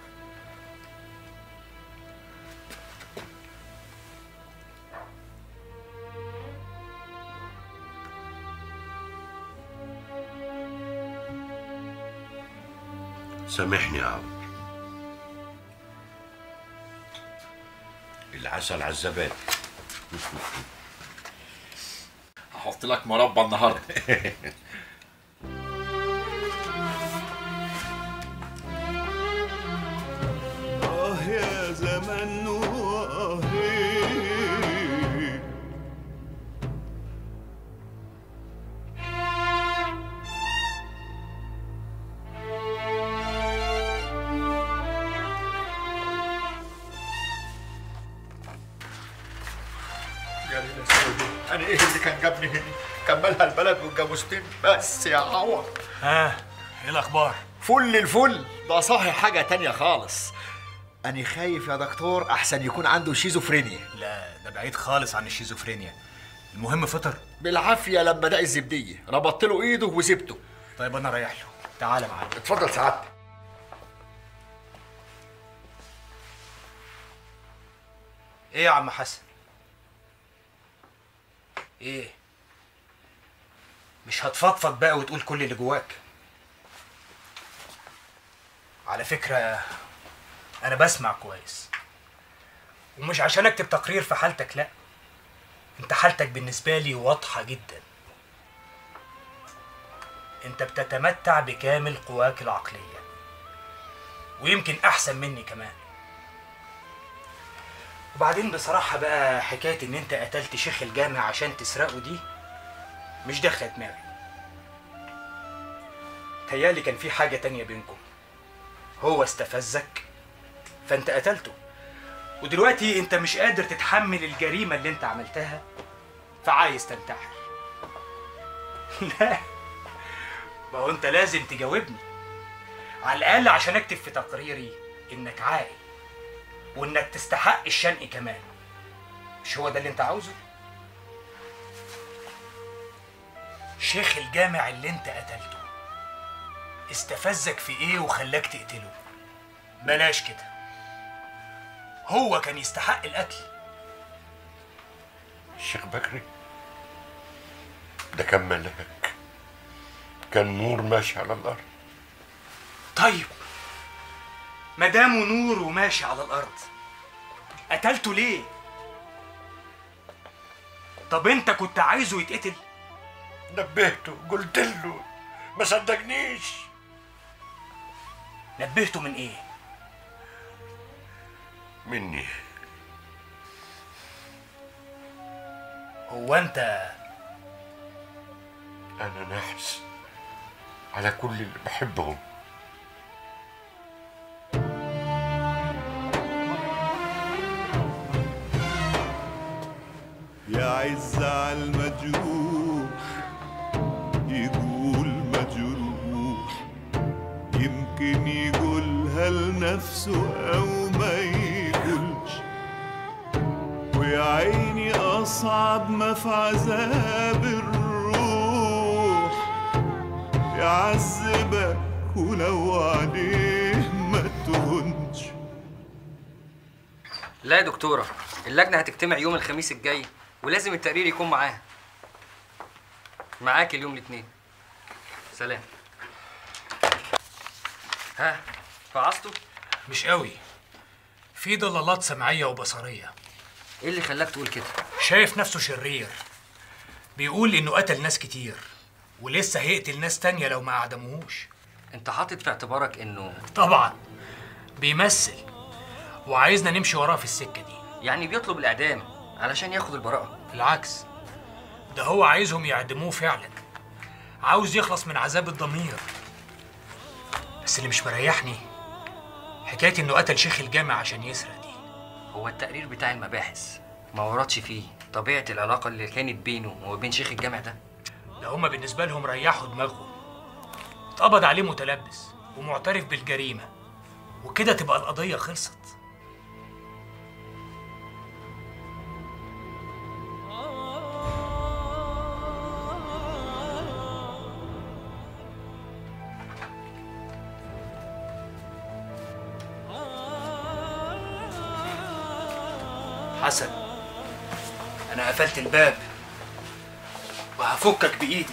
سامحني يا عوض العسل على الزبادي هحط لك مربى النهارده آه يا زمن وآهي يا ليلى سودي انا ايه اللي كان جابني هنا كملها البلد والجاموستين بس يا عوض ها ايه الاخبار فل الفل ده صاحي حاجه تانية خالص انا خايف يا دكتور احسن يكون عنده شيزوفرينيا لا ده بعيد خالص عن الشيزوفرينيا المهم فطر بالعافيه لما دق الزبديه ربطت له ايده وسبته طيب انا رايح له تعالى معايا اتفضل سعادتك ايه يا عم حسن ايه مش هتفضفض بقى وتقول كل اللي جواك على فكرة أنا بسمع كويس ومش عشان أكتب تقرير في حالتك لأ أنت حالتك بالنسبة لي واضحة جدا أنت بتتمتع بكامل قواك العقلية ويمكن أحسن مني كمان وبعدين بصراحة بقى حكاية إن أنت قتلت شيخ الجامع عشان تسرقه دي مش داخلة دماغي. تهيالي كان في حاجة تانية بينكم. هو استفزك فأنت قتلته. ودلوقتي أنت مش قادر تتحمل الجريمة اللي أنت عملتها فعايز تنتحر. لا ما هو أنت لازم تجاوبني. على الأقل عشان أكتب في تقريري إنك عاقل. وانك تستحق الشنق كمان مش هو ده اللي انت عاوزه شيخ الجامع اللي انت قتلته استفزك في ايه وخلاك تقتله بلاش كده هو كان يستحق القتل الشيخ بكري ده كان ملاك كان نور ماشي على الارض طيب مدامه نور وماشي على الارض قتلته ليه طب انت كنت عايزه يتقتل نبهته قلت له ما صدقنيش نبهته من ايه مني هو انت انا نحس على كل اللي بحبهم يا عز على المجروح يقول مجروح يمكن يقولها لنفسه أو ما يقولش ويا عيني أصعب ما في عذاب الروح يعذبك ولو عليه ما تهونش لا يا دكتورة اللجنة هتجتمع يوم الخميس الجاي ولازم التقرير يكون معاها معاك اليوم الاثنين سلام ها فعصته؟ مش قوي في ضلالات سمعية وبصرية ايه اللي خلاك تقول كده؟ شايف نفسه شرير بيقول انه قتل ناس كتير ولسه هيقتل ناس تانية لو ما اعدموهوش انت حاطط في اعتبارك انه طبعا بيمثل وعايزنا نمشي وراه في السكة دي يعني بيطلب الاعدام علشان ياخد البراءة بالعكس ده هو عايزهم يعدموه فعلا عاوز يخلص من عذاب الضمير بس اللي مش مريحني حكاية انه قتل شيخ الجامع عشان يسرق دي هو التقرير بتاع المباحث ما وردش فيه طبيعة العلاقة اللي كانت بينه وبين شيخ الجامع ده ده هما بالنسبة لهم ريحوا دماغهم اتقبض عليه متلبس ومعترف بالجريمة وكده تبقى القضية خلصت حسن انا قفلت الباب وهفكك بايدي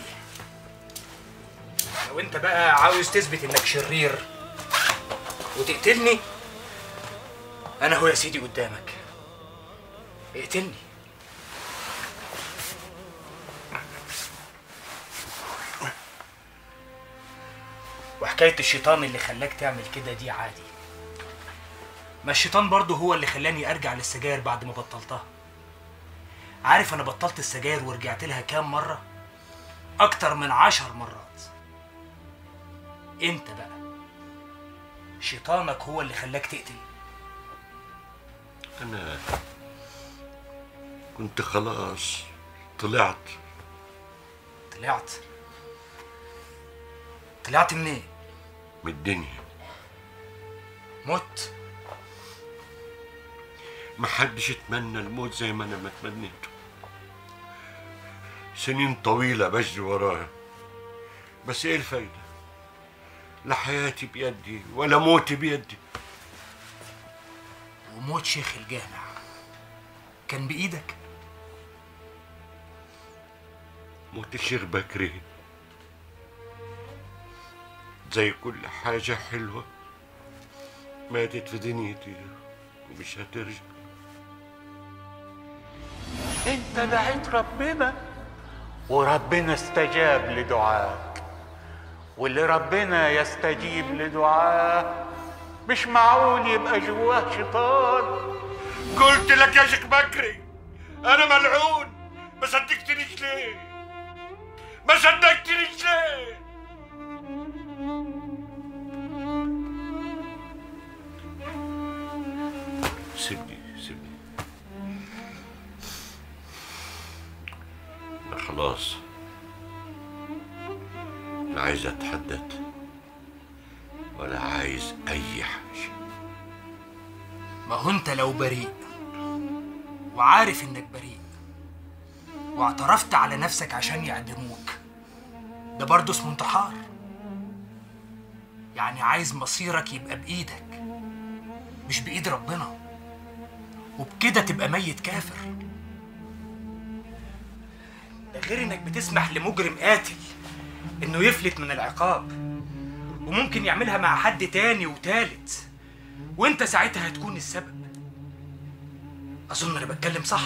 لو انت بقى عاوز تثبت انك شرير وتقتلني انا هو يا سيدي قدامك اقتلني وحكاية الشيطان اللي خلاك تعمل كده دي عادي ما الشيطان برضه هو اللي خلاني ارجع للسجاير بعد ما بطلتها عارف انا بطلت السجاير ورجعت لها كام مرة اكتر من عشر مرات انت بقى شيطانك هو اللي خلاك تقتل انا كنت خلاص طلعت طلعت طلعت منين من الدنيا مت محدش يتمنى الموت زي ما انا ما تمنيته سنين طويلة بجري وراها بس ايه الفايدة لا حياتي بيدي ولا موتي بيدي وموت شيخ الجامع كان بإيدك موت الشيخ بكري زي كل حاجة حلوة ماتت في دنيتي ومش هترجع انت دعيت ربنا وربنا استجاب لدعاك واللي ربنا يستجيب لدعاه مش معقول يبقى جواه شيطان قلت لك يا شيخ بكري انا ملعون ما صدقتنيش ليه ما صدقتنيش ليه سيبني سيبني انا خلاص لا عايز اتحدث ولا عايز اي حاجه ما هو انت لو بريء وعارف انك بريء واعترفت على نفسك عشان يعدموك ده برضه اسمه انتحار يعني عايز مصيرك يبقى بايدك مش بايد ربنا وبكده تبقى ميت كافر ده غير انك بتسمح لمجرم قاتل انه يفلت من العقاب وممكن يعملها مع حد تاني وتالت وانت ساعتها هتكون السبب اظن انا بتكلم صح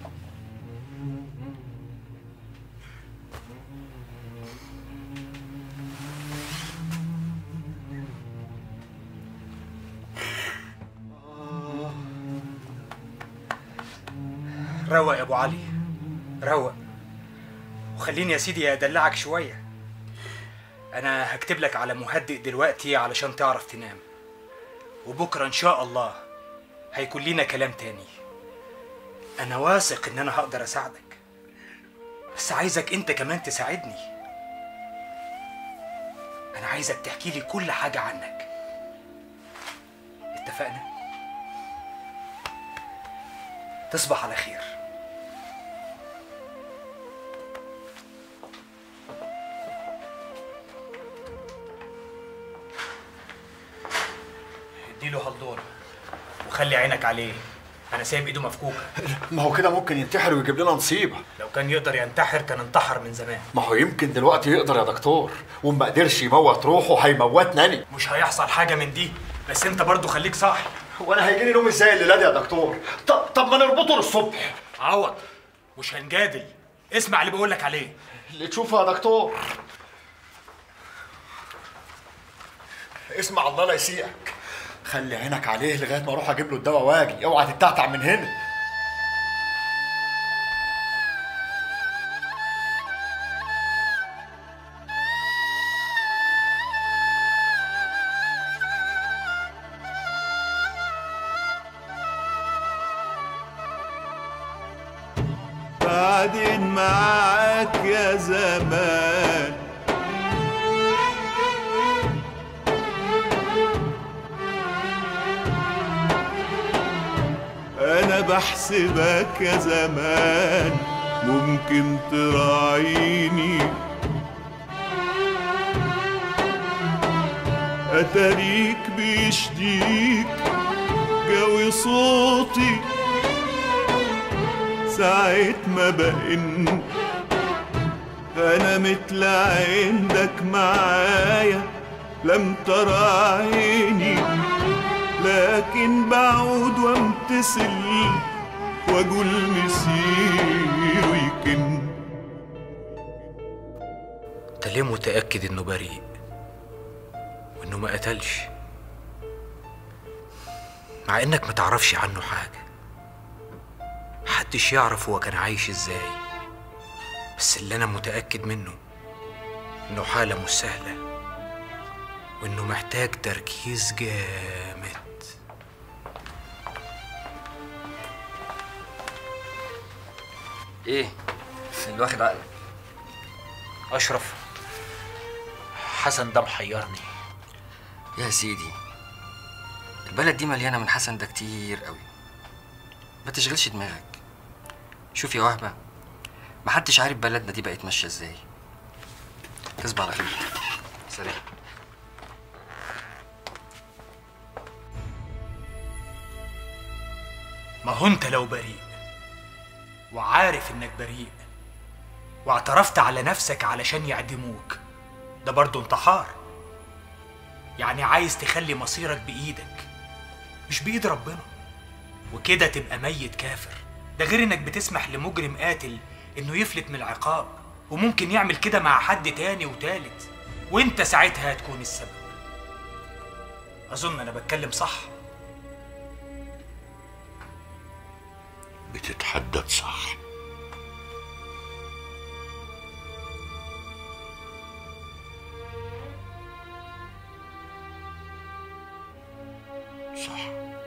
روق يا ابو علي روق وخليني يا سيدي ادلعك شويه انا هكتب لك على مهدئ دلوقتي علشان تعرف تنام وبكره ان شاء الله هيكون لينا كلام تاني انا واثق ان انا هقدر اساعدك بس عايزك انت كمان تساعدني انا عايزك تحكي لي كل حاجه عنك اتفقنا تصبح على خير اديله هالدور وخلي عينك عليه انا سايب ايده مفكوكه ما هو كده ممكن ينتحر ويجيب لنا نصيبه لو كان يقدر ينتحر كان انتحر من زمان ما هو يمكن دلوقتي يقدر يا دكتور وما قدرش يموت روحه هيموتنا أنا مش هيحصل حاجه من دي بس انت برضو خليك صاحي وانا هيجيني نوم ازاي الليله دي يا دكتور طب طب ما نربطه للصبح عوض مش هنجادل اسمع اللي بقولك عليه اللي تشوفه يا دكتور اسمع الله لا يسيئك خلي عينك عليه لغايه ما اروح اجيب له الدواء واجي اوعى تتعتع من هنا بعدين معاك يا زمان انا بحسبك يا زمان ممكن تراعيني اتاريك بيشديك جوي صوتي ساعة ما بقن أنا مثل عندك معايا لم ترى عيني لكن بعود وامتثل واقول مسير ويكن انت ليه متاكد انه بريء وانه ما قتلش مع انك ما تعرفش عنه حاجه محدش يعرف هو كان عايش ازاي بس اللي انا متاكد منه انه حاله مش سهله وانه محتاج تركيز جامد ايه اللي واخد عقلك اشرف حسن ده محيرني يا سيدي البلد دي مليانه من حسن ده كتير قوي ما تشغلش دماغك شوف يا وهبه محدش عارف بلدنا دي بقت ماشيه ازاي تصبح على خير سلام ما هو انت لو بريء وعارف انك بريء واعترفت على نفسك علشان يعدموك ده برضه انتحار يعني عايز تخلي مصيرك بايدك مش بايد ربنا وكده تبقى ميت كافر ده غير انك بتسمح لمجرم قاتل انه يفلت من العقاب وممكن يعمل كده مع حد تاني وتالت وانت ساعتها هتكون السبب اظن انا بتكلم صح بتتحدد صح صح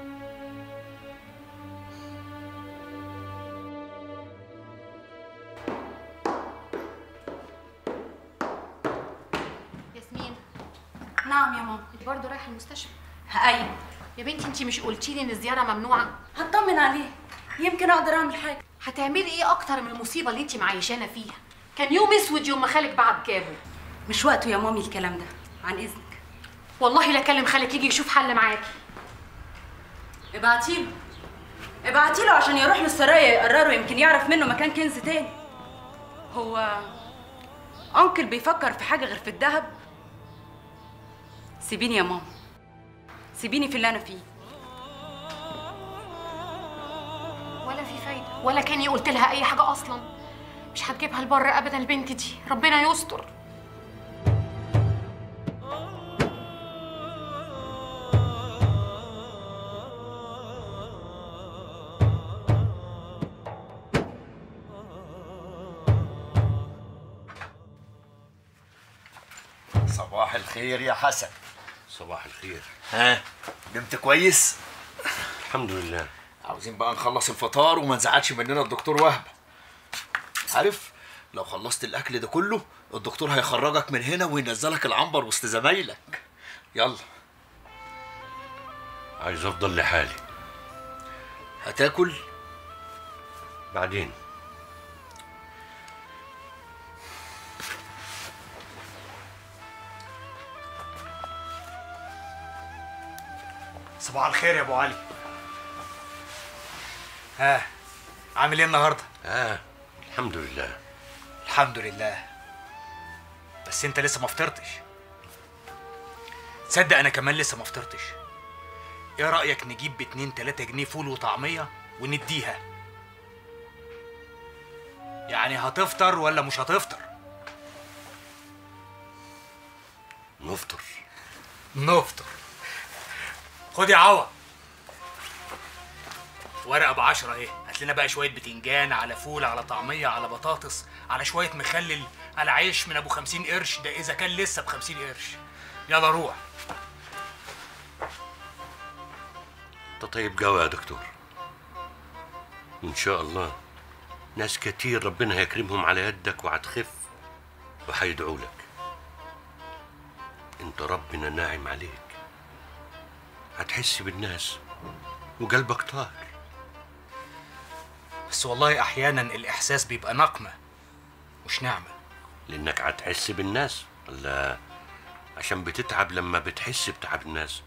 ياسمين نعم يا ماما انت برضه رايحه المستشفى ايوه يا بنتي انت مش قلتي لي ان الزياره ممنوعه هطمن عليه يمكن اقدر اعمل حاجه هتعملي ايه اكتر من المصيبه اللي انت معيشانا فيها كان يوم اسود يوم ما خالك بعت جابه مش وقته يا مامي الكلام ده عن اذنك والله لا اكلم خالك يجي يشوف حل معاكي ابعتيله ابعتيله عشان يروح للسرايا يقرره يمكن يعرف منه مكان كنز تاني هو انكل بيفكر في حاجه غير في الذهب سيبيني يا ماما سيبيني في اللي انا فيه ولا في فايده ولا كاني قلت لها اي حاجه اصلا مش هتجيبها لبره ابدا البنت دي ربنا يستر صباح الخير يا حسن صباح الخير ها نمت كويس الحمد لله عاوزين بقى نخلص الفطار وما نزعلش مننا الدكتور وهب عارف لو خلصت الاكل ده كله الدكتور هيخرجك من هنا وينزلك العنبر وسط زمايلك يلا عايز افضل لحالي هتاكل بعدين صباح الخير يا ابو علي ها عامل ايه النهارده اه الحمد لله الحمد لله بس انت لسه ما فطرتش تصدق انا كمان لسه ما فطرتش ايه رايك نجيب باتنين تلاتة جنيه فول وطعميه ونديها يعني هتفطر ولا مش هتفطر نفطر نفطر خد يا عوض ورقه بعشرة اهي هات لنا بقى شويه بتنجان على فول على طعميه على بطاطس على شويه مخلل على عيش من ابو خمسين قرش ده اذا كان لسه بخمسين قرش يلا روح انت طيب قوي يا دكتور ان شاء الله ناس كتير ربنا هيكرمهم على يدك وهتخف وهيدعوا لك انت ربنا ناعم عليك هتحس بالناس وقلبك طاهر بس والله احيانا الاحساس بيبقى نقمه مش نعمه لانك هتحس بالناس ولا عشان بتتعب لما بتحس بتعب الناس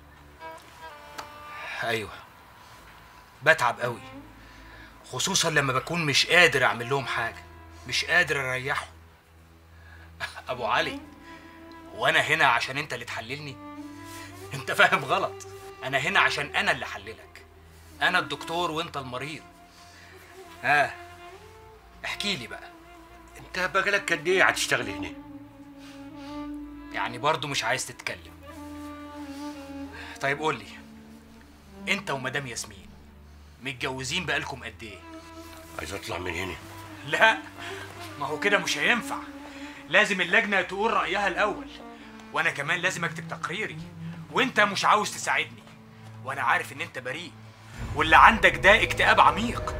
ايوه بتعب قوي خصوصا لما بكون مش قادر اعمل لهم حاجه مش قادر اريحهم ابو علي وانا هنا عشان انت اللي تحللني انت فاهم غلط انا هنا عشان انا اللي احللك انا الدكتور وانت المريض ها احكي لي بقى انت بقالك قد ايه هتشتغل هنا يعني برضو مش عايز تتكلم طيب قول لي انت ومدام ياسمين متجوزين بقالكم قد ايه عايز اطلع من هنا لا ما هو كده مش هينفع لازم اللجنه تقول رايها الاول وانا كمان لازم اكتب تقريري وانت مش عاوز تساعدني وانا عارف ان انت بريء واللي عندك ده اكتئاب عميق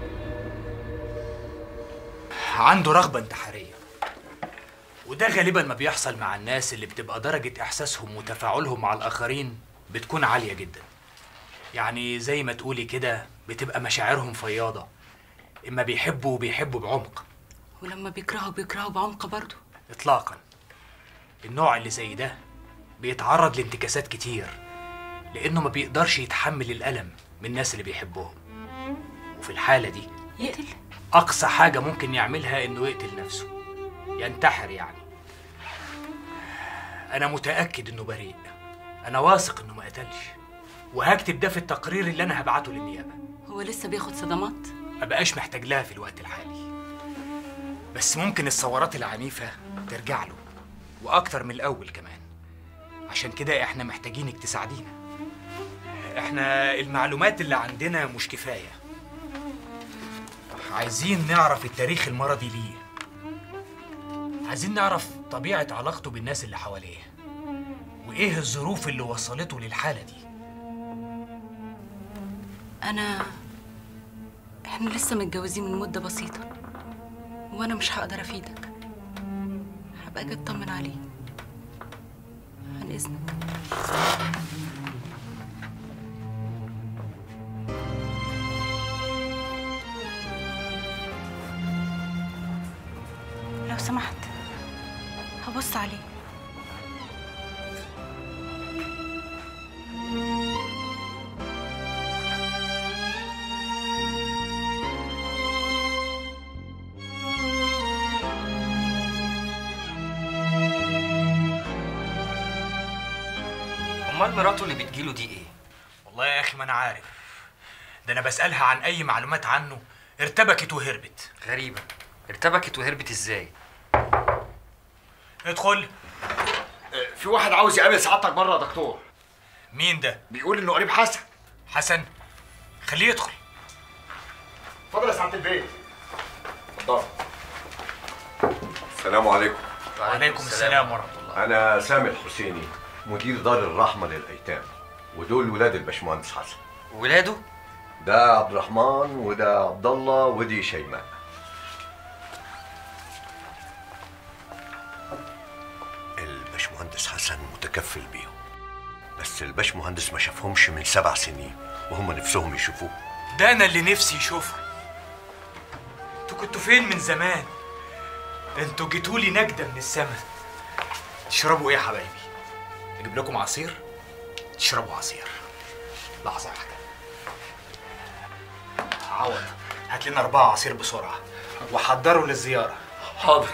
عنده رغبه انتحاريه وده غالبا ما بيحصل مع الناس اللي بتبقى درجه احساسهم وتفاعلهم مع الاخرين بتكون عاليه جدا يعني زي ما تقولي كده بتبقى مشاعرهم فياضه اما بيحبوا بيحبوا بعمق ولما بيكرهوا بيكرهوا بعمق برضه اطلاقا النوع اللي زي ده بيتعرض لانتكاسات كتير لانه ما بيقدرش يتحمل الالم من الناس اللي بيحبهم وفي الحاله دي يقتل اقصى حاجه ممكن يعملها انه يقتل نفسه ينتحر يعني انا متاكد انه بريء انا واثق انه ما قتلش وهكتب ده في التقرير اللي انا هبعته للنيابه هو لسه بياخد صدمات ما بقاش محتاج لها في الوقت الحالي بس ممكن الثورات العنيفة ترجع له وأكتر من الأول كمان عشان كده إحنا محتاجينك تساعدينا إحنا المعلومات اللي عندنا مش كفاية عايزين نعرف التاريخ المرضي ليه عايزين نعرف طبيعة علاقته بالناس اللي حواليه وإيه الظروف اللي وصلته للحالة دي انا احنا لسه متجوزين من مده بسيطه وانا مش هقدر افيدك هبقى اجي اطمن عليه عن اذنك لو سمحت هبص عليه امال مراته اللي بتجيله دي ايه والله يا أخي ما أنا عارف ده أنا بسألها عن أي معلومات عنه ارتبكت وهربت غريبه ارتبكت وهربت ازاي ادخل في واحد عاوز يقابل سعادتك بره يا دكتور مين ده بيقول انه قريب حسن حسن خليه يدخل اتفضل يا سعاده البيت اتفضل السلام عليكم وعليكم السلام ورحمة الله أنا سامي الحسيني مدير دار الرحمة للأيتام ودول ولاد الباشمهندس حسن ولاده؟ ده عبد الرحمن وده عبد الله ودي شيماء الباشمهندس حسن متكفل بيهم بس الباشمهندس ما شافهمش من سبع سنين وهم نفسهم يشوفوه ده أنا اللي نفسي يشوفه انتوا كنتوا فين من زمان انتوا جيتولي نجدة من السماء تشربوا ايه يا حبايبي اجيب لكم عصير تشربوا عصير لحظة واحدة عوض هات لنا أربعة عصير بسرعة وحضروا للزيارة حاضر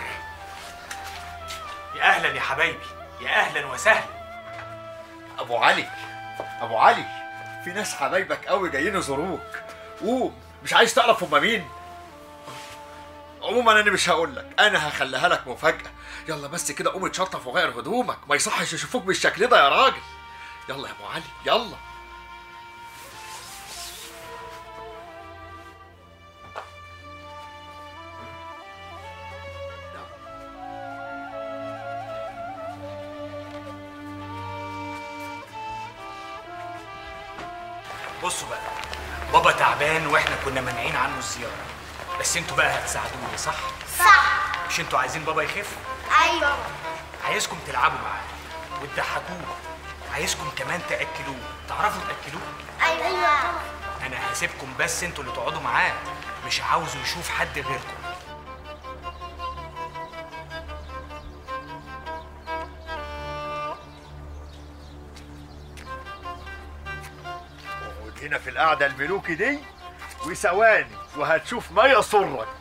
يا أهلا يا حبايبي يا أهلا وسهلا ابو علي ابو علي في ناس حبايبك قوي جايين يزوروك قوم مش عايز تعرف هما مين عموما انا مش هقول لك انا هخليها لك مفاجاه يلا بس كده قوم اتشطف وغير هدومك ما يصحش يشوفوك بالشكل ده يا راجل يلا يا ابو علي يلا بصوا بقى بابا تعبان واحنا كنا مانعين عنه الزيارة بس انتوا بقى هتساعدوني صح؟ صح مش انتوا عايزين بابا يخف؟ ايوه عايزكم تلعبوا معاه وتضحكوه عايزكم كمان تاكلوه تعرفوا تاكلوه ايوه انا هسيبكم بس انتوا اللي تقعدوا معاه مش عاوزه يشوف حد غيركم اقعد هنا في القعده الملوكي دي وثواني وهتشوف ما يسرك